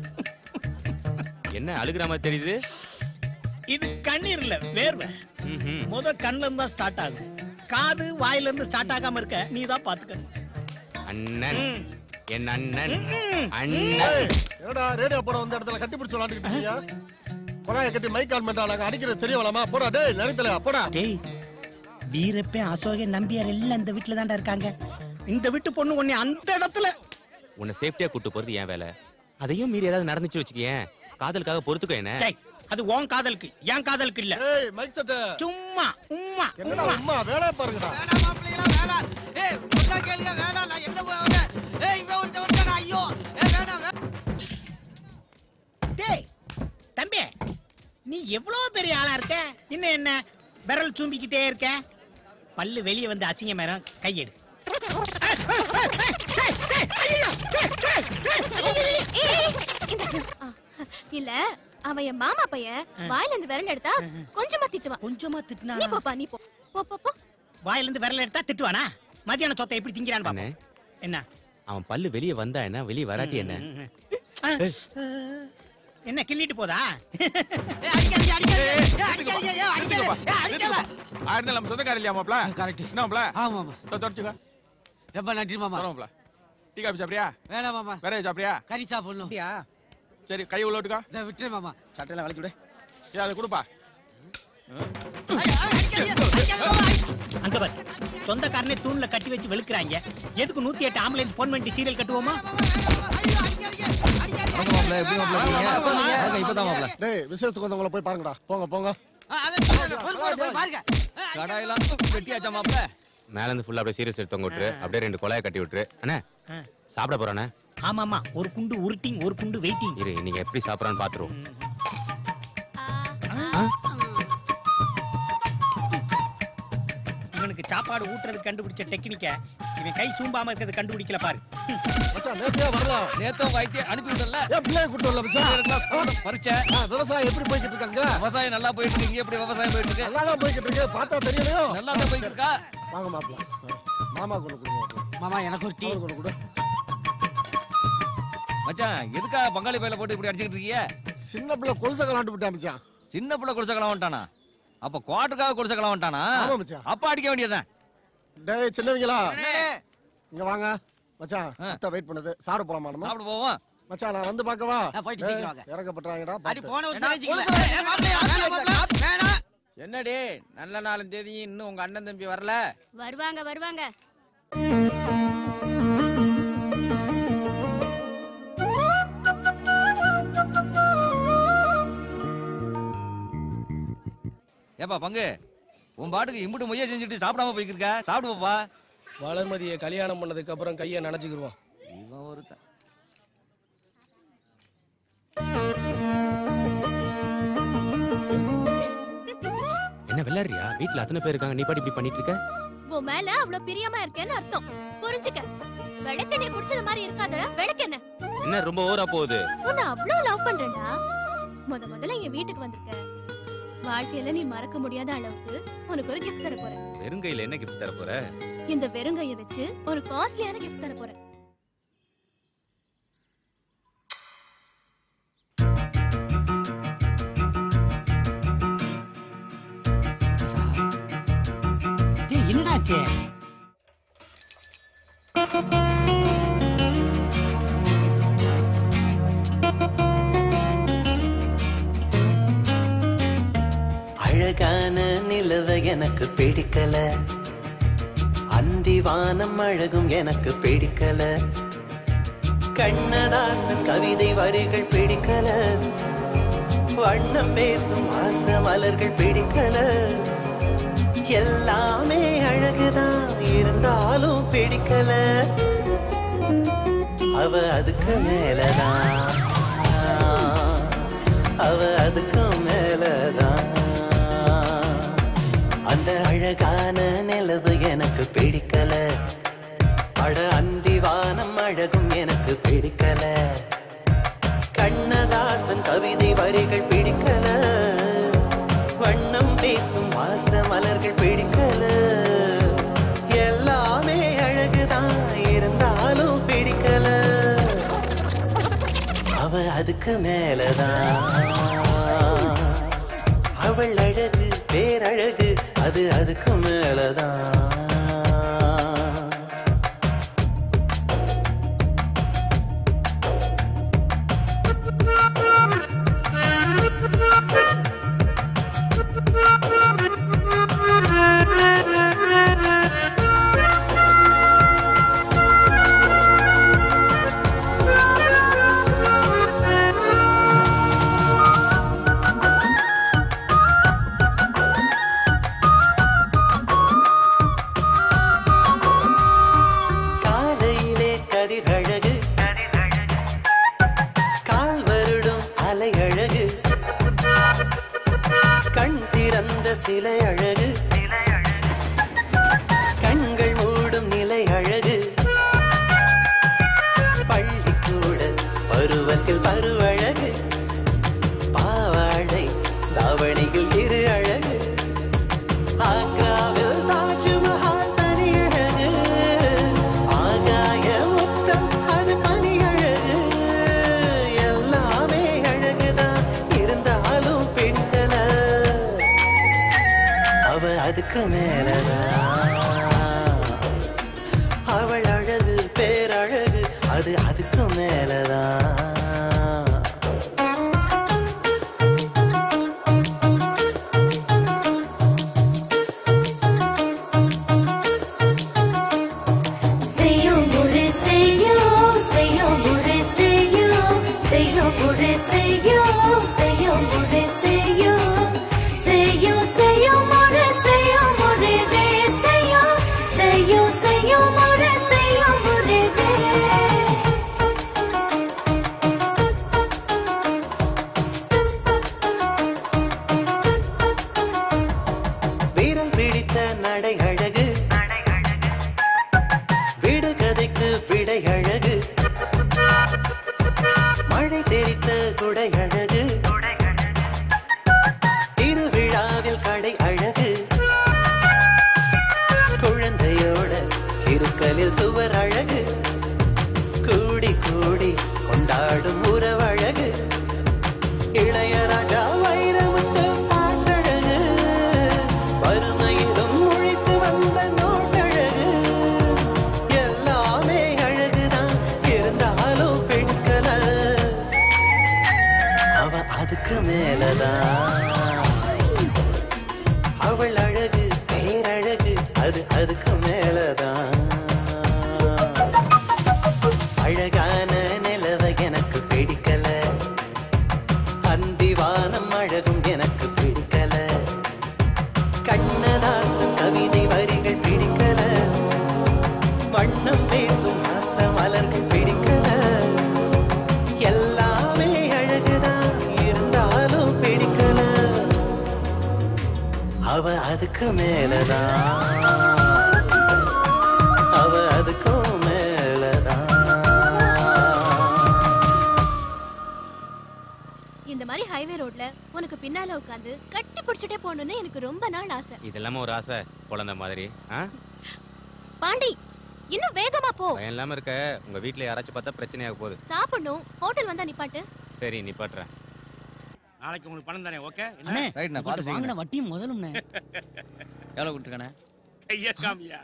என்ன அழுகுற மாதிரி தெரியுது இது கண்ணீர் இல்ல வேர்வை ம்ஹும். முத கண்ணுல இருந்து தான் ஸ்டார்ட் ஆகும் காது வாயில இருந்து ஸ்டார்ட் ஆகாம இருக்க நீ தான் பாத்துக்க அண்ணன் என் அண்ணன் அண்ணன் என்னடா ரேடியோ போட வந்த இடத்துல கட்டி பிடிச்சு விளாண்டுக்கிட்டு இருக்கீங்க கொடாய கட்டி மைக் ஆன் பண்றாங்க அடிக்கிறது தெரிய வேணாமா போடா டேய் நினைத்தல போடா டேய் வீரப்பன் அசோகன் நம்பியார் எல்லாம் இந்த வீட்டுல தான்டா இருக்காங்க இந்த வீட்டு பொண்ணு உன்னை அந்த இடத்துல உன்னை சேஃப்டியா கூட்டு போறது என் வேலை அதையும் மீறி ஏதாவது நடந்துச்சு வச்சுக்கேன் காதலுக்காக பொறுத்துக்கோ என்ன டேய் அது உன் காதலுக்கு என் காதலுக்கு இல்ல ஏய் மைக் செட் சும்மா உம்மா என்னடா உம்மா வேலைய பாருங்கடா ஏய் ஒண்ணா கேளுங்க வேணாம் நான் என்ன போய் ஏய் இவன் ஒருத்தன் வந்துட்டானா ஐயோ ஏய் வேணாம் வே- டேய் தம்பி நீ எவ்வளவு பெரிய ஆளா இருக்க இன்னும் என்ன விரல் சூம்பிக்கிட்டே இருக்க பல்லு வெளியே வந்து அசிங்கமேரம் கையெடு இல்ல அவன் என் மாமா பையன் வாயில இருந்து விரல் எடுத்தா கொஞ்சமா திட்டுவான் கொஞ்சமா திட்டுனா நீ போப்பா நீ போ போ போ போ வாயில இருந்து விரல் எடுத்தா திட்டுவானா மத்தியான சொத்தை எப்படி திங்கிறான்னு அண்ணே, பாப்போம் என்ன அவன் பல்லு வெளியே வந்தா என்ன வெளியே வராட்டி என்ன என்ன கிள்ளிட்டு போதா அடிக்காதீங்க அடிக்காதீங்க ஏய் அடிக்காதீங்க ஏய் அடிக்காதீங்க ஏய் அடிக்காத ஆயிருந்தா நம்ம சொந்தக்கார இல்லையா மாப்ள கரெக்ட் என்ன மாப்ள ஆமா ஆமா தொடச்சுக்க ரொம்ப நன்றி மாமா மாப்ள டீ காபி சாப்பிடுறியா வேணாம் மாமா வேற சாப்பிடுறியா கறி சாப்பிடணும் சரி கை உள்ள விட்டுக்கா இதை விட்டுரு மாமா சட்டையெல்லாம் விளக்கி விடு ஏய் அதை கொடுப்பா அங்க பாரு சொந்தக்காரனே தூண்ல கட்டி வச்சு வெளுக்குறாங்க எதுக்கு நூத்தி எட்டு ஆம்புலன்ஸ் போன் பண்ணிட்டு சீரியல் கட்டுவோமா மாப்பிள்ள எப்படி மாப்பிள்ள இருக்கீங்க வாங்க, இப்பதான் மாப்பிள்ள டேய் விஷயத்துக்கு வந்தவங்கள போய் பாருங்கடா போங்க போங்க பாருங்க கடாயெல்லாம் வெட்டியாச்சா மாப்பிள்ள மேல இருந்து ஃபுல்லா அப்படியே சீரியஸ் எடுத்து விட்டுரு அப்படியே ரெண்டு கொலையை கட்டி விட்டுரு அண்ணே சாப்பிட போறானே ஆமாமா ஒரு குண்டு உருட்டிங் ஒரு குண்டு வெயிட்டிங் இரு நீங்க எப்படி சாப்பிடறான்னு பாத்துருவோம் இவனுக்கு சாப்பாடு ஊட்டுறது கண்டுபிடிச்ச டெக்னிக்க இவன் கை சூம்பாம இருக்கிறது கண்டுபிடிக்கல பாரு மச்சான் நேத்தே வரல நேத்தும் வைத்திய அனுப்பி விடல ஏன் பிள்ளைய கூட்டு வரல மச்சான் பறிச்சேன் ஆ, விவசாயம் எப்படி போய்கிட்டு இருக்காங்க விவசாயம் நல்லா போயிட்டு இருக்கு இங்க எப்படி விவசாயம் போயிட்டு இருக்கு நல்லா தான் போய்கிட்டு இருக்கு பார்த்தா தெரியலையோ நல்லா தான் போயிட்டு இருக்கா வாங்க மாப்பிள்ள மாமா கொண்டு கொடுங்க மாப்பிள்ள. மாமா எனக்கு ஒரு டீ அவருக்கு கொண்டு கொடு மச்சான் எதுக்கா பங்காளி பையில போட்டு இப்படி அடிச்சுக்கிட்டு இருக்கீங்க சின்ன பிள்ளை கொலுசை கலாண்டு விட்டா மச்சான் சின்ன பிள்ளை குடிசை கலாம் வந்துட்டானா அப்ப குவாட்டுக்காக குடிசை கலாம் வந்துட்டானா ஆமா மச்சான். அப்ப அடிக்க வேண்டியதுதான் டேய் சின்னவங்களா இங்க வாங்க மச்சான் அத்தை வெயிட் பண்ணுது சாப்பிட போலாமா நம்ம சாப்பிட போவோம் மச்சான் நான் வந்து பார்க்கவா நான் போயிட்டு சீக்கிரம் வாங்க. இறக்கப்பட்டாங்கடா அடி போன ஒரு பார்த்து. சிலைக்கு வேணாம் என்னடி நல்ல நாளும் தேதி இன்னும் உங்க அண்ணன் தம்பி வரல வருவாங்க வருவாங்க ஏப்பா பங்கு உன் பாட்டுக்கு இம்புட்டு மொய்ய செஞ்சுட்டு சாப்பிடாம போய்க்கிருக்க சாப்பிடு பாப்பா வளர்மதியை கல்யாணம் பண்ணதுக்கு அப்புறம் கையை நினைச்சுக்கிருவோம் இவன் ஒருத்தன் என்ன விளையாடுறியா வீட்ல அத்தனை பேர் இருக்காங்க நீ பாட்டி இப்படி பண்ணிட்டு இருக்க உன் மேல அவ்வளவு பிரியமா இருக்கேன்னு அர்த்தம் புரிஞ்சுக்க விளக்கெண்ணெய் குடிச்சது மாதிரி இருக்காதடா விளக்கெண்ணெய் என்ன ரொம்ப ஓவரா போகுது உன்னை அவ்வளவு லவ் பண்றேன்டா முத முதல்ல என் வீட்டுக்கு வந்திருக்க வாழ்க்கையில நீ மறக்க முடியாத அளவுக்கு உனக்கு ஒரு gift தர போறேன் வெறுங்கையில என்ன கிஃப்ட் தர போற இந்த வெறுங்கைய வச்சு ஒரு காஸ்ட்லியான gift தர போறேன் டேய் என்னாச்சு அழகான நிலவ எனக்கு பிடிக்கல அந்தி வானம் அழகும் எனக்கு பிடிக்கல கண்ணதாசன் கவிதை வரிகள் பிடிக்கல வண்ணம் பேசும் ஆச மலர்கள் பிடிக்கல எல்லாமே அழகுதான் இருந்தாலும் பிடிக்கல அவ அதுக்கு மேலதான் அவ அதுக்கு மேலதான் அந்த அழகான நிலவு எனக்கு பிடிக்கல அட அந்தி வானம் அழகும் எனக்கு பிடிக்கல கண்ணதாசன் கவிதை வரிகள் பிடிக்கல வண்ணம் பேசும் வாச மலர்கள் பிடிக்கல எல்லாமே அழகுதான் இருந்தாலும் பிடிக்கல அவ அதுக்கு மேலதான் அவள் அழகு பேரழகு அது அதுக்கு மேலதான் காலையிலே கதிரழகு கால் வருடும் அலை அழகு கண் திறந்த சிலை அழகு கண்கள் மூடும் நிலை அழகு பள்ளிக்கூட பருவத்தில் பருவழகு பாவாடை தாவணியில் இரு அழகு ஆக்ராவில் தாஜ்மஹால் தனி அழகு ஆகாய முத்தம் அது பனி அழகு எல்லாமே அழகுதான் இருந்தாலும் பிடிக்கல அவ அதுக்கு மேலதான் அவள் அழகு பேரழகு அது அதுக்கு மேலதான் Say yo, more, say yo, say yo, more, say yo, நடை அழகு விடுகதைக்கு விடை அழகு மழை தெரித்த குடை அழகு திருவிழாவில் கடை அழகு குழந்தையோட இருக்கலில் சுவர் அழகு கூடி கூடி கொண்டாடும் உறவழகு இளையராஜா வைரமுத்து பாட்டழகு வறுமையிலும் முழித்து வந்த நோட்டழகு எல்லாமே அழகுதான் இருந்தாலும் பிடிக்கல அவ அதுக்கு மேலதான் அவள் அழகு பேரழகு அது அதுக்கு மேலதான் அழகான நிலவ எனக்கு பிடிக்கல அந்திவானம் அழகும் எனக்கு பிடிக்கல கண்ணதாசன் கவிதை வரிகள் பிடிக்கல வண்ணம் பேசும் ஆச மலர்கள் பிடிக்கல எல்லாமே அழகுதான் இருந்தாலும் பிடிக்கல அவ அதுக்கு மேலதான் அவ அதுக்கும் மேலதான் இந்த மாதிரி ஹைவே ரோட்ல உனக்கு பின்னால உட்காந்து கட்டி பிடிச்சிட்டே போகணும்னு எனக்கு ரொம்ப நாள் ஆசை இதெல்லாம ஒரு ஆசை குழந்தை மாதிரி ஆ பாண்டி இன்னும் வேகமா போ பயம் இல்லாம இருக்க உங்க வீட்ல யாராச்சும் பார்த்தா பிரச்சனையாக போகுது சாப்பிடணும் ஹோட்டல் வந்தா நிப்பாட்டு சரி நிப்பாட்டுறேன் நாளைக்கு உங்களுக்கு பணம் தானே ஓகே அண்ணே ரைட் நான் உங்கள்ட்ட பார்த்து வாங்கின செய்யுங்க. வட்டியும் முதலும்ண்ணே எவ்வளவு கொடுத்துருக்கண்ணே கையா காமியா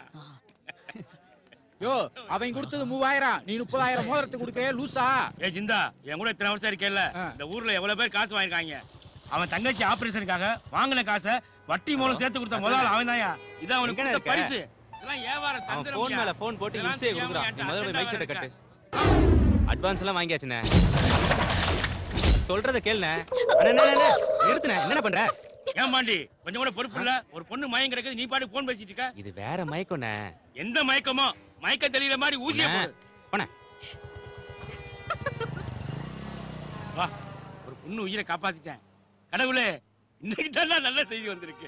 யோ அவன் கொடுத்தது மூவாயிரம் நீ முப்பதாயிரம் மோதிரத்தை கொடுக்கவே லூசா ஏ ஜிந்தா என் கூட இத்தனை வருஷம் இருக்கேல்ல இந்த ஊர்ல எவ்வளவு பேர் காசு வாங்கிருக்காங்க அவன் தங்கச்சி ஆபரேஷனுக்காக வாங்கின காசை வட்டி மூலம் சேர்த்து கொடுத்த முதல்ல அவன் தான்யா இதான் அவனுக்கு எங்கண்ணே கொடுத்த இருக்க? பரிசு இதெல்லாம் வியாபார அவன் தந்திரம் ஃபோன் ஐயா. மேல ஃபோன் போட்டு இதெல்லாம் இன்சே தெரியாம கொடுக்குறான் நீ என்கிட்ட முதல்ல மைக் செட்டை அசெண்டாக கட்டு அட்வான்ஸ் எல்லாம் வாங்கியாச்சுண்ணே சொல்றத கேளுண்ணே அண்ணே, அண்ணே, அண்ணே, நிறுத்துண்ணே என்ன பண்ற ஏன் பாண்டி கொஞ்சம் கூட பொறுப்பு இல்ல ஒரு பொண்ணு மயம் கிடக்குது நீ பாட்டு போன் பேசிட்டு இருக்க இது வேற மயக்கம்ண்ணே எந்த மயக்கமோ மயக்கம் தெரியல மாதிரி ஊசியா அண்ணே, போடு போண்ணே. வா ஒரு பொண்ணு உயிரை காப்பாத்திட்டேன் கடவுளே இன்னைக்கு தான் நல்ல செய்தி வந்திருக்கு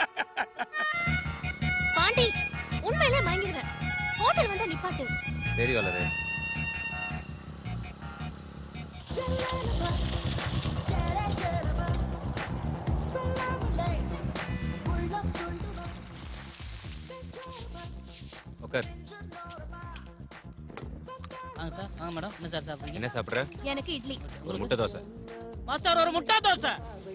பாண்டி உண்மையிலே மயங்கிடுவேன் ஹோட்டல் வந்தா நிப்பாட்டு சரி வளரு உட்கார் வாங்க சார் வாங்க மேடம் என்ன சார் சாப்பிடுறீங்க என்ன சாப்பிடுற எனக்கு இட்லி ஒரு முட்டை தோசை மாஸ்டர் ஒரு முட்டை தோசை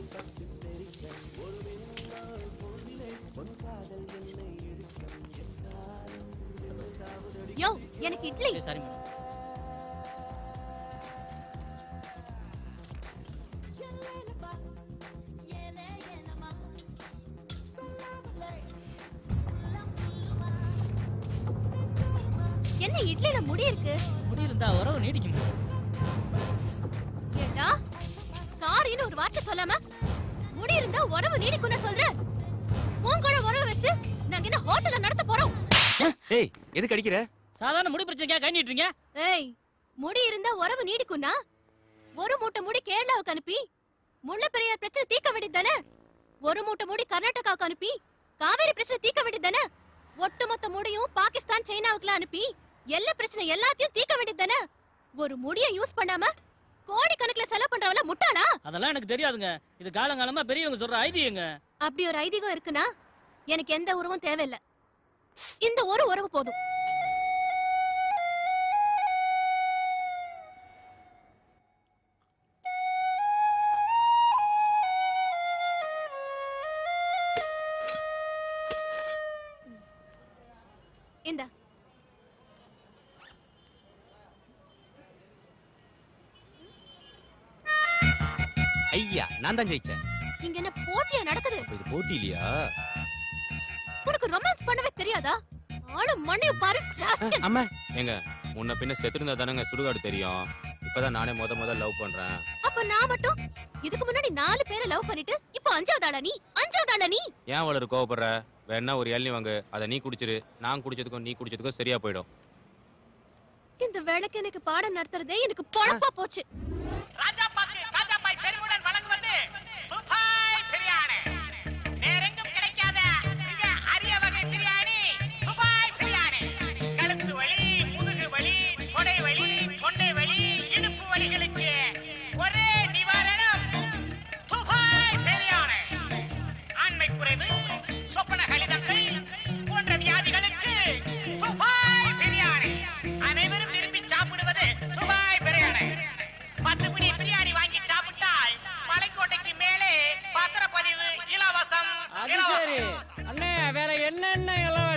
யோ எனக்கு இட்லி சாரி மேடம் என்ன இட்லில முடி இருக்கு முடி இருந்தா உறவு நீடிக்கும் ஏண்டா சாரின்னு ஒரு வார்த்தை சொல்லாம முடி இருந்தா உறவு நீடிக்கும்னு சொல்ற உன் கூட உறவு வச்சு நாங்க என்ன ஹோட்டல்ல நடத்த போறோம் ஏய் எதுக்கு அடிக்கிற சாதாரண முடி பிரச்சனைக்கா கை நீட்டுறீங்க ஏய் முடி இருந்தா உறவு நீடிக்கும்னா ஒரு மூட்டை முடி கேரளாவுக்கு அனுப்பி முல்லை பெரியார் பிரச்சனை தீர்க்க வேண்டியது தானே ஒரு மூட்டை முடி கர்நாடகாவுக்கு அனுப்பி காவேரி பிரச்சனை தீர்க்க வேண்டியது தானே ஒட்டுமொத்த முடியும் பாகிஸ்தான் சைனாவுக்குலாம் அனுப்பி எல்லா பிரச்சனை எல்லாத்தையும் தீர்க்க வேண்டியது தானே ஒரு முடிய யூஸ் பண்ணாம கோடி கணக்குல செலவு பண்றவள முட்டாளா அதெல்லாம் எனக்கு தெரியாதுங்க இது காலங்காலமா பெரியவங்க சொல்ற ஐதீகங்க அப்படி ஒரு ஐதீகம் இருக்குன்னா எனக்கு எந்த உறவும் தேவையில்லை இந்த ஒரு உறவு போதும் இந்த ஐயா நான் தான் ஜெயிச்சேன் இங்க என்ன போட்டியா நடக்குது அப்ப இது போட்டி இல்லையா உனக்கு ரொமான்ஸ் பண்ணவே தெரியாதா ஆளு மண்ணைய பாரு rascal. அம்மா ஏங்க முன்ன பின்ன செத்துருந்தா தானங்க சுடுகாடு தெரியும் இப்பதான் நானே முத முத லவ் பண்றேன் அப்ப நான் மட்டும் இதுக்கு முன்னாடி நாலு பேரை லவ் பண்ணிட்டு இப்போ அஞ்சாவது ஆளா நீ அஞ்சாவது ஆளா நீ ஏன் வளரு கோவப்படுற வேணா ஒரு இளநீ வாங்கு அதை நீ குடிச்சிரு நான் குடிச்சதுக்கும் நீ குடிச்சதுக்கும் சரியா போயிடும் இந்த விளக்கு எனக்கு பாடம் நடத்துறதே எனக்கு பொழப்பா போச்சு ராஜா பாக்கு ராஜா பாய் பெருமுடன் வழங்குவது துபாய் பிரியாணி வேறெங்கும் கிடைக்காத மிக அரிய வகை பிரியாணி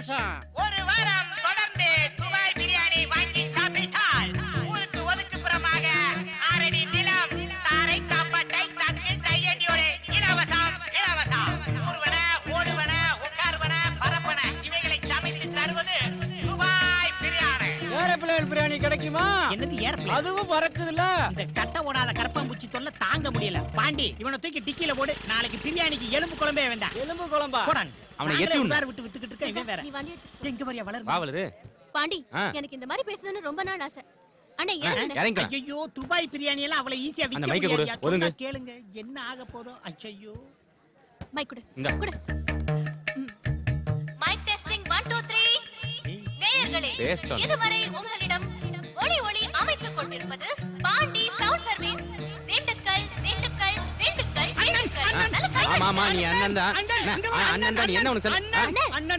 சந்தோஷம் ஒரு வாரம் தொடர்ந்து துபாய் பிரியாணி வாங்கி சாப்பிட்டால் ஊருக்கு ஒதுக்குப்புறமாக ஆறடி நிலம் தாரை காப்பாட்டை சங்கு செய்யண்டியோட இலவசம் இலவசம் ஊர்வன ஓடுவன உட்கார்வன பரப்பன இவைகளை சமைத்து தருவது துபாய் பிரியாணி ஏரோப்ளேன் பிரியாணி கிடைக்குமா என்னது ஏரோப்ளேன் அதுவும் பறக்குதுல்ல இந்த கட்ட ஓடாத கரப்பாம்பூச்சி தொல்லை தாங்க முடியல பாண்டி இவனை தூக்கி டிக்கில போடு நாளைக்கு பிரியாணிக்கு எலும்பு குழம்பே வேண்டாம் எலும்பு குழம்பா போடாங்க அவனை நாங்களே எத்தி விடணும். உதார விட்டு வித்துக்கிட்டு இருக்கேன் இவன் வேற நீ வண்டி எடுத்து எங்க வரையா வளர் பாவலது பாண்டி ஆ. எனக்கு இந்த மாதிரி பேசணும்னு ரொம்ப நாள் ஆசை அண்ணா ஆ, ஏன் இறங்கிக்கலாம். ஐயோ துபாய் பிரியாணி எல்லாம் அவ்வளவு ஈஸியா அந்த விக்க மைக்கை கொடு, முடியாது ஒதுங்கு. கேளுங்க என்ன ஆக போதோ ஐயோ மைக் கொடு இந்தா. கொடு மைக் டெஸ்டிங் 1 2 3 நேயர்களே Based on- இதுவரை உங்களிடம் ஒளி ஒளி அமைத்துக் கொண்டிருப்பது பாண்டி சவுண்ட் சர்வீஸ் திண்டுக்கல் திண்டுக்கல் திண்டுக்கல் திண்டுக்கல் நல்ல கை ஆமா ஆமா நீ அண்ணன் தான் அண்ணன் தான் நீ என்ன உனக்கு சொல்ல ஆ? அண்ணன் அண்ணன்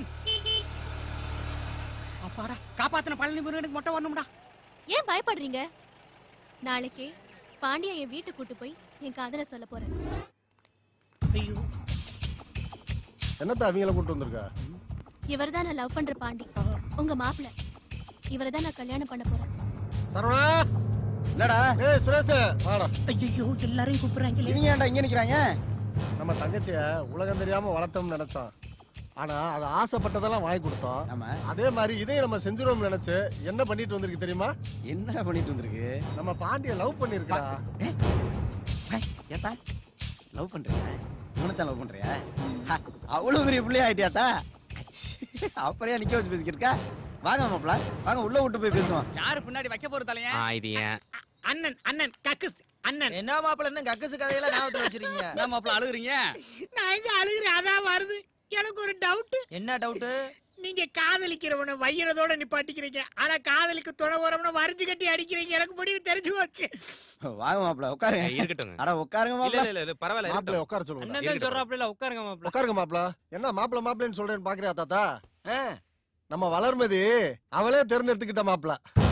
அப்பாடா காப்பாத்தின பழனி முருகனுக்கு மொட்டை வரணும்டா ஏன் பயப்படுறீங்க நாளைக்கு பாண்டிய என் வீட்டுக்கு கூட்டு போய் என் காதல சொல்ல போறேன் ஐயோ என்னத்த அவங்கள கூட்டு வந்திருக்க இவர்தான் நான் லவ் பண்ற பாண்டி உங்க மாப்பிள்ள இவரை தான் நான் கல்யாணம் பண்ண போறேன் சரவணா என்னடா ஏய் சுரேஷ் வாடா ஐயோ எல்லாரையும் கூப்பிடுறாங்களே இவங்க ஏன்டா இங்க நிக்கிறாங்க நம்ம தங்கச்சிய உலகம் தெரியாம வளர்த்தோம்னு நினைச்சோம் ஆனா அது ஆசைப்பட்டதெல்லாம் வாங்கி கொடுத்தோம் அதே மாதிரி இதையும் நம்ம செஞ்சிருவோம்னு நினைச்சு என்ன பண்ணிட்டு வந்திருக்கு தெரியுமா என்ன பண்ணிட்டு வந்திருக்கு நம்ம பாண்டிய லவ் பண்ணிருக்கா ஏத்தா லவ் பண்றியா இவனைத்தான் லவ் பண்றியா ஹ, அவ்வளவு பெரிய பிள்ளையா ஆயிட்டியாத்தா அப்புறம் நிக்க வச்சு பேசிக்கிட்டு இருக்கா வாங்க மாப்பிள வாங்க உள்ள விட்டு போய் பேசுவோம் யாரு பின்னாடி வைக்க போற தலையா ஆ, இது ஏன் அண்ணன் அண்ணன் கக்குஸ் அண்ணன் என்ன மாப்பிள்ள என்ன கக்கசு கதையெல்லாம் ஞாபகத்துல வச்சிருக்கீங்க என்ன மாப்பிள அழுகுறீங்க நான் எங்க அழுகிறேன் அதான் வருது எனக்கு ஒரு டவுட் என்ன டவுட் நீங்க காதலிக்கிறவனை வையறதோட நிப்பாட்டிக்கிறீங்க ஆனா காதலிக்கு துணை வரவன வரிஞ்சு கட்டி அடிக்கிறீங்க எனக்கு முடிவு தெரிஞ்சு போச்சு வாங்க மாப்பிள உட்காருங்க இருக்கட்டுங்க அட உட்காருங்க இல்ல மாப்பிள இல்ல இல்ல பரவாயில்ல மாப்பிள்ளை இருக்கட்டும். உட்கார சொல்லுங்க அண்ணன் தான் சொல்றாப்ல உட்காருங்க மாப்பிள உட்காருங்க மாப்பிள என்ன மாப்பிள மாப்பிளைன்னு சொல்றேன்னு பாக்குறியா தாத்தா ஆ, நம்ம வளர்மதி அவளே தேர்ந்தெடுத்துக்கிட்ட மாப்பிள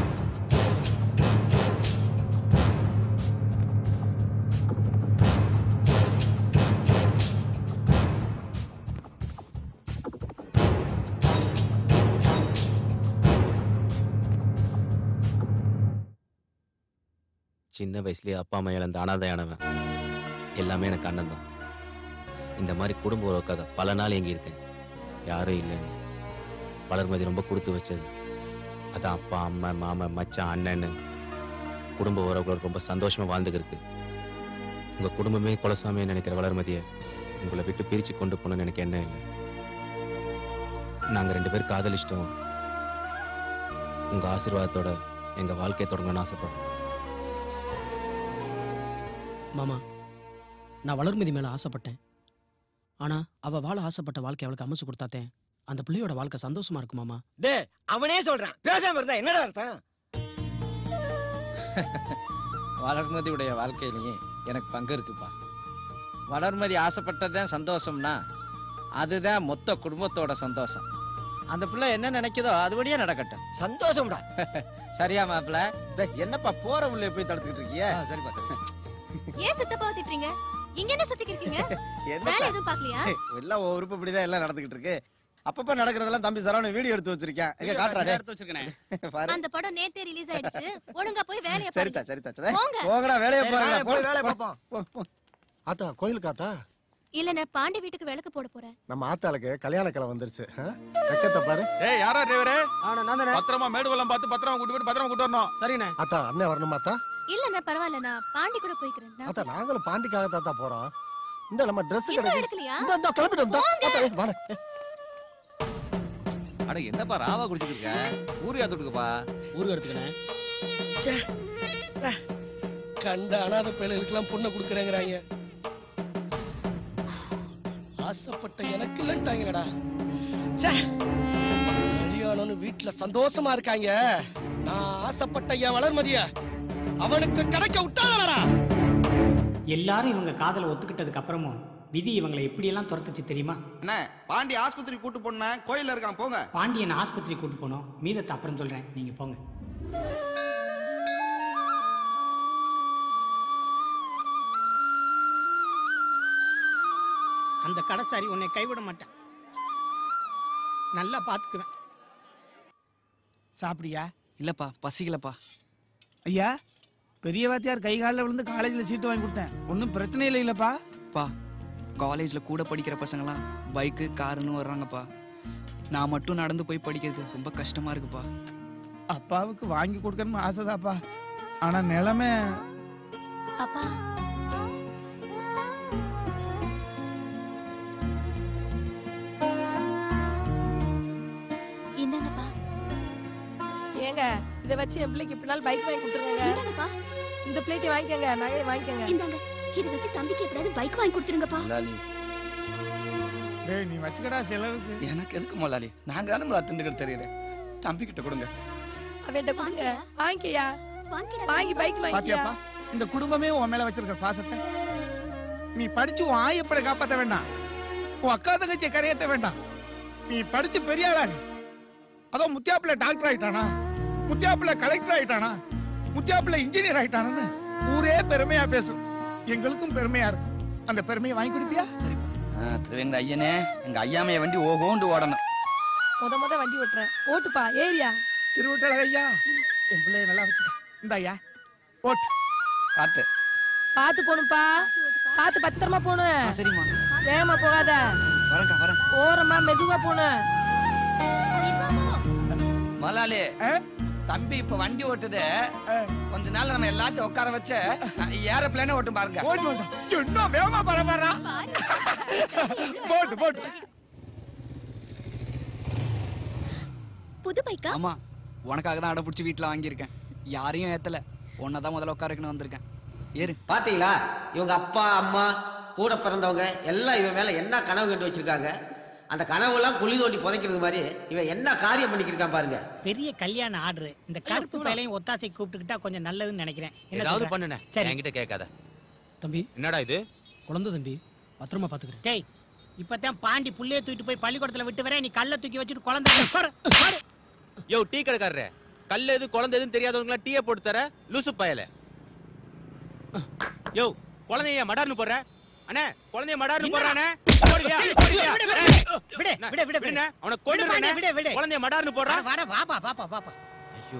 சின்ன வயசுலயே அப்பா அம்மா இழந்த அனாதையானவன் எல்லாமே எனக்கு அண்ணன் தான் இந்த மாதிரி குடும்ப உறவுக்காக பல நாள் எங்கி இருக்கேன் யாரும் இல்லைன்னு வளர்மதி ரொம்ப கொடுத்து வச்சது அதான் அப்பா அம்மா மாமா மச்சான் அண்ணன்னு குடும்ப உறவுகளோட ரொம்ப சந்தோஷமா வாழ்ந்துக்கிருக்கு உங்க குடும்பமே குலசாமியை நினைக்கிற வளர்மதியை உங்களை விட்டு பிரிச்சு கொண்டு போகணும்னு எனக்கு என்ன இல்லை நாங்க ரெண்டு பேரும் காதலிச்சிட்டோம் உங்க ஆசீர்வாதத்தோட எங்க வாழ்க்கையை தொடங்கணும்னு ஆசைப்படுறோம் மாமா நான் வளர்மதி மேல ஆசைப்பட்டேன் ஆனா அவ வாழ ஆசைப்பட்ட வாழ்க்கை அவளுக்கு அமைச்சு கொடுத்தாத்தேன் அந்த பிள்ளையோட வாழ்க்கை சந்தோஷமா இருக்கு மாமா டே அவனே சொல்றான் பேசாம இருந்தா என்னடா அர்த்தம் வளர்மதியுடைய வாழ்க்கையிலேயே எனக்கு பங்கு இருக்குப்பா வளர்மதி ஆசைப்பட்டதுதான் சந்தோஷம்னா அதுதான் மொத்த குடும்பத்தோட சந்தோஷம் அந்த பிள்ளை என்ன நினைக்குதோ அதுபடியே நடக்கட்டும் சந்தோஷம்டா சரியா மாப்பிள்ள என்னப்பா போற உள்ள போய் தடுத்துக்கிட்டு இருக்கிய சரிப்பா சரி. ஏன் சித்தப்பா திட்டுறீங்க இங்க என்ன சுத்திக்கிட்டு இருக்கீங்க என்னப்பா? வேலை எதுவும் பாக்கலையா எல்லாம் ஒரு உறுப்பு இப்படிதான் எல்லாம் நடந்துகிட்டு இருக்கு அப்பப்ப நடக்கிறதெல்லாம் தம்பி சரவண வீடியோ எடுத்து வச்சிருக்கேன் எங்க காட்டுறாடே எடுத்து வச்சிருக்கேன் பாரு அந்த படம் நேத்தே ரிலீஸ் ஆயிடுச்சு ஒழுங்கா போய் வேலைய சரிதா பாருங்க சரிதா சரி போங்க. போங்கடா வேலையை சரி, போறேன் வாங்க, போய் வேலையை பார்ப்போம். ஆத்தா கோயிலுக்கு ஆத்தா இல்ல நான் பாண்டி வீட்டுக்கு விளக்கு போட போறேன் நம்ம ஆத்தாளுக்கு கல்யாண கிளை வந்துருச்சு ஆ? வெக்கத்தை பாரு ஏய் யாரா டிரைவரே நான் தானே பத்திரமா மேடு வெள்ளம் பார்த்து பத்திரமா கூட்டி போய் பத்திரமா கூட்டி வரணும் சரிண்ணே ஆத்தா அண்ணன் வரணுமா ஆத்தா இல்ல நான் பரவாயில்ல நான் பாண்டி கூட போய்க்கிறேன் நான் ஆத்தா நாங்களும் பாண்டிக்காக தாத்தா போறோம் இந்த நம்ம Dress இன்னும் கிடைக்கு எடுக்கலையா இந்த இந்த கிளம்பிட்டோம் இந்தா. ஆத்தா, ஏய், வாடா. அட என்னப்பா ராவா குடிச்சிட்டு இருக்க ஊரு ஏத்துட்டுக்குப்பா ஊருக்கு எடுத்துக்கணே கண்ட அனாதை பிள்ளைகளுக்கெல்லாம் பொண்ணை கொடுக்குறேங்கிறாங்க ஆசைப்பட்ட எனக்கு இல்லைன்ட்டாங்கடா ச்சே கல்யாணம்னு வீட்டுல சந்தோஷமா இருக்காங்க நான் ஆசைப்பட்ட என் வளர்மதிய அவனுக்கு கிடைக்க விட்டாங்களடா எல்லாரும் இவங்க காதலை ஒத்துக்கிட்டதுக்கு அப்புறமும் விதி இவங்களை எப்படியெல்லாம் துரத்துச்சு தெரியுமா அண்ணா பாண்டி ஆஸ்பத்திரி கூட்டு போன கோயில்ல இருக்கான் போங்க பாண்டியன் ஆஸ்பத்திரி கூட்டு போனோம் மீதத்தை அப்புறம் சொல்றேன் நீங்க போங்க அந்த கடைசாரி உன்னை கைவிட மாட்டான் நல்லா பாத்துக்குவேன் சாப்பிடியா இல்லப்பா பசிக்கலப்பா ஐயா பெரிய வாத்தியார் கை காலில் விழுந்து காலேஜில் சீட்டு வாங்கி கொடுத்தேன் ஒன்றும் பிரச்சனை இல்லை இல்லப்பா பா காலேஜில் கூட படிக்கிற பசங்களாம் பைக்கு காருன்னு வர்றாங்கப்பா நான் மட்டும் நடந்து போய் படிக்கிறது ரொம்ப கஷ்டமா இருக்குப்பா அப்பாவுக்கு வாங்கி கொடுக்கணும்னு ஆசைதாப்பா ஆனா நிலைமை அப்பா இந்தாங்கப்பா ஏங்க இதை வச்சு என் பிள்ளைக்கு பின்னால் பைக் வாங்கி கொடுத்துருங்க இந்தாங்கப்பா இந்த பிளேட்டை வாங்கிக்கோங்க நகையை வாங்கிக்கோங்க இந்தாங்க இதை வச்சு தம்பிக்கு எப்படியாவது பைக் வாங்கி கொடுத்துருங்கப்பா டேய் நீ வச்சுக்கடா செலவுக்கு எனக்கு எதுக்கு முதலாளி நாங்க தானே முதல்ல திண்டுக்கிட்டு தெரியுறேன் தம்பி கிட்ட கொடுங்க அவன்கிட்ட கொடுங்க வாங்கிக்கயா வாங்கி பைக் வாங்கிக்கயா பாத்தியாப்பா இந்த குடும்பமே உன் மேல வச்சிருக்க பாசத்தை நீ படிச்சு உன் ஆயப்பட காப்பாத்த வேண்டாம் உன் அக்கா தங்கச்சியை கரையேத்த வேண்டாம் நீ படிச்சு பெரிய ஆளாகு அதோ முத்தியாப்புல டாக்டர் ஆயிட்டானா முத்தியாப்புல கலெக்டர் ஆயிட்டானா முத்தியாப்புல இன்ஜினியர் ஆயிட்டானு ஊரே பெருமையா பேசும் எங்களுக்கும் பெருமையா இருக்கும் அந்த பெருமையை வாங்கி கொடுப்பியா ஆ, திருவேங்கட ஐயனே எங்க ஐயாமைய வண்டி ஓகோண்டு ஓடணும் முத முத வண்டி ஓட்டுறேன் ஓட்டுப்பா ஏரியா திருவட்டல ஐயா என் பிள்ளைய நல்லா வச்சுக்க இந்த ஐயா ஓட்டு பார்த்து பார்த்து போகணும்ப்பா பார்த்து பத்திரமா போகணும் சரிம்மா வேகமா போகாத வரேன்க்கா வரேன் ஓரமா மெதுவா போகணும் முதலாளி தம்பி இப்ப வண்டி ஓட்டுது கொஞ்ச நாள் நம்ம எல்லாத்தையும் உட்கார வச்சு ஏரோப்ளேனே ஓட்டும் பாருங்க ஓட்டு ஓட்டு இன்னும் வேகமா பரவாரா போட்டு போட்டு புது பைக்கா ஆமா உனக்காக தான் அடம் பிடிச்சி வீட்டில் வாங்கியிருக்கேன் யாரையும் ஏத்தல உன்னை தான் முதல்ல உட்கார வைக்கணும் வந்திருக்கேன் ஏறு பாத்தீங்களா இவங்க அப்பா அம்மா கூட பிறந்தவங்க எல்லாம் இவன் மேல என்ன கனவு கண்டு வச்சிருக்காங்க அந்த கனவுலாம் குழி தோண்டி புதைக்கிறது மாதிரி இவன் என்ன காரியம் பண்ணிக்கிருக்கான் பாருங்க பெரிய கல்யாண ஆர்டர் இந்த கருப்பு பேலையும் ஒத்தாசை கூப்பிட்டுக்கிட்டா கொஞ்சம் நல்லதுன்னு நினைக்கிறேன் என்ன ஏதாவது சொல்ற? பண்ணுனே சரி என்கிட்ட கேட்காத தம்பி என்னடா இது குழந்தை தம்பி பத்திரமா பாத்துக்கிறேன் டேய் இப்பதான் பாண்டி புள்ளைய தூக்கிட்டு போய் பள்ளிக்கூடத்துல விட்டு வரேன் நீ கல்ல தூக்கி வச்சுட்டு குழந்தை உட்காரு, உட்காரு. யோ டீ கடைக்காரரே கல் எது குழந்தை எதுன்னு தெரியாதவங்களா டீயை போட்டு தர லூசு பயல யோ குழந்தைய மடார்னு போடுற அண்ணே குழந்தைய மடார்னு போடுறானே போடுவியா? போடுவியா? விடு, விடு, ஏய், விடு, விடு, விடு, விடு. விடுண்ணே, அவனை விடு, கொன்னுடுறேனே. விடு, விடு. குழந்தைய மடார்னு போடுறான் வாடா, வாப்பா வாப்பா வாப்பா ஐயோ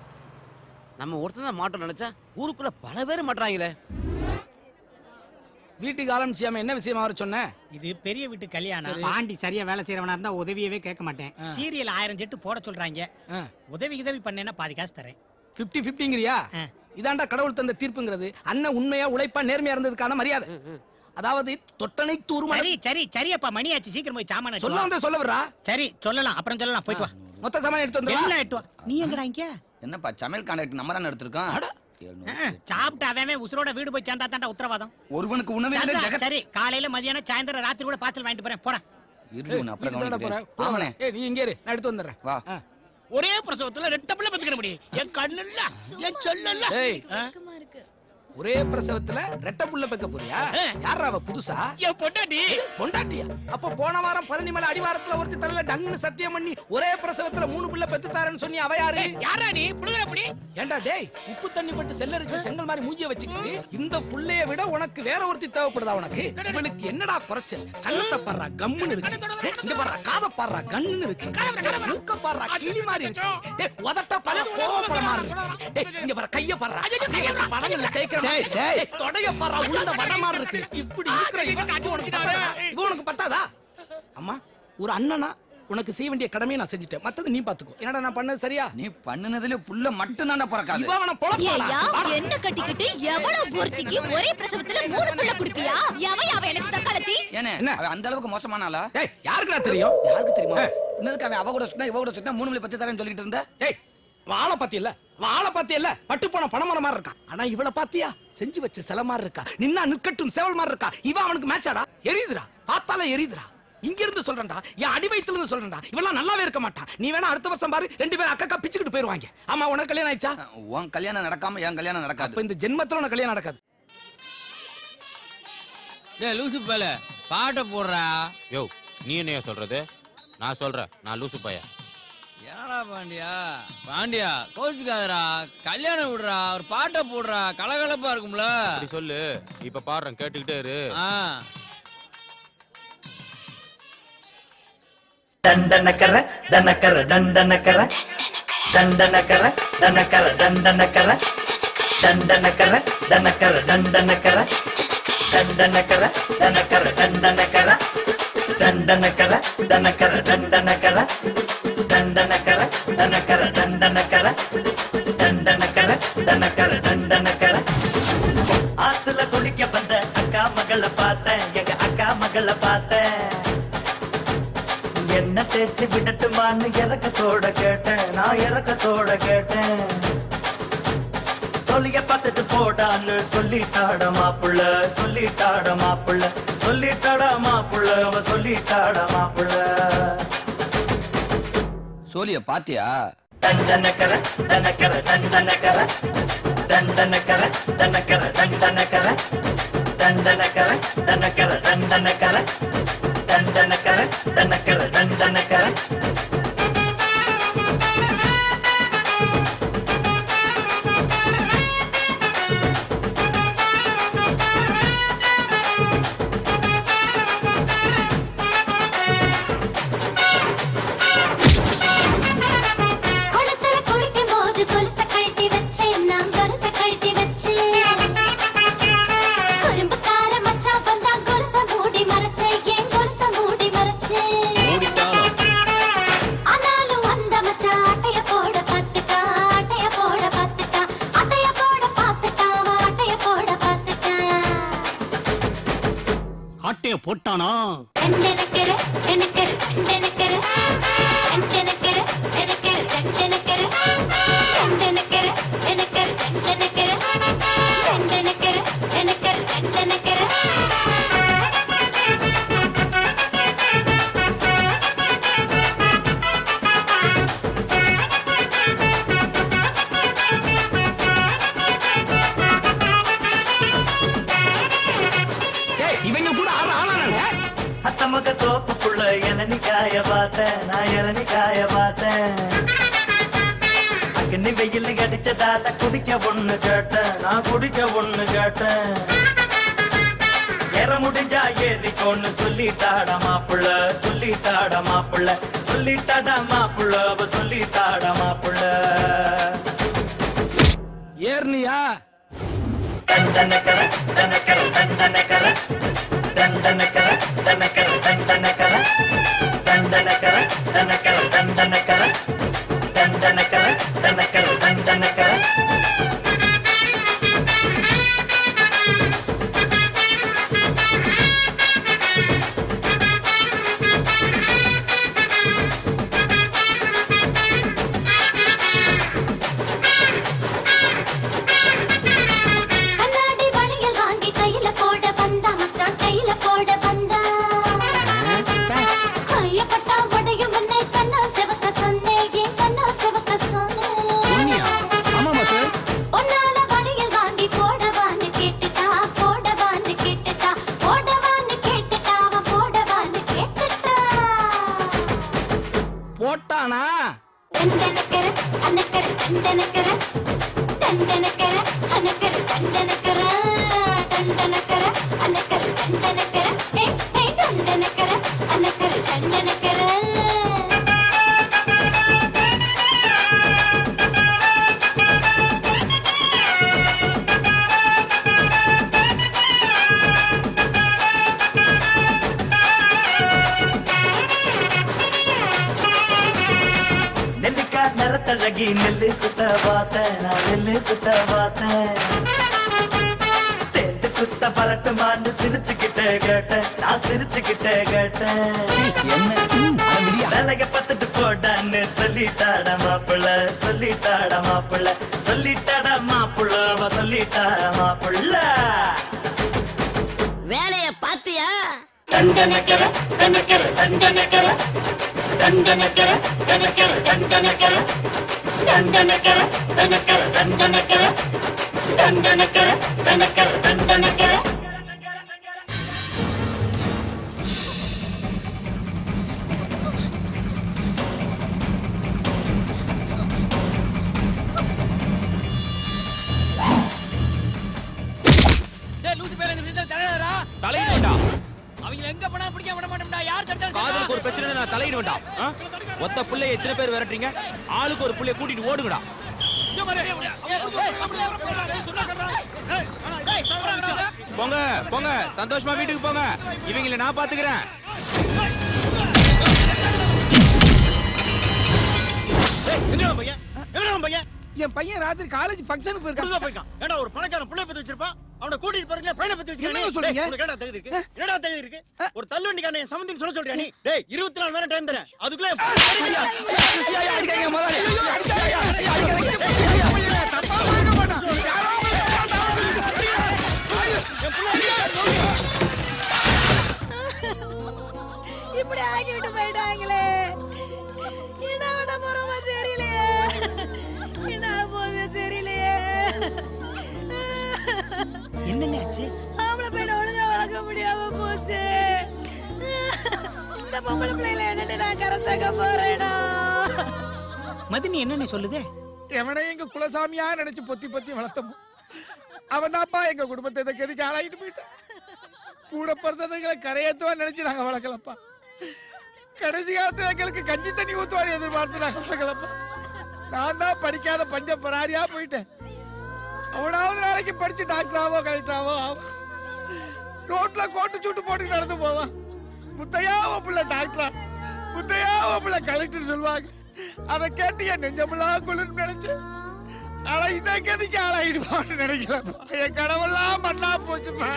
நம்ம ஒருத்தன் தான் மாட்டோம் நினைச்சா ஊருக்குள்ள பல பேர் மாட்டுறாங்களே வீட்டுக்கு ஆரம்பிச்சியாம என்ன விஷயமா வர சொன்ன இது பெரிய வீட்டு கல்யாணம் சரி. பாண்டி சரியா வேலை செய்யறவனா இருந்தா உதவியவே கேட்க மாட்டேன் ஆ. சீரியல் ஆயிரம் செட்டு போட சொல்றாங்க உதவி உதவி பண்ணேன்னா பாதி காசு தரேன் பிப்டி பிப்டிங்கிறியா இதாண்டா கடவுள் தந்த தீர்ப்புங்கிறது அண்ணன் உண்மையா உழைப்பா நேர்மையா இருந்ததுக்கான மரியாதை அதாவது தொட்டனை தூர்மலை சரி சரி சரியப்பா மணி ஆச்சு சீக்கிரம் போய் சாமான சொல்ல வந்தே சொல்ல வர்றா சரி சொல்லலாம் அப்புறம் சொல்லலாம் போயிட்டு வா மொத்த சாமான் எடுத்து வந்து எல்லாம் எட்டு வா நீ எங்கடா இங்க என்னப்பா சமையல் கான்ட்ராக்ட் நம்ம தானே எடுத்திருக்கோம் ஆ, சாப்பிட்டு அவன் உசுரோட வீடு போய் சேர்ந்தா தாண்டா உத்தரவாதம் ஒருவனுக்கு உணவே இல்லை சரி, ஜெகத் சரி காலையில மதியானம் சாயந்தரம் ராத்திரி கூட பார்சல் வாங்கிட்டு போறேன் போடா இரு உன்னை அப்புறம் வீட்டுக்கு தானே போற கவனிக்கிறேன். கூட ஆமாண்ணே வா. ஏய் நீ இங்கே இரு நான் எடுத்து வந்துடுறேன் வா ஒரே பிரசவத்துல ரெட்ட பிள்ளை பத்துக்கிற முடியும் என் கண்ணு இல்ல என் சொல்லு இல்ல ஏய் ஒரே பிரசவத்துல ரெட்ட புள்ள பெக்க போறியா யாரா அவ புதுசா என் பொண்டாட்டி பொண்டாட்டியா அப்ப போன வாரம் பழனி மலை அடிவாரத்துல ஒருத்தி தலையில டங்குன்னு சத்தியம் பண்ணி ஒரே பிரசவத்துல மூணு புள்ள பெத்து தாரேன்னு சொன்னி அவ யாரு யாரா நீ புழுகுற அப்படி ஏண்டா டேய் உப்பு தண்ணி பட்டு செல்லரிச்சு செங்கல் மாதிரி மூஞ்சிய வச்சுக்கிட்டு இந்த புள்ளைய விட உனக்கு வேற ஒருத்தி தேவைப்படுதா உனக்கு இவளுக்கு என்னடா குறைச்சல் கண்ணத்தை பாடுறா கம்முன்னு இருக்கு டேய், இங்க பாடுறா காத பாடுறா கண்ணுன்னு இருக்கு டேய், மூக்க பாடுறா கிளி மாதிரி இருக்கு டேய், உதட்ட பாடுறா கோவப்பட மாதிரி இருக்கு டேய், இங்க பாடுறா கைய பாடுறா படங்கள்ல தேய்க்கிற மாதிரி டேய், டேய். டேய், தொடைய பாடுறா உளுந்த வட மாதிரி இருக்கு இப்படி இருக்கிற இவன் காட்டி உனக்கு பத்தாதா? இவன் உனக்கு பத்தாதா அம்மா ஒரு அண்ணனா உனக்கு செய்ய வேண்டிய கடமையை நான் செஞ்சுட்டேன் மத்தது நீ பாத்துக்கோ என்னடா நான் பண்ணது சரியா நீ பண்ணுனதுல புள்ள மட்டும் தானே பிறக்காது இவன் அவனை பொழப்பாடா ஏய்யா, என்ன கட்டிக்கிட்டு எவ்வளவு பொறுத்திக்கு ஒரே பிரசவத்துல மூணு புள்ள குடுப்பியா எவை அவ எனக்கு சக்காலத்தி ஏனே அவன் அந்த அளவுக்கு மோசமான ஆளா ஏய் யாருக்குடா தெரியும் யாருக்கு தெரியுமா என்னதுக்கு அவன் அவ கூட சுத்தினா இவ கூட சுத்தினா மூணு மணி பத்து தரேன்னு சொல்லிட்டு இருந்த ஏய் வாழை பாத்தி இல்ல வாழை பாத்தி இல்ல பட்டு போன பணமர மாதிரி இருக்கா ஆனா இவள பாத்தியா செஞ்சு வச்ச சில மாதிரி இருக்கா நின்னா நிக்கட்டும் சேவல் மாதிரி இருக்கா இவ அவனுக்கு மேட்சாடா எரியுதுடா பார்த்தாலே எரியுதுடா இங்க இருந்து சொல்றேன்டா என் அடி வயித்துல இருந்து சொல்றேன்டா இவெல்லாம் நல்லாவே இருக்க மாட்டான் நீ வேணா அடுத்த வருஷம் பாரு ரெண்டு பேரும் அக்கா பிச்சுக்கிட்டு போயிருவாங்க ஆமா உனக்கு கல்யாணம் ஆயிடுச்சா உன் கல்யாணம் நடக்காம என் கல்யாணம் நடக்காது அப்ப இந்த ஜென்மத்துல உனக்கு கல்யாணம் நடக்காது டேய் லூசு பேல பாட்டை போடுறா யோ நீ என்னையா சொல்றது நான் சொல்றேன் நான் லூசு பைய என்னடா பாண்டியா பாண்டியா கோச்சுக்காதடா கல்யாணம் விடுறா ஒரு பாட்டை போடுறா கலகலப்பா இருக்கும்ல அப்படி சொல்லு இப்ப பாடுறேன் கேட்டுக்கிட்டே இரு ஆ ದಂಡನಕರ ದನಕರ ದಂಡನಕರ ದಂಡನಕರ ದನಕರ ದಂಡನಕರ ದಂಡನಕರ ದನಕರ ದಂಡನಕರ ದಂಡನಕರ ದನಕರ ದಂಡನಕರ ದಂಡನಕರ ದನಕರ ದಂಡನಕರ ದಂಡನಕರ ದನಕರ ದಂಡನಕರ ದಂಡನಕರ ದನಕರ ದಂಡನಕರ ஆத்துல குளிக்க வந்த அக்கா மகளை பார்த்தேன் எங்க அக்கா மகளை பார்த்தேன் என்ன தேய்ச்சி விடட்டுமான்னு இறக்கத்தோட கேட்டேன் நான் இறக்கத்தோட கேட்டேன் சொல்லிய பார்த்துட்டு போடான்னு சொல்லிட்டாட மாப்புள்ள சொல்லிட்டாட மாப்புள்ள சொல்லிட்டாட மாப்புள்ள அவ சொல்லிட்டாட மாப்புள்ள சோழிய பாத்தியா தண்டனக்கர தனக்கர தண்டனக்கர தண்டனக்கர தனக்கர தண்டனக்கர தண்டனக்கர தனக்கர தண்டனக்கர தண்டனக்கர தனக்கர தண்டனக்கர குளத்துல குளிக்கும் போது கொலுச கழட்டி வச்சேன் நான் கொலுச கழட்டி வச்சேன் குறும்புக்கார மச்சான் வந்தா கொலுச மூடி மறைச்சேன் ஏன் கொலுச மூடி மறைச்சேன் ஆனாலும் அந்த மச்சான் அட்டைய போட பார்த்துட்டா அட்டைய போட பார்த்துட்டா அட்டைய போட பார்த்துட்டா அவன் அட்டைய போட பார்த்துட்டா ஆட்டைய போட்டானா டண்டனக்கரு டனக்கரு டண்டனக்கரு டண்டனக்கரு டனக்கரு டண்டனக்கரு டண்டனக்கரு டனக்கரு டண்டனக்கரு டண்டனக்கரு டனக்கரு டண்டனக்கரு இவங்க கூட ஆறு ஆளானாங்க அத்தமக தோப்புக்குள்ள இளநி காய பார்த்தேன் நான் இளநி காய பார்த்தேன் அக்னி வெயில் அடிச்சதால குடிக்க ஒண்ணு கேட்டேன் நான் குடிக்க ஒண்ணு கேட்டேன் ஏற முடிஞ்சா ஏறிக்கோன்னு சொல்லிட்டாட மாப்புள்ள சொல்லிட்டாட மாப்புள்ள சொல்லிட்டாட மாப்புள்ள அவ சொல்லிட்டாட மாப்புள்ள ஏர்னியா தண்டனக்கர தனக்கர தண்டனக்கர தண்டனக்கர தனக்கர தண்டனக்கர தண்டனக்கர தனக்கர தண்டனக்கர தண்டனக்கர தனக்கர தண்டனக்கர கண்ணாடி வளையல் வாங்கி கையில போட வந்தா மச்சான் கையில போட வந்தா கையப்பட்டா உடையும் என்னை கண்ணா செவக்க சொன்னேன் ஏன் கண்ணா செவக்க சொன்னேன் ஆமா மாசு உன்னால வளையல் வாங்கி போடவான்னு கேட்டுட்டா போடவான்னு கேட்டுட்டா போடவான்னு கேட்டுட்டா அவன் போடவான்னு கேட்டுட்டா போட்டானா டண்டனக்கர அனக்கர டண்டனக்கர டண்டனக்கர அனக்கர டண்டனக்கர டண்டனக்கர அனக்கர டண்டனக்கர ஹே ஹே டண்டனக்கர அனக்கர டண்டனக்கர நெல்லிக்காய் நிறத்தழகி நெல்லு குத்த பார்த்தேன் நான் நெல்லு குத்த பார்த்தேன் சேர்ந்து குத்த பரட்டுமான்னு சிரிச்சுக்கிட்டே கேட்டேன் நான் சிரிச்சுக்கிட்டே கேட்டேன் வேலைய பார்த்துட்டு போடான்னு சொல்லிட்டாட மாப்பிள்ள சொல்லிட்டாட மாப்பிள்ள சொல்லிட்டாட மாப்பிள்ள அவ சொல்லிட்டாட மாப்பிள்ள வேலைய பாத்தியா டண்டனக்கர டனக்கர டண்டனக்கர டண்டனக்கர டனக்கர டண்டனக்கர டண்டனக்கர டனக்கர டண்டனக்கர டண்டனக்கர டனக்கர டண்டனக்கர டேய் லூசு பேர் இந்த விஷயத்துல தலையிடா தலையிடா அவங்க எங்க போனா பிடிக்க விட மாட்டோம்டா யார் தடுத்தாலும் காதலுக்கு ஒரு பிரச்சனை நான் தலையிடுவேன்டா ஆ? ஒத்த புள்ளைய எத்தனை பேர் விரட்டுறீங்க ஆளுக்கு ஒரு புள்ளைய கூட்டிட்டு ஓடுங்கடா போங்க போங்க சந்தோஷமா வீட்டுக்கு போங்க இவங்கள நான் பாத்துக்கிறேன் என் பையன் ராத்திரி காலேஜ் ஃபங்க்ஷனுக்கு போயிருக்கான் போய்க்கான் ஏடா ஒரு பணக்கார புள்ளை பத்தி வச்சிருப்பான் அவனை கூட்டிட்டு போறீங்க பையனை பத்தி வச்சிருக்கானே என்னங்க சொல்றீங்க? டேய், உனக்கு என்னடா தகுதி இருக்கு என்னடா தகுதி இருக்கு ஒரு தள்ளுவண்டிக்கான என் சம்மந்தின்னு சொல்ல சொல்றியா நீ டேய் இருபத்தி நாலு நேரம் டைம் தரேன் அதுக்குள்ள இப்படி ஆக்கி விட்டு போயிட்டாங்களே என்ன பண்ண போறோமோ தெரியலையே என்ன போகுது தெரியலையே என்னென்ன ஆச்சு ஆம்பளை பையனை ஒழுங்கா வளர்க்க முடியாம போச்சு இந்த பொம்பளை பிள்ளைகளை என்னன்னு நான் கரை சேர்க்க போறேனா மதினி என்னன்னு சொல்லுதே எவனை எங்க குலசாமியா நினைச்சு பொத்தி பொத்தி வளர்த்தமோ அவன் தான்ப்பா எங்க குடும்பத்தை இந்த கதிக்கு ஆளாயிட்டு போயிட்டான் கூட பிறந்ததுங்களை கரையேத்துவான்னு நினைச்சு நாங்க வளர்க்கலப்பா கடைசி காலத்துல எங்களுக்கு கஞ்சி தண்ணி ஊத்துவாடி எதிர்பார்த்து நாங்க வளர்க்கலப்பா நான் தான் படிக்காத பஞ்ச பராரியா போயிட்டேன் அவனாவது நாளைக்கு படிச்சு டாக்டராவோ கலெக்டராவோ ஆவான் ரோட்ல கோட்டு சூட்டு போட்டு நடந்து போவான் முத்தையா உன் புள்ள டாக்டரா முத்தையா உன் புள்ள கலெக்டர் சொல்லுவாங்க அதை கேட்டு என் நெஞ்சமெல்லாம் குளிர் நினைச்சு ஆனா இதை கதிக்கு ஆளாயிடுவான்னு நினைக்கலப்பா என் கடவுளெல்லாம் மண்ணா போச்சுப்பா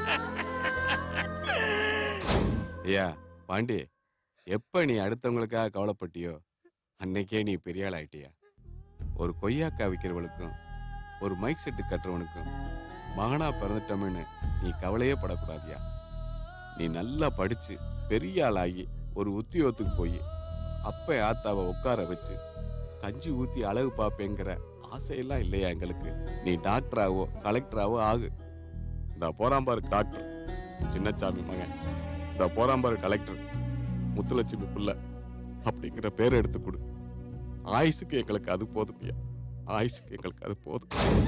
ஐயா பாண்டி எப்ப நீ அடுத்தவங்களுக்காக கவலைப்பட்டியோ அன்னைக்கே நீ பெரிய ஆள் ஆயிட்டியா ஒரு கொய்யாக்கா விற்கிறவனுக்கும் ஒரு மைக் செட்டு கட்டுறவனுக்கும் மகனா பிறந்துட்டோம்னு நீ கவலையே படக்கூடாதியா நீ நல்லா படிச்சு பெரிய ஆளாகி ஒரு உத்தியோகத்துக்கு போய் அப்ப ஆத்தாவை உட்கார வச்சு கஞ்சி ஊத்தி அழகு பார்ப்பேங்கிற ஆசையெல்லாம் இல்லையா எங்களுக்கு நீ டாக்டராவோ கலெக்டராவோ ஆகு இந்த போறாம்பாரு டாக்டர் சின்னச்சாமி மகன் இந்த போறாம்பாரு கலெக்டர் முத்துலட்சுமி புள்ள அப்படிங்கிற பேரை எடுத்து கொடு ஆயுசுக்கு எங்களுக்கு அது போதும் ஆயுசுக்கு எங்களுக்கு அது போதும்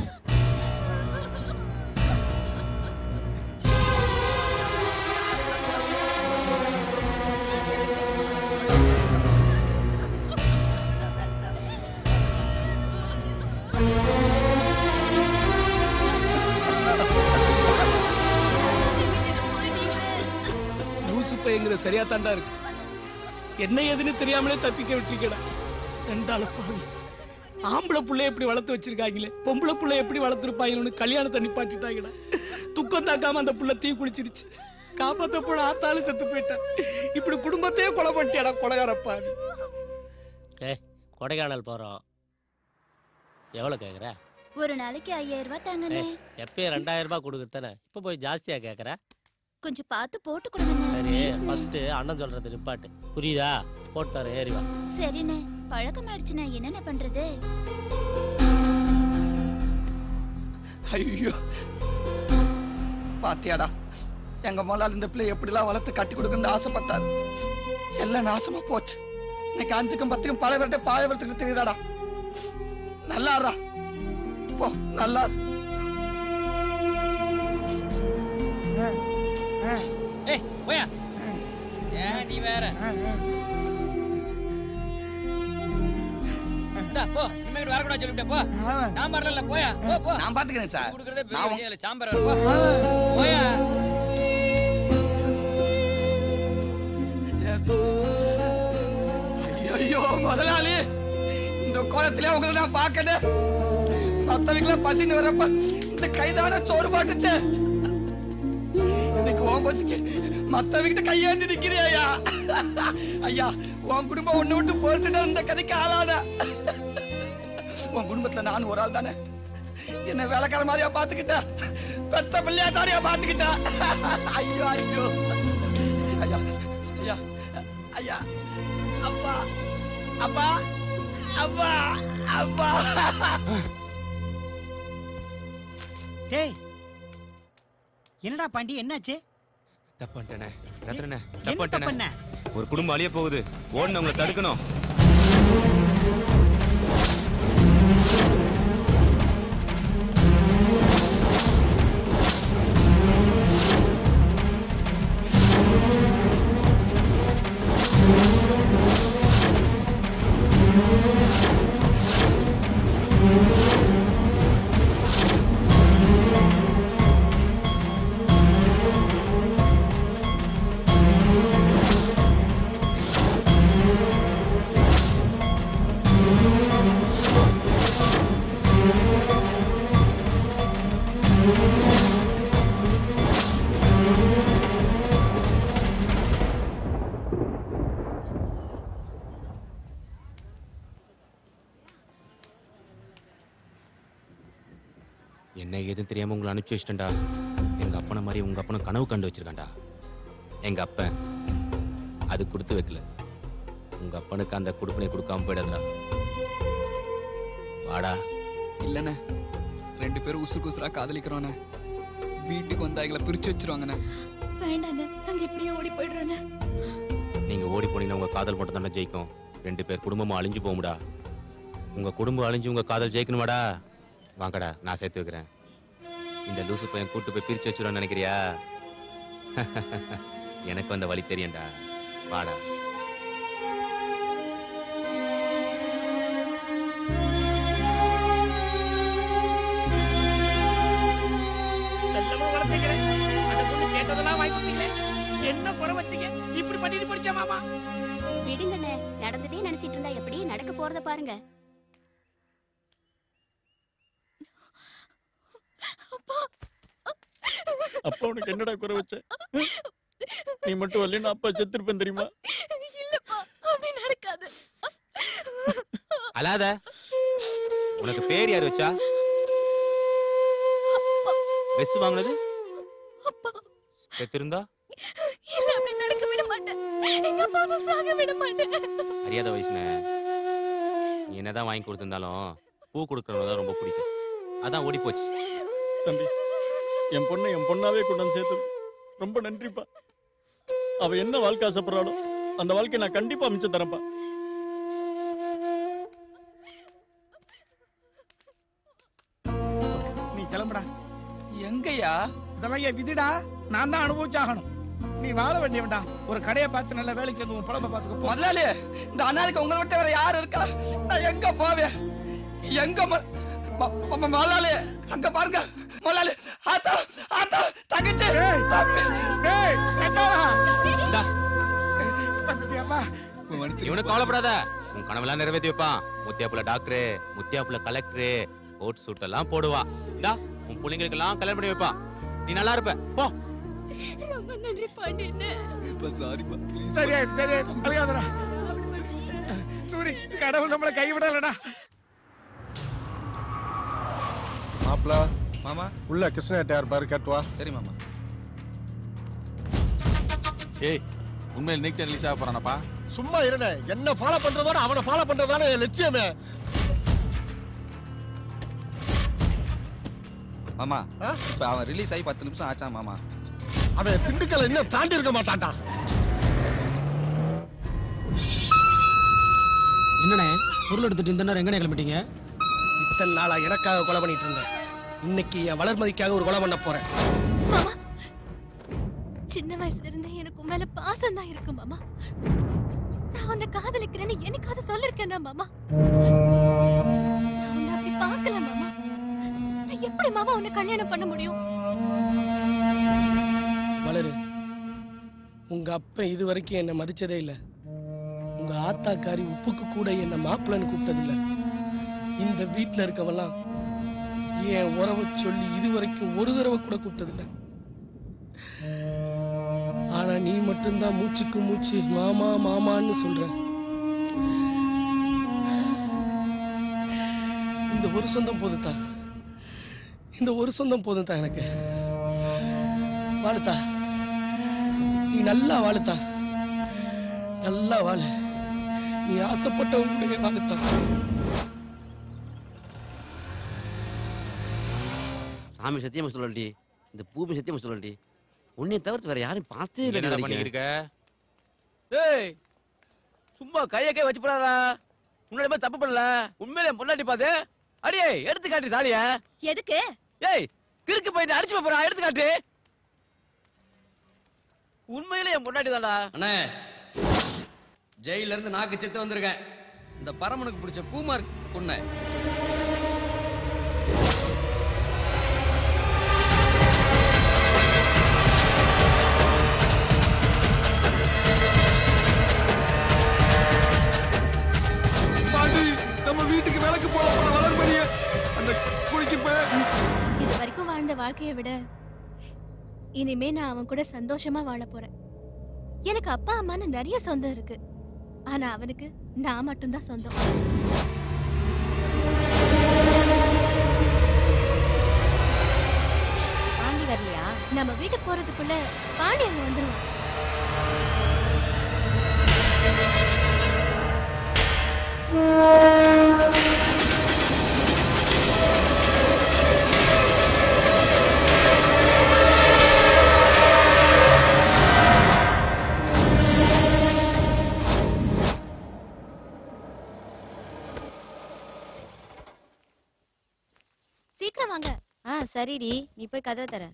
லூசு பையங்கிற சரியா தாண்டா இருக்கு என்ன ஏதுன்னு தெரியாமலே தப்பிக்க விட்டுருக்கடா செண்டால பாவி ஆம்பளை புள்ளைய எப்படி வளர்த்து வச்சிருக்காங்களே பொம்பளை புள்ளைய எப்படி வளர்த்துருப்பாங்களோன்னு கல்யாணத்தை நிப்பாட்டிட்டாங்கடா துக்கம் தாக்காம அந்த புள்ள தீ குளிச்சிருச்சு காப்பாத்த போன ஆத்தாலும் செத்து போயிட்டா இப்படி குடும்பத்தையே கொலை பண்ணிட்டியாடா கொலகார பாவி ஏ கொடைக்கானல் போகிறோம் எவ்வளோ கேட்குற ஒரு நாளைக்கு ஐயாயிரம் ரூபாய் தாங்கண்ணே எப்பயும் ரெண்டாயிரம் ரூபாய் கொடுக்குறதானே இப்போ போய் ஜாஸ்தியாக கேட்குற கொஞ்சம் பார்த்து போட்டு கொடுங்க சரி ஃபர்ஸ்ட் அண்ணன் சொல்றது நிப்பாட்டு புரியுதா போட்டு தரேன் ஏறி வா சரிண்ணே பழக்கமாயிடுச்சுண்ணே என்னென்ன பண்றது ஐயோ பாத்தியாடா எங்க முதலாளி இந்த பிள்ளை எப்படிலாம் வளர்த்து கட்டி கொடுக்கணும்னு ஆசைப்பட்டார் எல்லாம் நாசமா போச்சு இன்னைக்கு அஞ்சுக்கும் பத்துக்கும் பழைய வரட்டே பாய வரத்துக்கு தெரியுதாடா நல்லாடுறா போ நல்லா ஏய் போயா ஏன் நீ வேற இந்தா, போ இனிமேல் வரக்கூடாது சொல்லிவிட்டேன் போ சாம்பார்ல இல்ல போயா போ போ நான் பாத்துக்கிறேன் சார் கொடுக்கறதே நான் பெரிய உங்க- விஷயம் இல்ல சாம்பார் வேற, போ போயா ஐயோ முதலாளி இந்த கோலத்திலே உங்களை நான் பார்க்கணும் மத்தவங்கள பசின்னு வரப்ப இந்த கைதான சோறு பாட்டுச்சு இன்னைக்கு உன் பசிக்கு மத்தவங்கிட்ட கையேந்தி நிக்கிறியா ஐயா உன் குடும்பம் ஒண்ணு விட்டு போச்சுன்னா இந்த கதைக்கு ஆளாத உன் குடும்பத்துல நான் ஒரு ஆள் தானே என்ன வேலைக்கார மாதிரியா பாத்துக்கிட்ட பெத்த பிள்ளையா தாரியா பாத்துக்கிட்ட ஐயோ ஐயோ ஐயா ஐயா ஐயா அப்பா அப்பா அப்பா அப்பா டேய் என்னடா பாண்டி என்னாச்சு தப்பன்ட்டனே ரத்னண்ணே என்ன தப்பன்ட்டனே தப்பண்ணே? ஒரு குடும்பம் அழிய போகுது ஓடுனவங்களை தடுக்கணும் Thank you. என்ன ஏதுன்னு தெரியாம உங்களை அனுப்பிச்சு வச்சிட்டேன்டா எங்க அப்பனை மாதிரி உங்க அப்பனும் கனவு கண்டு வச்சிருக்கான்டா எங்க அப்பன் அது கொடுத்து வைக்கல உங்க அப்பனுக்கு அந்த கொடுப்பனை கொடுக்காம போயிடாதடா வாடா இல்லண்ணே ரெண்டு பேரும் உசுக்கு உசுரா காதலிக்கிறோண்ணே வீட்டுக்கு வந்தா எங்களை பிரிச்சு வச்சிருவாங்கண்ணே வேண்டாண்ணே நாங்க இப்படியே ஓடி போயிடுறோண்ணே நீங்க ஓடி போனீங்கன்னா உங்க காதல் மட்டும் தானே ஜெயிக்கும் ரெண்டு பேர் குடும்பமும் அழிஞ்சு போகும்டா உங்க குடும்பம் அழிஞ்சு உங்க காதல் ஜெயிக்கணுமாடா வாங்கடா நான் சேர்த்து வைக்கிறேன் இந்த லூசு பையன் கூட்டு போய் பிரிச்சு வச்சிருவான்னு நினைக்கிறியா எனக்கு அந்த வழி தெரியும்டா வாடா செல்லமா வளர்த்தீங்களே அந்த பொண்ணு கேட்டதெல்லாம் வாங்கி கொடுத்தீங்களே என்ன குறை வச்சீங்க இப்படி பண்ணிட்டு போயிடுச்சா மாமா விடுங்கண்ணே நடந்ததே நினைச்சிட்டு இருந்தா எப்படி நடக்க போறத பாருங்க அப்பா உனக்கு என்னடா குறை வச்ச நீ மட்டும் வரலன்னா அப்பா செத்துருப்பேன் தெரியுமா இல்லப்பா அப்படி நடக்காது அழாத உனக்கு பேர் யார் வச்சா ட்ரெஸ் வாங்குனது செத்திருந்தா இல்ல அப்படி நடக்க விட மாட்டேன் எங்க அப்பாவை சாக விட மாட்டேன் அறியாத வயசுன நீ என்னதான் வாங்கி கொடுத்திருந்தாலும் பூ கொடுக்கறவங்க தான் ரொம்ப பிடிக்கும் அதான் ஓடி போச்சு தம்பி என் பொண்ணை என் பொண்ணாவே கொண்டு வந்து சேர்த்தது ரொம்ப நன்றிப்பா அவ என்ன வாழ்க்கை ஆசைப்படுறாளோ அந்த வாழ்க்கையை நான் கண்டிப்பா அமைச்சு தரேன்ப்பா நீ கிளம்புடா எங்கய்யா இதெல்லாம் என் விதிடா நான் தான் அனுபவிச்சாகணும் நீ வாழ வேண்டியவன்டா ஒரு கடையை பார்த்து நல்ல வேலைக்கு வந்து உன் பழப்ப பார்த்துக்க போ. முதலாளி இந்த அண்ணாளுக்கு உங்களை விட்டு வேற யாரு இருக்கா நான் எங்க போவேன் எங்க ம- ம- ம- முதலாளி அங்க பாருங்க முதலாளி ஆத்தா ஆத்தா தங்கச்சி தம்பி ஏய், சண்டாளா. வந்துட்டியாப்பா? இவனுக்கு கவலைப்படாத உன் கனவெல்லாம் நிறைவேற்றி வைப்பான் முத்தியாப்புல டாக்டரு முத்தியாப்புல கலெக்டரு கோட் சூட் எல்லாம் போடுவான் இந்தா உன் பிள்ளைங்களுக்கு எல்லாம் கல்யாணம் பண்ணி வைப்பான் நீ நல்லா இருப்ப போ ரொம்ப நன்றி பாண்டியண்ணே சாரிப்பா சரி சரி அழுகாதடா சூரி கடவுள் நம்மளை கைவிடலடா மாப்பிள மாமா உள்ள கிருஷ்ணகிட்டார் பாரு கேட்டுவா சரி மாமா ஏய் உண்மையில் இன்னைக்கு தான் ரிலீஸ் ஆக போறானப்பா சும்மா இருண்ணே என்ன ஃபாலோ பண்றதோட அவனை ஃபாலோ பண்றதானே என் லட்சியமே மாமா இப்ப அவன் ரிலீஸ் ஆகி பத்து நிமிஷம் ஆச்சா மாமா அவன் திண்டுக்கல்ல இன்னும் தாண்டி இருக்க மாட்டான்டா என்னண்ணே பொருள் எடுத்துட்டு இந்த நேரம் எங்கண்ணே கிளம்பிட்டீங்க இத்தனை நாளா எனக்காக கொலை பண்ணிட்டு இருந்தேன் இன்னைக்கு என் வளர்மதிக்காக ஒரு கொலை பண்ண போறேன் சின்ன வயசுல இருந்தே எனக்கு உன் மேல பாசம் தான் இருக்கு மாமா நான் உன்னை காதலிக்கிறேன்னு என்னைக்காவது சொல்லிருக்கேனா மாமா நான் உன்னை அப்படி பார்க்கல மாமா நான் எப்படி மாமா உன்னை கல்யாணம் பண்ண முடியும் வளரு உங்க அப்பன் இது வரைக்கும் என்னை மதிச்சதே இல்ல உங்க ஆத்தாக்காரி உப்புக்கு கூட என்ன மாப்பிள்ளன்னு கூப்பிட்டதில்ல இந்த வீட்ல இருக்கவெல்லாம் என் உறவை சொல்லி இது வரைக்கும் ஒரு தடவை கூட கூப்பிட்டதில்ல ஆனா நீ மட்டும்தான் மூச்சுக்கு மூச்சு மாமா மாமான்னு சொல்ற இந்த ஒரு சொந்தம் போதுதா இந்த ஒரு சொந்தம் போதும் எனக்கு வாழுத்தா நீ நல்லா வாழுத்தா நல்லா வாழு நீ ஆசைப்பட்டவங்க கூட வாழுத்தா சாமி சத்தியமா சொல்லண்டி இந்த பூமி சத்தியமா சொல்லண்டி உன்னை தவிர்த்து வேற யாரும் பார்த்தே இல்லை என்னடா நினைக்கிறேன். பண்ணிக்கிட்டு இருக்க? டேய் சும்மா கைய கை வச்சு போடாதா முன்னாடி மாதிரி தப்பு பண்ணல உண்மையிலே என் பொண்டாட்டி பாத்து அடியே எடுத்து காட்டு தாலிய எதுக்கு ஏய் கிறுக்கு போயிட்டு அடிச்சு போறா எடுத்து காட்டு உண்மையிலே என் பொண்டாட்டி தான்டா அண்ணே ஜெயில இருந்து நாக்கு செத்து வந்திருக்கேன் இந்த பரமனுக்கு பிடிச்ச பூமார்க் கொன்ன பாண்டி நம்ம வீட்டுக்கு விளக்கு போட போற வளர்மதிய அந்த குடிக்கு போய் இது வரைக்கும் வாழ்ந்த வாழ்க்கையை விட இனிமே நான் அவன் கூட சந்தோஷமா வாழ போறேன் எனக்கு அப்பா அம்மான்னு நிறைய சொந்தம் இருக்கு ஆனா அவனுக்கு நான் மட்டும்தான் சொந்தம் பாண்டி வரலையா நம்ம வீட்டுக்கு போறதுக்குள்ள பாண்டி அங்க வந்துருவான் சீக்கிரம் வாங்க ஆ சரிடி நீ போய் கதவை தர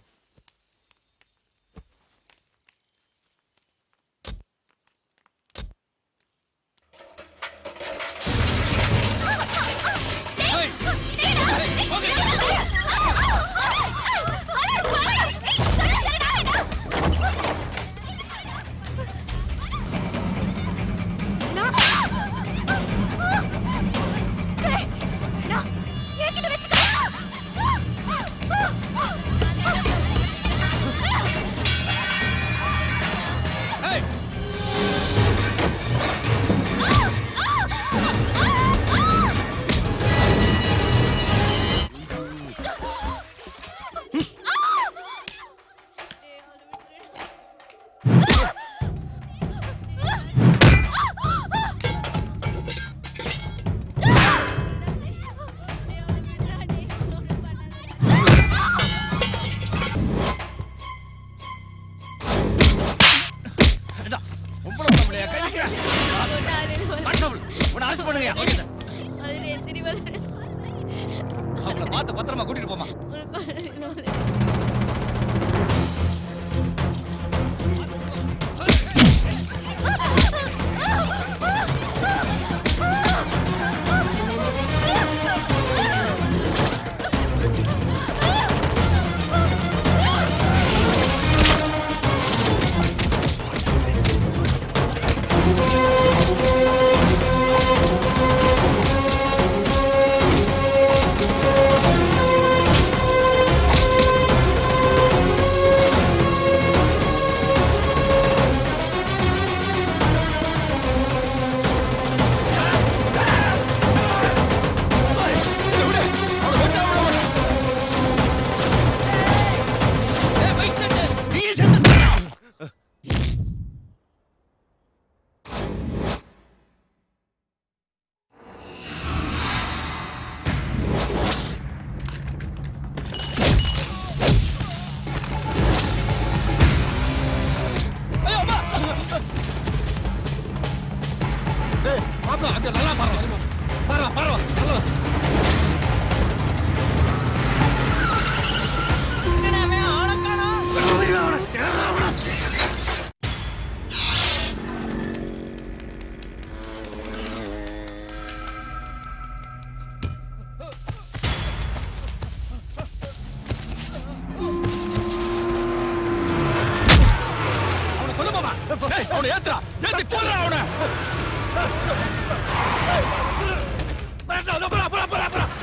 அவங்கள பார்த்து பத்திரமா கூட்டிட்டு போமா மாப்பிள அங்க நல்லா பாரு பாரு பாரு நல்லா அவனை கொண்டு போமா ஏய் அவனை ஏத்துறா ஏத்தி கொல்றா அவனை பரட்டா அதோ பரா பரா பரா பரா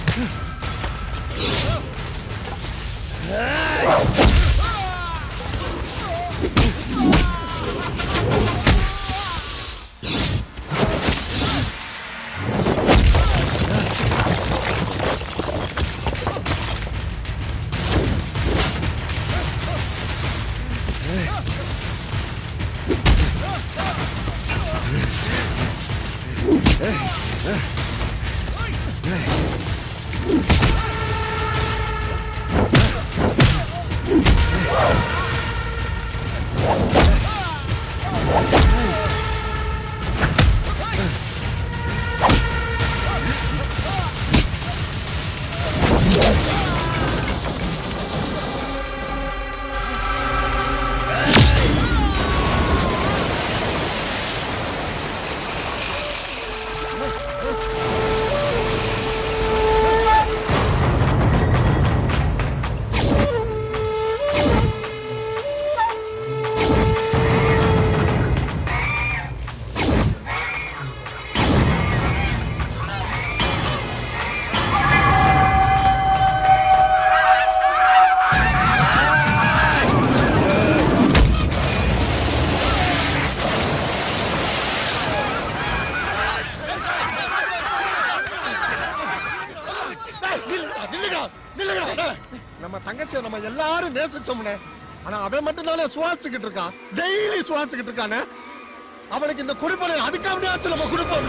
நம்ம தங்கச்சியை நம்ம எல்லாரும் நேசிச்சோம்னே ஆனா அவன் மட்டும் தானே சுவாசிக்கிட்டு இருக்கான் டெய்லி சுவாசிக்கிட்டு இருக்கானே அவனுக்கு இந்த குடிப்பனை அதுக்காக நம்ம கொடுப்போம்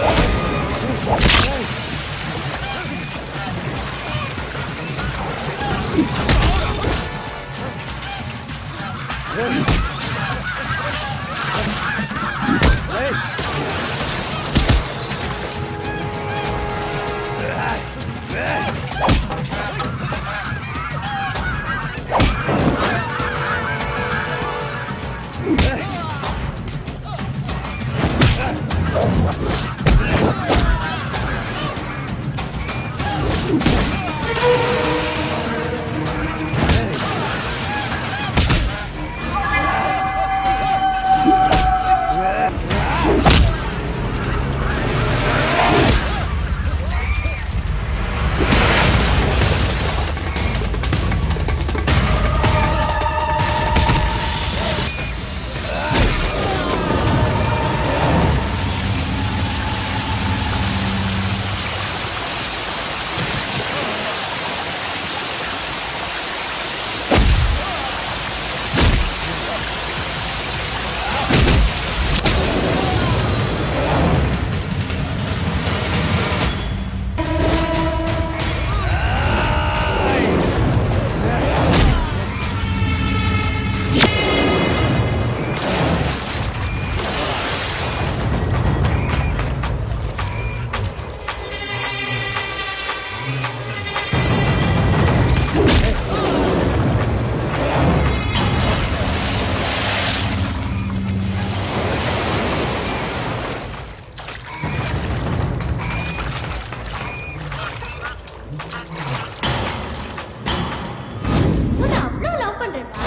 உன்னை அவ்வளவு லவ் பண்றேன்ப்பா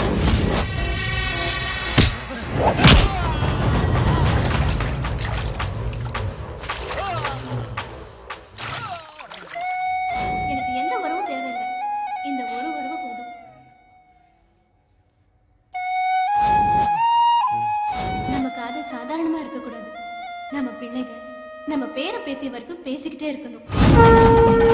எனக்கு எந்த உறவும் தேவையில்லை இந்த ஒரு உறவு போதும் நம்ம காதல் சாதாரணமா இருக்கக்கூடாது நம்ம பிள்ளைங்க நம்ம பேர பேத்தி வரைக்கும் பேசிக்கிட்டே இருக்கணும்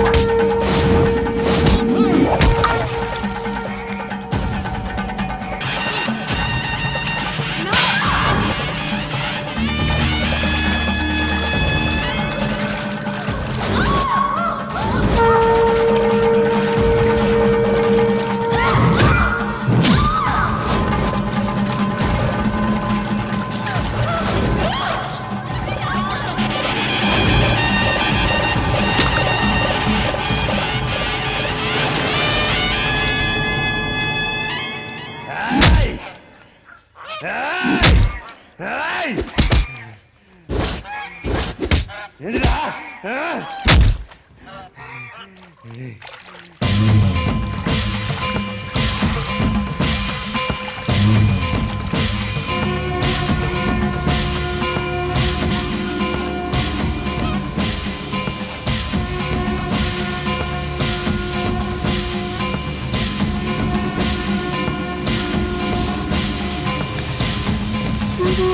ஆ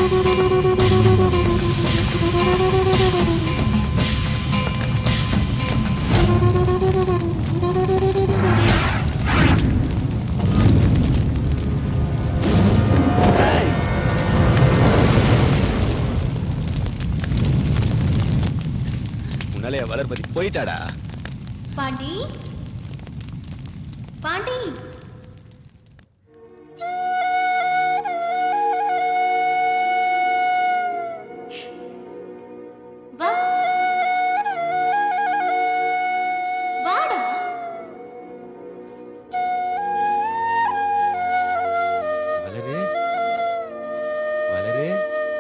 முன்னாலே வளர்பதி போயிட்டாடா பாண்டி பாண்டி வா வாடா வளரு வளரு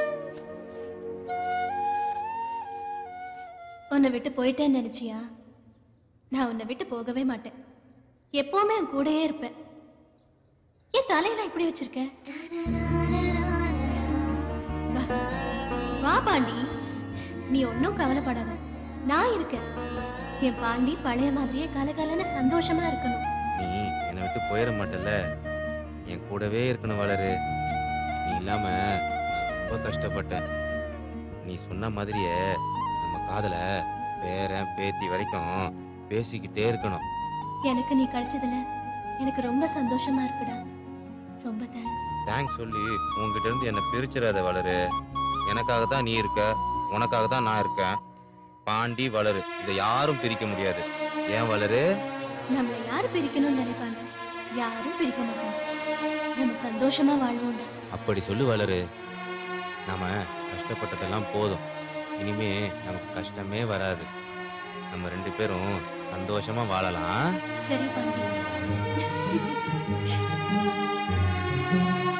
உன்னை விட்டு போயிட்டேன்னு நினைச்சியா நான் உன்னை விட்டு போகவே மாட்டேன் எப்பவுமே உன் கூடயே இருப்பேன் ஏன் தலையில இப்படி வச்சிருக்க வா. வா பாண்டி நீ ஒன்றும் கவலைப்படாத நான் இருக்கேன் என் பாண்டி பழைய மாதிரியே கலகலன்னு சந்தோஷமா இருக்கணும் நீ என்னை விட்டு போயிட மாட்டல்ல என் கூடவே இருக்கணும் வளரு நீ இல்லாம ரொம்ப கஷ்டப்பட்டேன் நீ சொன்ன மாதிரியே நம்ம காதல பேரன் பேத்தி வரைக்கும் பேசிக்கிட்டே இருக்கணும் எனக்கு நீ கிடைச்சதுல எனக்கு ரொம்ப சந்தோஷமா இருக்குடா ரொம்ப தேங்க்ஸ் தேங்க்ஸ் சொல்லி உன்கிட்ட இருந்து என்னை பிரிச்சிடாத வளரு எனக்காக தான் நீ இருக்க உனக்காக தான் நான் இருக்கேன் பாண்டி வளரு இதை யாரும் பிரிக்க முடியாது ஏன் வளரு நம்மளை யாரு பிரிக்கணும்னு நினைப்பாங்க யாரும் பிரிக்க மாட்டாங்க நம்ம சந்தோஷமா வாழ்வோம்டா அப்படி சொல்லு வளரு நாம கஷ்டப்பட்டதெல்லாம் போதும் இனிமே நமக்கு கஷ்டமே வராது நம்ம ரெண்டு பேரும் சந்தோஷமா வாழலாம் சரி பாண்டி